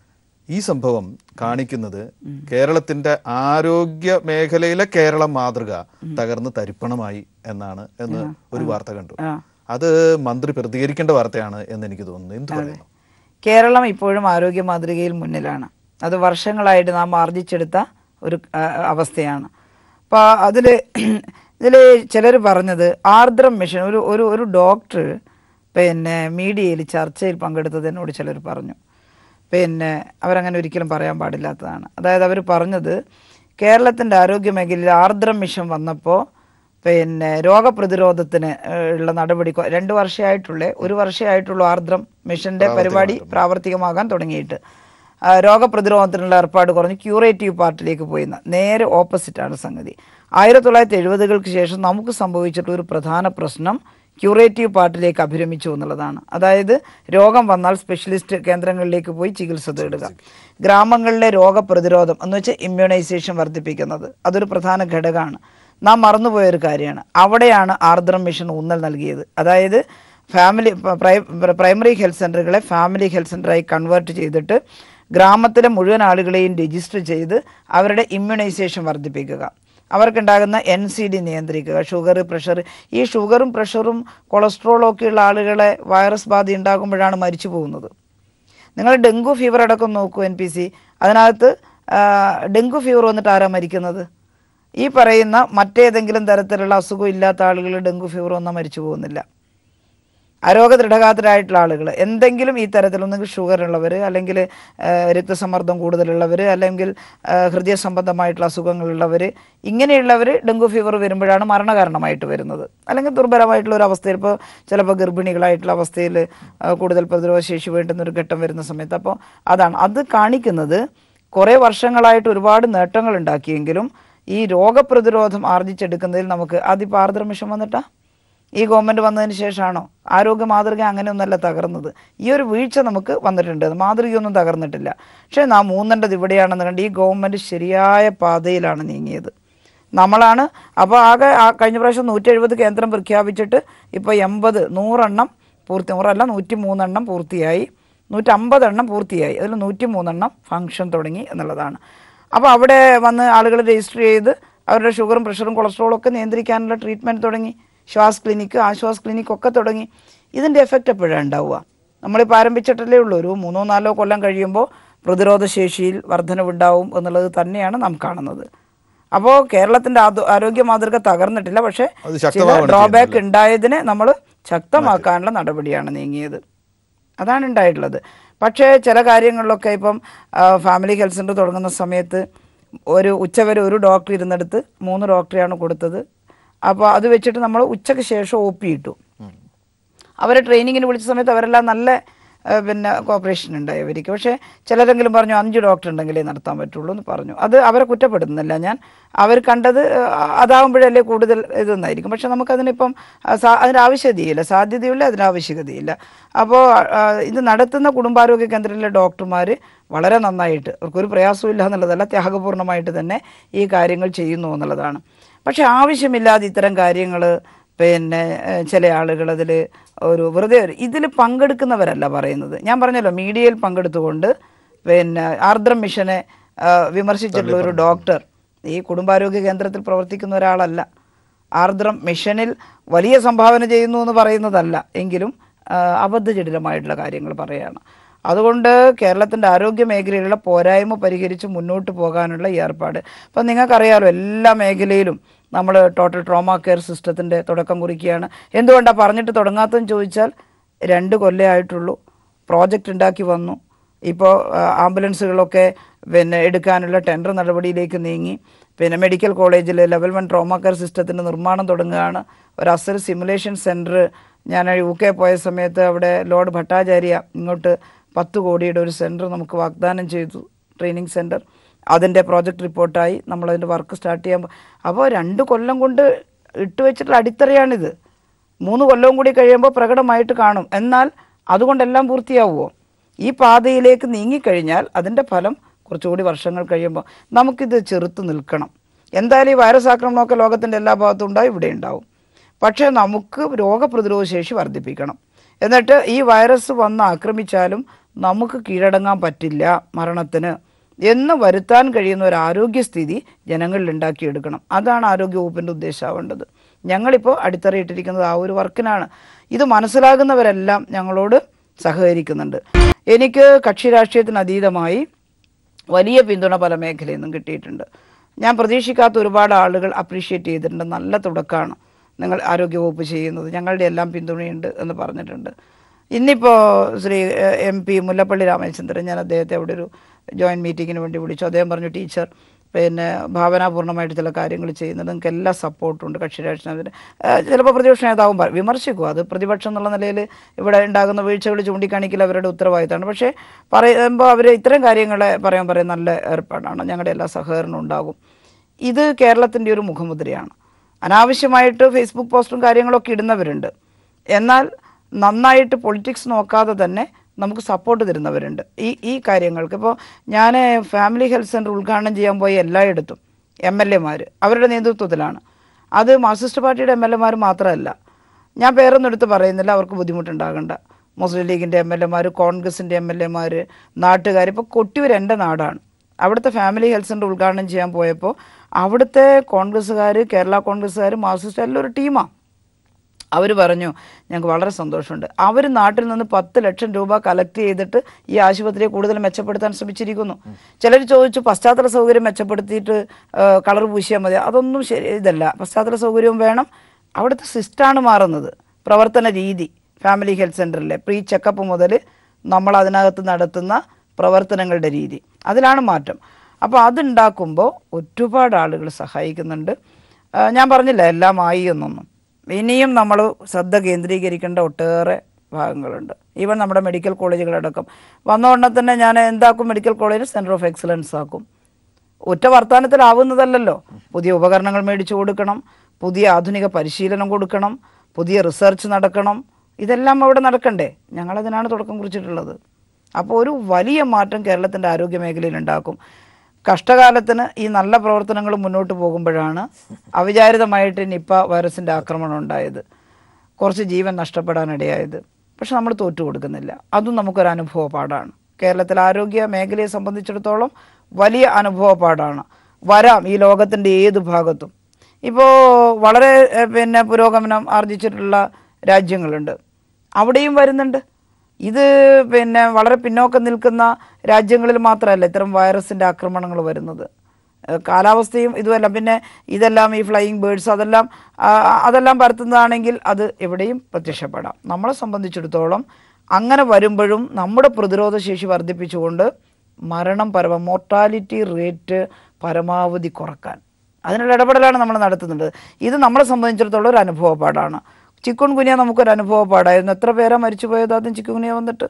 ഈ സംഭവം കാണിക്കുന്നത് കേരളത്തിന്റെ ആരോഗ്യ മേഖലയിലെ കേരള മാതൃക തകർന്ന് തരിപ്പണമായി എന്നാണ് എന്ന് ഒരു വാർത്ത കണ്ടു ആ. അത് മന്ത്രി പ്രതികരിക്കേണ്ട വാർത്തയാണ് എന്ന് എനിക്ക് തോന്നുന്നു എന്ത് പറയുന്നു കേരളം ഇപ്പോഴും ആരോഗ്യ മാതൃകയിൽ മുന്നിലാണ് അത് വർഷങ്ങളായിട്ട് നാം ആർജിച്ചെടുത്ത ഒരു ആ, അവസ്ഥയാണ് അപ്പോൾ അതിൽ ഇതിൽ ചിലർ പറഞ്ഞത് ആർദ്രം മിഷൻ ഒരു ഒരു ഒരു ഡോക്ടർ പിന്നെ മീഡിയയിൽ ചർച്ചയിൽ പങ്കെടുത്തത് എന്നോട് ചിലർ പറഞ്ഞു പിന്നെ അവരങ്ങനെ ഒരിക്കലും പറയാൻ പാടില്ലാത്തതാണ് അതായത് അവർ പറഞ്ഞത് കേരളത്തിൻ്റെ ആരോഗ്യ മേഖലയിൽ ആർദ്രം മിഷൻ വന്നപ്പോൾ പിന്നെ രോഗപ്രതിരോധത്തിന് ഏഹ്, ഉള്ള നടപടി കൊ- രണ്ട് വർഷമായിട്ടുള്ള ഒരു വർഷമായിട്ടുള്ള ആർദ്രം മിഷന്റെ പരിപാടി പ്രാവർത്തികമാകാൻ തുടങ്ങിയിട്ട് ആ, രോഗപ്രതിരോധത്തിനുള്ള ഏർപ്പാട് കുറഞ്ഞ് ക്യൂറേറ്റീവ് പാർട്ടിലേക്ക് പോയിന്ന നേരെ ഓപ്പോസിറ്റാണ് സംഗതി ആയിരത്തി തൊള്ളായിരത്തി എഴുപതുകൾക്ക് ശേഷം നമുക്ക് സംഭവിച്ചിട്ടുള്ള ഒരു പ്രധാന പ്രശ്നം ക്യൂറേറ്റീവ് പാർട്ടിലേക്ക് അഭിരമിച്ചു എന്നുള്ളതാണ് അതായത് രോഗം വന്നാൽ സ്പെഷ്യലിസ്റ്റ് കേന്ദ്രങ്ങളിലേക്ക് പോയി ചികിത്സ തേടുക ഗ്രാമങ്ങളിലെ രോഗപ്രതിരോധം എന്ന് വെച്ചാൽ ഇമ്മ്യൂണൈസേഷൻ വർദ്ധിപ്പിക്കുന്നത് അതൊരു പ്രധാന ഘടകമാണ് നാം മറന്നുപോയ ഒരു കാര്യമാണ് അവിടെയാണ് ആർദ്രം മിഷൻ ഊന്നൽ നൽകിയത് അതായത് ഫാമിലി പ്രൈ- പ്രൈമറി ഹെൽത്ത് സെൻ്ററുകളെ ഫാമിലി ഹെൽത്ത് സെൻ്ററായി കൺവേർട്ട് ചെയ്തിട്ട് ഗ്രാമത്തിലെ മുഴുവൻ ആളുകളെയും രജിസ്റ്റർ ചെയ്ത് അവരുടെ ഇമ്മ്യൂണൈസേഷൻ വർദ്ധിപ്പിക്കുക അവർക്കുണ്ടാകുന്ന എൻ സി ഡി നിയന്ത്രിക്കുക ഷുഗർ പ്രഷർ ഈ ഷുഗറും പ്രഷറും കൊളസ്ട്രോളും ഒക്കെയുള്ള ആളുകളെ വൈറസ് ബാധ ഉണ്ടാകുമ്പോഴാണ് മരിച്ചു പോകുന്നത് നിങ്ങൾ ഡെങ്കു ഫീവർ അടക്കം നോക്കൂ എൻ പി സി അതിനകത്ത് ആ, ഡെങ്കു ഫീവർ വന്നിട്ട് ആരാ മരിക്കുന്നത് ഈ പറയുന്ന മറ്റേതെങ്കിലും തരത്തിലുള്ള അസുഖം ഇല്ലാത്ത ആളുകൾ ഡെങ്കു ഫീവർ വന്നാൽ മരിച്ചു പോകുന്നില്ല ആരോഗ്യ ദൃഢഗാത്രരായിട്ടുള്ള ആളുകൾ എന്തെങ്കിലും ഈ തരത്തിൽ ഒന്നെങ്കിൽ ഷുഗർ ഉള്ളവർ അല്ലെങ്കിൽ ആ, രക്തസമ്മർദ്ദം കൂടുതലുള്ളവർ അല്ലെങ്കിൽ ആ, ഹൃദയ സംബന്ധമായിട്ടുള്ള അസുഖങ്ങളുള്ളവർ ഇങ്ങനെയുള്ളവർ ഡെങ്കു ഫീവർ വരുമ്പോഴാണ് മരണകാരണമായിട്ട് വരുന്നത് അല്ലെങ്കിൽ ദുർബലമായിട്ടുള്ള ഒരു അവസ്ഥയിൽ ഇപ്പോൾ ചിലപ്പോൾ ഗർഭിണികളായിട്ടുള്ള അവസ്ഥയിൽ ആ, കൂടുതൽ പ്രതിരോധ ശേഷി വേണ്ടുന്ന ഒരു ഘട്ടം വരുന്ന സമയത്ത് അപ്പോൾ അതാണ് അത് കാണിക്കുന്നത് കുറേ വർഷങ്ങളായിട്ട് ഒരുപാട് നേട്ടങ്ങൾ ഉണ്ടാക്കിയെങ്കിലും ഈ രോഗപ്രതിരോധം ആർജിച്ചെടുക്കുന്നതിൽ നമുക്ക് അതിപ്പോൾ ആർദ്രമിഷം വന്നിട്ടാ ഈ ഗവൺമെൻറ് വന്നതിന് ശേഷമാണോ ആരോഗ്യ മാതൃക അങ്ങനെയൊന്നല്ല തകർന്നത് ഈ ഒരു വീഴ്ച നമുക്ക് വന്നിട്ടുണ്ട് മാതൃകയൊന്നും തകർന്നിട്ടില്ല പക്ഷേ നാം മൂന്നേണ്ടത് ഇവിടെയാണെന്ന് കണ്ട് ഈ ഗവൺമെൻറ് ശരിയായ പാതയിലാണ് നീങ്ങിയത് നമ്മളാണ് അപ്പോൾ ആകെ ആ കഴിഞ്ഞ പ്രാവശ്യം നൂറ്റി എഴുപത് കേന്ദ്രം പ്രഖ്യാപിച്ചിട്ട് ഇപ്പോൾ എൺപത് നൂറെണ്ണം പൂർത്തി നൂറല്ല നൂറ്റി മൂന്നെണ്ണം പൂർത്തിയായി നൂറ്റമ്പത് എണ്ണം പൂർത്തിയായി അതിൽ നൂറ്റി മൂന്നെണ്ണം ഫങ്ഷൻ തുടങ്ങി എന്നുള്ളതാണ് അപ്പോൾ അവിടെ വന്ന് ആളുകൾ രജിസ്റ്റർ ചെയ്ത് അവരുടെ ഷുഗറും പ്രഷറും കൊളസ്ട്രോളും ഒക്കെ നിയന്ത്രിക്കാനുള്ള ട്രീറ്റ്മെൻറ്റ് തുടങ്ങി ശ്വാസ് ക്ലിനിക്ക് ആശ്വാസ് ക്ലിനിക്ക് ഒക്കെ തുടങ്ങി ഇതിൻ്റെ എഫക്റ്റ് എപ്പോഴാണ് ഉണ്ടാവുക നമ്മളിപ്പോൾ ആരംഭിച്ചിട്ടല്ലേ ഉള്ളൂ ഒരു മൂന്നോ നാലോ കൊല്ലം കഴിയുമ്പോൾ പ്രതിരോധ ശേഷിയിൽ വർധനവുണ്ടാവും എന്നുള്ളത് തന്നെയാണ് നാം കാണുന്നത് അപ്പോൾ കേരളത്തിൻ്റെ ആദോ- ആരോഗ്യ മാതൃക തകർന്നിട്ടില്ല പക്ഷേ അത് ചില ശക്തമാവുകയാണ് ഡ്രോബാക്ക് ഉണ്ടായതിനെ നമ്മൾ ശക്തമാക്കാനുള്ള നടപടിയാണ് നീങ്ങിയത് അതാണ് ഉണ്ടായിട്ടുള്ളത് പക്ഷേ ചില കാര്യങ്ങളിലൊക്കെ ഇപ്പം ആ, ഫാമിലി ഹെൽത്ത് സെൻ്റർ തുടങ്ങുന്ന സമയത്ത് ഒരു ഉച്ചവരെ ഒരു ഡോക്ടർ ഇരുന്നെടുത്ത് മൂന്ന് ഡോക്ടറെയാണ് കൊടുത്തത് അപ്പോൾ അത് വെച്ചിട്ട് നമ്മൾ ഉച്ചയ്ക്ക് ശേഷം ഒ പി ഇട്ടു അവരെ ട്രെയിനിങ്ങിന് വിളിച്ച സമയത്ത് അവരെല്ലാം നല്ല ആ, പിന്നെ കോപ്പറേഷൻ ഉണ്ടായി അവർക്ക് പക്ഷേ ചിലരെങ്കിലും പറഞ്ഞു അഞ്ച് ഡോക്ടർ ഉണ്ടെങ്കിലേ നടത്താൻ പറ്റുള്ളൂ എന്ന് പറഞ്ഞു അത് അവരെ കുറ്റപ്പെടുത്തുന്നില്ല ഞാൻ അവർ കണ്ടത് ആ, അതാവുമ്പോഴല്ലേ കൂടുതൽ ഇതെന്നായിരിക്കും പക്ഷെ നമുക്കതിനിപ്പം ആ, സാ- അതിന് ആവശ്യതയില്ല സാധ്യതയില്ല അതിന് ആവശ്യകതയില്ല അപ്പോൾ ആ, ഇത് നടത്തുന്ന കുടുംബാരോഗ്യ കേന്ദ്രത്തിലെ ഡോക്ടർമാർ വളരെ നന്നായിട്ട് അവർക്കൊരു പ്രയാസവും ഇല്ല എന്നുള്ളതല്ല ത്യാഗപൂർണ്ണമായിട്ട് തന്നെ ഈ കാര്യങ്ങൾ ചെയ്യുന്നു എന്നുള്ളതാണ് പക്ഷെ ആവശ്യമില്ലാതെ ഇത്തരം കാര്യങ്ങൾ പിന്നെ ഏഹ്, ചില ആളുകൾ അതിൽ ഒരു വെറുതെ ഇതിൽ പങ്കെടുക്കുന്നവരല്ല പറയുന്നത് ഞാൻ പറഞ്ഞല്ലോ മീഡിയയിൽ പങ്കെടുത്തുകൊണ്ട് പിന്നെ ആർദ്രം മിഷനെ ആ, വിമർശിച്ചിട്ടുള്ള ഒരു ഡോക്ടർ ഈ കുടുംബാരോഗ്യ കേന്ദ്രത്തിൽ പ്രവർത്തിക്കുന്ന ഒരാളല്ല ആർദ്രം മിഷനിൽ വലിയ സംഭാവന ചെയ്യുന്നു എന്ന് പറയുന്നതല്ല എങ്കിലും ആ, അബദ്ധജടിലമായിട്ടുള്ള കാര്യങ്ങൾ പറയുകയാണ് അതുകൊണ്ട് കേരളത്തിൻ്റെ ആരോഗ്യ മേഖലയിലുള്ള പോരായ്മ പരിഹരിച്ച് മുന്നോട്ട് പോകാനുള്ള ഈ ഏർപ്പാട് ഇപ്പം നിങ്ങൾക്കറിയാലോ എല്ലാ മേഖലയിലും നമ്മൾ ടോട്ടൽ ട്രോമ കെയർ സിസ്റ്റത്തിൻ്റെ തുടക്കം കുറിക്കുകയാണ് എന്തുകൊണ്ടാണ് പറഞ്ഞിട്ട് തുടങ്ങാത്തതെന്ന് ചോദിച്ചാൽ രണ്ട് കൊല്ലേ ആയിട്ടുള്ളൂ പ്രോജക്റ്റ് ഉണ്ടാക്കി വന്നു ഇപ്പോൾ ആംബുലൻസുകളൊക്കെ പിന്നെ എടുക്കാനുള്ള ടെൻഡർ നടപടിയിലേക്ക് നീങ്ങി പിന്നെ മെഡിക്കൽ കോളേജിൽ ലെവൽ വൺ ട്രോമ കെയർ സിസ്റ്റത്തിൻ്റെ നിർമ്മാണം തുടങ്ങുകയാണ് ഒരു അസർ സിമുലേഷൻ സെൻറ്റർ ഞാൻ യു കെ പോയ സമയത്ത് അവിടെ ലോർഡ് ഭട്ടാചാര്യ ഇങ്ങോട്ട് പത്ത് കോടിയുടെ ഒരു സെൻറ്റർ നമുക്ക് വാഗ്ദാനം ചെയ്തു ട്രെയിനിങ് സെൻറ്റർ അതിൻ്റെ പ്രോജക്റ്റ് റിപ്പോർട്ടായി നമ്മളതിൻ്റെ വർക്ക് സ്റ്റാർട്ട് ചെയ്യാൻ പോ- അപ്പോൾ രണ്ട് കൊല്ലം കൊണ്ട് ഇട്ട് വെച്ചിട്ടുള്ള അടിത്തറയാണിത് മൂന്ന് കൊല്ലവും കൂടി കഴിയുമ്പോൾ പ്രകടമായിട്ട് കാണും എന്നാൽ അതുകൊണ്ടെല്ലാം പൂർത്തിയാവുമോ ഈ പാതയിലേക്ക് നീങ്ങിക്കഴിഞ്ഞാൽ അതിൻ്റെ ഫലം കുറച്ചുകൂടി വർഷങ്ങൾ കഴിയുമ്പോൾ നമുക്കിത് ചെറുത്ത് നിൽക്കണം എന്തായാലും ഈ വൈറസ് ആക്രമണമൊക്കെ ലോകത്തിൻ്റെ എല്ലാ ഭാഗത്തും ഉണ്ടാവും ഇവിടെ ഉണ്ടാവും പക്ഷേ നമുക്ക് രോഗപ്രതിരോധ ശേഷി വർദ്ധിപ്പിക്കണം എന്നിട്ട് ഈ വൈറസ് വന്ന് ആക്രമിച്ചാലും നമുക്ക് കീഴടങ്ങാൻ പറ്റില്ല മരണത്തിന് എന്ന് വരുത്താൻ കഴിയുന്ന ഒരു ആരോഗ്യസ്ഥിതി ജനങ്ങളിൽ ഉണ്ടാക്കിയെടുക്കണം അതാണ് ആരോഗ്യ വകുപ്പിൻ്റെ ഉദ്ദേശമാവേണ്ടത് ഞങ്ങളിപ്പോൾ അടിത്തറയിട്ടിരിക്കുന്നത് ആ ഒരു വർക്കിനാണ് ഇത് മനസ്സിലാകുന്നവരെല്ലാം ഞങ്ങളോട് സഹകരിക്കുന്നുണ്ട് എനിക്ക് കക്ഷി രാഷ്ട്രീയത്തിന് അതീതമായി വലിയ പിന്തുണ പല മേഖലയിൽ നിന്നും കിട്ടിയിട്ടുണ്ട് ഞാൻ പ്രതീക്ഷിക്കാത്ത ഒരുപാട് ആളുകൾ അപ്രീഷിയേറ്റ് ചെയ്തിട്ടുണ്ട് നല്ല തുടക്കമാണ് നിങ്ങൾ ആരോഗ്യവകുപ്പ് ചെയ്യുന്നത് ഞങ്ങളുടെ എല്ലാം പിന്തുണയുണ്ട് എന്ന് പറഞ്ഞിട്ടുണ്ട് ഇന്നിപ്പോൾ ശ്രീ എം പി മുല്ലപ്പള്ളി രാമചന്ദ്രൻ ഞാൻ അദ്ദേഹത്തെ അവിടെ ഒരു ജോയിൻറ്റ് മീറ്റിങ്ങിന് വേണ്ടി വിളിച്ചു അദ്ദേഹം പറഞ്ഞു ടീച്ചർ പിന്നെ ഭാവനാപൂർണ്ണമായിട്ട് ചില കാര്യങ്ങൾ ചെയ്യുന്നത് നിങ്ങൾക്ക് എല്ലാ സപ്പോർട്ടും ഉണ്ട് കക്ഷി രാഷ്ട്രീയത്തിന് ചിലപ്പോൾ പ്രതിപക്ഷ നേതാവും പറയും വിമർശിക്കും അത് പ്രതിപക്ഷം എന്നുള്ള നിലയിൽ ഇവിടെ ഉണ്ടാകുന്ന വീഴ്ചകൾ ചൂണ്ടിക്കാണിക്കൽ അവരുടെ ഉത്തരവാദിത്തമാണ് പക്ഷേ പറയുമ്പോൾ അവർ ഇത്തരം കാര്യങ്ങളെ പറയാൻ പറയും നല്ല ഏർപ്പാടാണ് ഞങ്ങളുടെ എല്ലാ സഹകരണവും ഉണ്ടാകും ഇത് കേരളത്തിൻ്റെ ഒരു മുഖമുദ്രയാണ് അനാവശ്യമായിട്ട് ഫേസ്ബുക്ക് പോസ്റ്റും കാര്യങ്ങളൊക്കെ ഇടുന്നവരുണ്ട് എന്നാൽ നന്നായിട്ട് പൊളിറ്റിക്സ് നോക്കാതെ തന്നെ നമുക്ക് സപ്പോർട്ട് തരുന്നവരുണ്ട് ഈ ഈ കാര്യങ്ങൾക്ക് ഇപ്പോൾ ഞാൻ ഫാമിലി ഹെൽത്ത് സെൻറ്റർ ഉദ്ഘാടനം ചെയ്യാൻ പോയ എല്ലായിടത്തും എം എൽ എമാർ അവരുടെ നേതൃത്വത്തിലാണ് അത് മാർക്സിസ്റ്റ് പാർട്ടിയുടെ എം എൽ എമാർ മാത്രമല്ല ഞാൻ പേരൊന്നും എടുത്ത് പറയുന്നില്ല അവർക്ക് ബുദ്ധിമുട്ടുണ്ടാകണ്ട മുസ്ലിം ലീഗിൻ്റെ എം എൽ എമാർ കോൺഗ്രസിൻ്റെ എം എൽ എമാർ നാട്ടുകാർ ഇപ്പോൾ കൊട്ടിയൂർ എൻ്റെ നാടാണ് അവിടുത്തെ ഫാമിലി ഹെൽത്ത് സെൻറ്റർ ഉദ്ഘാടനം ചെയ്യാൻ പോയപ്പോൾ അവിടുത്തെ കോൺഗ്രസ്സുകാർ കേരള കോൺഗ്രസ്സുകാർ മാർക്സിസ്റ്റ് എല്ലാം ഒരു ടീമാണ് അവർ പറഞ്ഞു ഞങ്ങൾക്ക് വളരെ സന്തോഷമുണ്ട് അവർ നാട്ടിൽ നിന്ന് പത്ത് ലക്ഷം രൂപ കളക്ട് ചെയ്തിട്ട് ഈ ആശുപത്രിയെ കൂടുതൽ മെച്ചപ്പെടുത്താൻ ശ്രമിച്ചിരിക്കുന്നു ചിലർ ചോദിച്ചു പശ്ചാത്തല സൗകര്യം മെച്ചപ്പെടുത്തിയിട്ട് കളർ പൂശിയാൽ മതി അതൊന്നും ശരി ഇതല്ല പശ്ചാത്തല സൗകര്യവും വേണം അവിടുത്തെ സിസ്റ്റാണ് മാറുന്നത് പ്രവർത്തന രീതി ഫാമിലി ഹെൽത്ത് സെൻറ്ററിലെ പ്രീ ചെക്കപ്പ് മുതൽ നമ്മൾ അതിനകത്ത് നടത്തുന്ന പ്രവർത്തനങ്ങളുടെ രീതി അതിലാണ് മാറ്റം അപ്പോൾ അതുണ്ടാക്കുമ്പോൾ ഒരുപാട് ആളുകൾ സഹായിക്കുന്നുണ്ട് ആ, ഞാൻ പറഞ്ഞില്ല എല്ലാം ആയി എന്നൊന്നും ഇനിയും നമ്മൾ ശ്രദ്ധ കേന്ദ്രീകരിക്കേണ്ട ഒട്ടേറെ ഭാഗങ്ങളുണ്ട് ഈവൻ നമ്മുടെ മെഡിക്കൽ കോളേജുകളടക്കം വന്ന ഉടനെ തന്നെ ഞാൻ എന്താക്കും medical college centre of excellence ആക്കും ഒറ്റ വർത്തമാനത്തിലാവുന്നതല്ലല്ലോ പുതിയ ഉപകരണങ്ങൾ മേടിച്ചു കൊടുക്കണം പുതിയ ആധുനിക പരിശീലനം കൊടുക്കണം പുതിയ റിസർച്ച് നടക്കണം ഇതെല്ലാം അവിടെ നടക്കണ്ടേ ഞങ്ങളതിനാണ് തുടക്കം കുറിച്ചിട്ടുള്ളത് അപ്പോൾ ഒരു വലിയ മാറ്റം കേരളത്തിൻ്റെ ആരോഗ്യ മേഖലയിൽ ഉണ്ടാക്കും കഷ്ടകാലത്തിന് ഈ നല്ല പ്രവർത്തനങ്ങൾ മുന്നോട്ട് പോകുമ്പോഴാണ് അവിചാരിതമായിട്ട് നിപ്പ വൈറസിൻ്റെ ആക്രമണം ഉണ്ടായത് കുറച്ച് ജീവൻ നഷ്ടപ്പെടാനിടയായത് പക്ഷെ നമ്മൾ തോറ്റു കൊടുക്കുന്നില്ല അതും നമുക്കൊരു അനുഭവ പാടാണ് കേരളത്തിലെ ആരോഗ്യ മേഖലയെ സംബന്ധിച്ചിടത്തോളം വലിയ അനുഭവ പാടാണ് വരാം ഈ ലോകത്തിൻ്റെ ഏത് ഭാഗത്തും ഇപ്പോൾ വളരെ ഏഹ്, പിന്നെ പുരോഗമനം ആർജിച്ചിട്ടുള്ള രാജ്യങ്ങളുണ്ട് അവിടെയും വരുന്നുണ്ട് ഇത് പിന്നെ വളരെ പിന്നോക്കം നിൽക്കുന്ന രാജ്യങ്ങളിൽ മാത്രമല്ല ഇത്തരം വൈറസിൻ്റെ ആക്രമണങ്ങൾ വരുന്നത് ഏഹ് കാലാവസ്ഥയും ഇതുമെല്ലാം പിന്നെ ഇതെല്ലാം ഈ ഫ്ലൈയിങ് ബേഡ്സ് അതെല്ലാം ആ, അതെല്ലാം പരത്തുന്നതാണെങ്കിൽ അത് എവിടെയും പ്രത്യക്ഷപ്പെടാം നമ്മളെ സംബന്ധിച്ചിടത്തോളം അങ്ങനെ വരുമ്പോഴും നമ്മുടെ പ്രതിരോധ ശേഷി വർദ്ധിപ്പിച്ചുകൊണ്ട് മരണം പരമ മോർട്ടാലിറ്റി റേറ്റ് പരമാവധി കുറക്കാൻ അതിനുള്ള ഇടപെടലാണ് നമ്മൾ നടത്തുന്നത് ഇത് നമ്മളെ സംബന്ധിച്ചിടത്തോളം ഒരു അനുഭവപ്പാടാണ് ചിക്കുൻ കുനിയ നമുക്കൊരു അനുഭവപ്പാടായിരുന്നു എത്ര പേരാ മരിച്ചുപോയത് ആദ്യം ചിക്കുൻ കുനിയ വന്നിട്ട്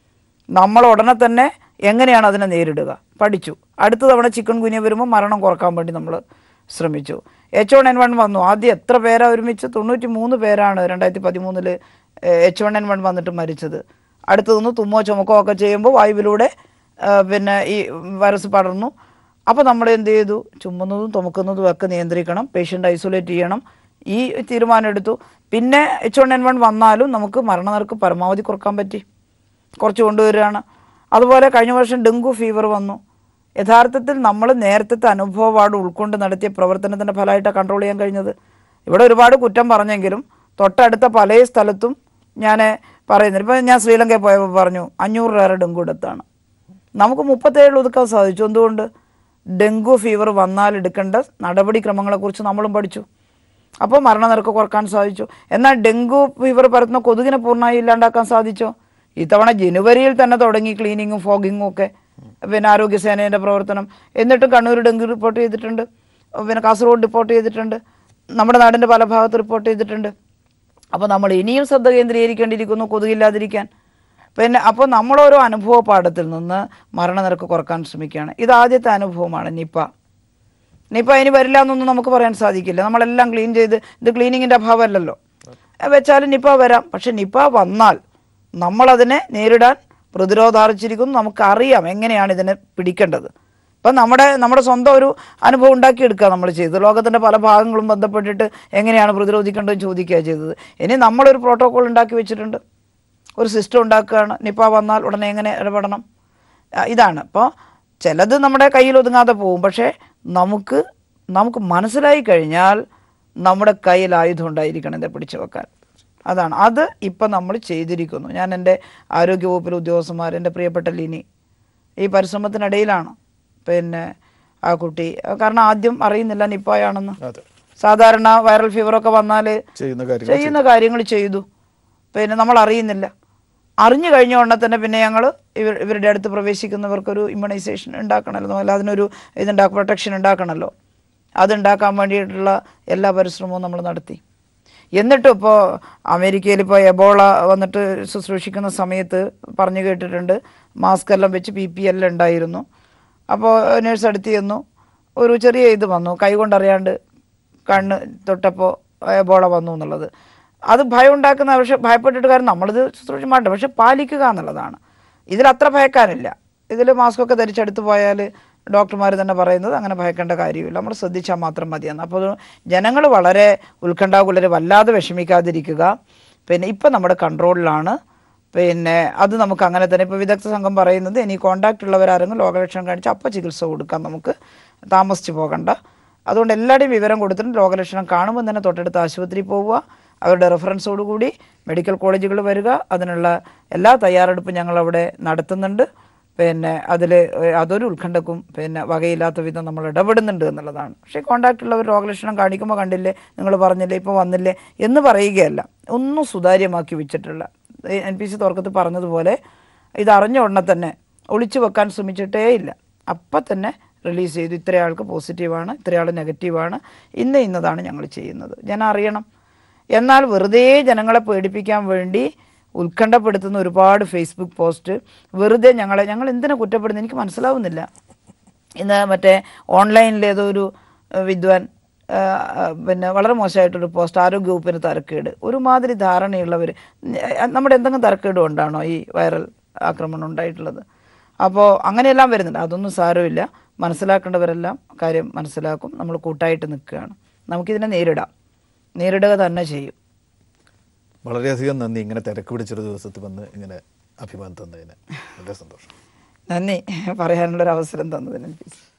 നമ്മൾ ഉടനെ തന്നെ എങ്ങനെയാണ് അതിനെ നേരിടുക പഠിച്ചു അടുത്ത തവണ ചിക്കൻ കുനിയ വരുമ്പോൾ മരണം കുറക്കാൻ വേണ്ടി നമ്മൾ ശ്രമിച്ചു എച്ച് വൺ എൻ വൺ വന്നു ആദ്യം എത്ര പേരാ ഒരുമിച്ച് തൊണ്ണൂറ്റി മൂന്ന് പേരാണ് രണ്ടായിരത്തി പതിമൂന്നില് എച്ച് വൺ എൻ വൺ വന്നിട്ട് മരിച്ചത് അടുത്ത് നിന്ന് തുമ്മോ ചുമക്കോ ഒക്കെ ചെയ്യുമ്പോൾ വായുവിലൂടെ ആ, പിന്നെ ഈ വൈറസ് പടർന്നു അപ്പോൾ നമ്മൾ എന്ത് ചെയ്തു ചുമന്നതും തുമക്കുന്നതും ഒക്കെ നിയന്ത്രിക്കണം പേഷ്യൻ്റ് ഐസൊലേറ്റ് ചെയ്യണം ഈ തീരുമാനം എടുത്തു പിന്നെ എച്ച് വൺ എൻ വൺ വന്നാലും നമുക്ക് മരണനിരക്ക് പരമാവധി കുറക്കാൻ പറ്റി കുറച്ച് കൊണ്ടുവരികയാണ് അതുപോലെ കഴിഞ്ഞ വർഷം ഡെങ്കു ഫീവർ വന്നു യഥാർത്ഥത്തിൽ നമ്മൾ നേരത്തെ അനുഭവപാട് ഉൾക്കൊണ്ട് നടത്തിയ പ്രവർത്തനത്തിൻ്റെ ഫലമായിട്ടാണ് കൺട്രോൾ ചെയ്യാൻ കഴിഞ്ഞത് ഇവിടെ ഒരുപാട് കുറ്റം പറഞ്ഞെങ്കിലും തൊട്ടടുത്ത പല സ്ഥലത്തും ഞാൻ പറയുന്നത് ഇപ്പം ഞാൻ ശ്രീലങ്കയിൽ പോയപ്പോൾ പറഞ്ഞു അഞ്ഞൂറിലേറെ ഡെങ്കു എടുത്താണ് നമുക്ക് മുപ്പത്തേഴിൽ ഒതുക്കാൻ സാധിച്ചു എന്തുകൊണ്ട് ഡെങ്കു ഫീവർ വന്നാൽ എടുക്കേണ്ട നടപടിക്രമങ്ങളെക്കുറിച്ച് നമ്മളും പഠിച്ചു അപ്പോൾ മരണനിരക്ക് കുറക്കാൻ സാധിച്ചു എന്നാൽ ഡെങ്കു ഫീവർ പരത്തുന്ന കൊതുകിനെ പൂർണ്ണമായി ഇല്ലാണ്ടാക്കാൻ സാധിച്ചോ ഇത്തവണ ജനുവരിയിൽ തന്നെ തുടങ്ങി ക്ലീനിങ്ങും ഫോഗിങ്ങും ഒക്കെ പിന്നെ ആരോഗ്യസേനയുടെ പ്രവർത്തനം എന്നിട്ടും കണ്ണൂർ ഡെങ്കു റിപ്പോർട്ട് ചെയ്തിട്ടുണ്ട് പിന്നെ കാസർഗോഡ് റിപ്പോർട്ട് ചെയ്തിട്ടുണ്ട് നമ്മുടെ നാടിൻ്റെ പല ഭാഗത്ത് റിപ്പോർട്ട് ചെയ്തിട്ടുണ്ട് അപ്പോൾ നമ്മൾ ഇനിയും ശ്രദ്ധ കേന്ദ്രീകരിക്കേണ്ടിയിരിക്കുന്നു കൊതുകില്ലാതിരിക്കാൻ പിന്നെ അപ്പോൾ നമ്മളോരോ അനുഭവ പാഠത്തിൽ നിന്ന് മരണനിരക്ക് കുറക്കാൻ ശ്രമിക്കുകയാണ് ഇത് ആദ്യത്തെ അനുഭവമാണ് നിപ്പ നിപ്പ ഇനി വരില്ല എന്നൊന്നും നമുക്ക് പറയാൻ സാധിക്കില്ല നമ്മളെല്ലാം ക്ലീൻ ചെയ്ത് ഇത് ക്ലീനിങ്ങിൻ്റെ അഭാവമല്ലല്ലോ വെച്ചാലും നിപ്പ വരാം പക്ഷെ നിപ്പ വന്നാൽ നമ്മളതിനെ നേരിടാൻ പ്രതിരോധാർജിച്ചിരിക്കുന്നു നമുക്കറിയാം എങ്ങനെയാണ് ഇതിനെ പിടിക്കേണ്ടത് ഇപ്പം നമ്മുടെ നമ്മുടെ സ്വന്തം ഒരു അനുഭവം ഉണ്ടാക്കിയെടുക്കുക നമ്മൾ ചെയ്തത് ലോകത്തിൻ്റെ പല ഭാഗങ്ങളും ബന്ധപ്പെട്ടിട്ട് എങ്ങനെയാണ് പ്രതിരോധിക്കേണ്ടതെന്ന് ചോദിക്കുക ചെയ്തത് ഇനി നമ്മളൊരു പ്രോട്ടോകോൾ ഉണ്ടാക്കി വെച്ചിട്ടുണ്ട് ഒരു സിസ്റ്റം ഉണ്ടാക്കുകയാണ് നിപ്പ വന്നാൽ ഉടനെ എങ്ങനെ ഇടപെടണം ആ, ഇതാണ് അപ്പോൾ ചിലത് നമ്മുടെ കയ്യിൽ ഒതുങ്ങാതെ പോകും പക്ഷേ നമുക്ക് നമുക്ക് മനസ്സിലായി കഴിഞ്ഞാൽ നമ്മുടെ കയ്യിൽ ആയുധം ഉണ്ടായിരിക്കണം ഇതെ പിടിച്ചു വെക്കാൻ അതാണ് അത് ഇപ്പം നമ്മൾ ചെയ്തിരിക്കുന്നു ഞാൻ എൻ്റെ ആരോഗ്യവകുപ്പിലെ ഉദ്യോഗസ്ഥന്മാർ എൻ്റെ പ്രിയപ്പെട്ട ലിനി ഈ പരിശ്രമത്തിനിടയിലാണ് പിന്നെ ആ കുട്ടി കാരണം ആദ്യം അറിയുന്നില്ല നിപ്പായാണെന്ന് അതെ സാധാരണ വൈറൽ ഫീവറൊക്കെ വന്നാൽ ചെയ്യുന്ന കാര്യങ്ങൾ ചെയ്യുന്ന കാര്യങ്ങൾ ചെയ്തു പിന്നെ നമ്മൾ അറിയുന്നില്ല അറിഞ്ഞു കഴിഞ്ഞ ഉടനെ തന്നെ പിന്നെ ഞങ്ങൾ ഇവർ ഇവരുടെ അടുത്ത് പ്രവേശിക്കുന്നവർക്കൊരു ഇമ്മ്യൂണൈസേഷൻ ഉണ്ടാക്കണമല്ലോ അല്ല അതിനൊരു ഇതുണ്ടാ പ്രൊട്ടക്ഷൻ ഉണ്ടാക്കണമല്ലോ അതുണ്ടാക്കാൻ വേണ്ടിയിട്ടുള്ള എല്ലാ പരിശ്രമവും നമ്മൾ നടത്തി എന്നിട്ടും ഇപ്പോൾ അമേരിക്കയിൽ ഇപ്പോൾ എബോള വന്നിട്ട് ശുശ്രൂഷിക്കുന്ന സമയത്ത് പറഞ്ഞു കേട്ടിട്ടുണ്ട് മാസ്ക് എല്ലാം വെച്ച് പി പി എല്ലാം ഉണ്ടായിരുന്നു അപ്പോൾ നേഴ്സ് അടുത്ത് ചെന്നു ഒരു ചെറിയ ഇത് വന്നു കൈ കൊണ്ടറിയാണ്ട് കണ്ണ് തൊട്ടപ്പോൾ എബോള വന്നു എന്നുള്ളത് അത് ഭയം ഉണ്ടാക്കുന്ന പക്ഷെ ഭയപ്പെട്ടിട്ട് കാര്യം നമ്മളിത് ശുശ്രൂഷ മാറ്റ പക്ഷെ പാലിക്കുക എന്നുള്ളതാണ് ഇതിൽ അത്ര ഭയക്കാനില്ല ഇതിൽ മാസ്കൊക്കെ ധരിച്ചെടുത്ത് പോയാൽ ഡോക്ടർമാർ തന്നെ പറയുന്നത് അങ്ങനെ ഭയക്കേണ്ട കാര്യമില്ല നമ്മൾ ശ്രദ്ധിച്ചാൽ മാത്രം മതിയെന്ന് അപ്പോൾ ജനങ്ങൾ വളരെ ഉത്കണ്ഠാകുലർ വല്ലാതെ വിഷമിക്കാതിരിക്കുക പിന്നെ ഇപ്പം നമ്മുടെ കൺട്രോളിലാണ് പിന്നെ അത് നമുക്ക് അങ്ങനെ തന്നെ ഇപ്പോൾ വിദഗ്ധ സംഘം പറയുന്നത് ഇനി കോണ്ടാക്റ്റ് ഉള്ളവരാരെങ്കിലും രോഗലക്ഷണം കാണിച്ച് അപ്പം ചികിത്സ കൊടുക്കാം നമുക്ക് താമസിച്ച് പോകണ്ട അതുകൊണ്ട് എല്ലാവരുടെയും വിവരം കൊടുത്തിട്ട് രോഗലക്ഷണം കാണുമ്പോൾ തന്നെ തൊട്ടടുത്ത ആശുപത്രിയിൽ പോവുക അവരുടെ റെഫറൻസോടുകൂടി മെഡിക്കൽ കോളേജുകൾ വരിക അതിനുള്ള എല്ലാ തയ്യാറെടുപ്പും ഞങ്ങളവിടെ നടത്തുന്നുണ്ട് പിന്നെ അതിൽ അതൊരു ഉത്കണ്ഠക്കും പിന്നെ വകയില്ലാത്ത വിധം നമ്മൾ ഇടപെടുന്നുണ്ട് എന്നുള്ളതാണ് പക്ഷേ കോണ്ടാക്റ്റ് ഉള്ളവർ രോഗലക്ഷണം കാണിക്കുമ്പോൾ കണ്ടില്ലേ നിങ്ങൾ പറഞ്ഞില്ലേ ഇപ്പോൾ വന്നില്ലേ എന്ന് പറയുകയല്ല ഒന്നും സുതാര്യമാക്കി വെച്ചിട്ടുള്ള എൻ പി സി തുറക്കത്ത് പറഞ്ഞതുപോലെ ഇത് അറിഞ്ഞ ഉടനെ തന്നെ ഒളിച്ചു വെക്കാൻ ശ്രമിച്ചിട്ടേ ഇല്ല അപ്പം തന്നെ റിലീസ് ചെയ്തു ഇത്രയാൾക്ക് പോസിറ്റീവാണ് ഇത്രയാൾ നെഗറ്റീവാണ് ഇന്ന ഇന്നതാണ് ഞങ്ങൾ ചെയ്യുന്നത് ജനം അറിയണം എന്നാൽ വെറുതെ ജനങ്ങളെ പേടിപ്പിക്കാൻ വേണ്ടി ഉത്കണ്ഠപ്പെടുത്തുന്ന ഒരുപാട് ഫേസ്ബുക്ക് പോസ്റ്റ് വെറുതെ ഞങ്ങളെ ഞങ്ങൾ എന്തിനാ കുറ്റപ്പെടുന്നത് എനിക്ക് മനസ്സിലാവുന്നില്ല ഇന്ന് മറ്റേ ഓൺലൈനിൽ ഏതോ ഒരു ഏഹ്, വിദ്വാൻ ഏഹ്, ഏഹ്, പിന്നെ വളരെ മോശമായിട്ടൊരു പോസ്റ്റ് ആരോഗ്യ വകുപ്പിന് തരക്കേട് ഒരുമാതിരി ധാരണയുള്ളവർ നമ്മുടെ എന്തെങ്കിലും തരക്കേട് കൊണ്ടാണോ ഈ വൈറൽ ആക്രമണം ഉണ്ടായിട്ടുള്ളത് അപ്പോൾ അങ്ങനെയെല്ലാം വരുന്നുണ്ട് അതൊന്നും സാരമില്ല മനസ്സിലാക്കേണ്ടവരെല്ലാം കാര്യം മനസ്സിലാക്കും നമ്മൾ കൂട്ടായിട്ട് നിൽക്കുകയാണ് നമുക്കിതിനെ നേരിടാം നേരിടുക തന്നെ ചെയ്യും വളരെയധികം നന്ദി ഇങ്ങനെ തിരക്ക് പിടിച്ചൊരു ദിവസത്തിൽ വന്ന് ഇങ്ങനെ അഭിമാനം തന്നതിന് വളരെ സന്തോഷം നന്ദി പറയാനുള്ളൊരു അവസരം തന്നതിന്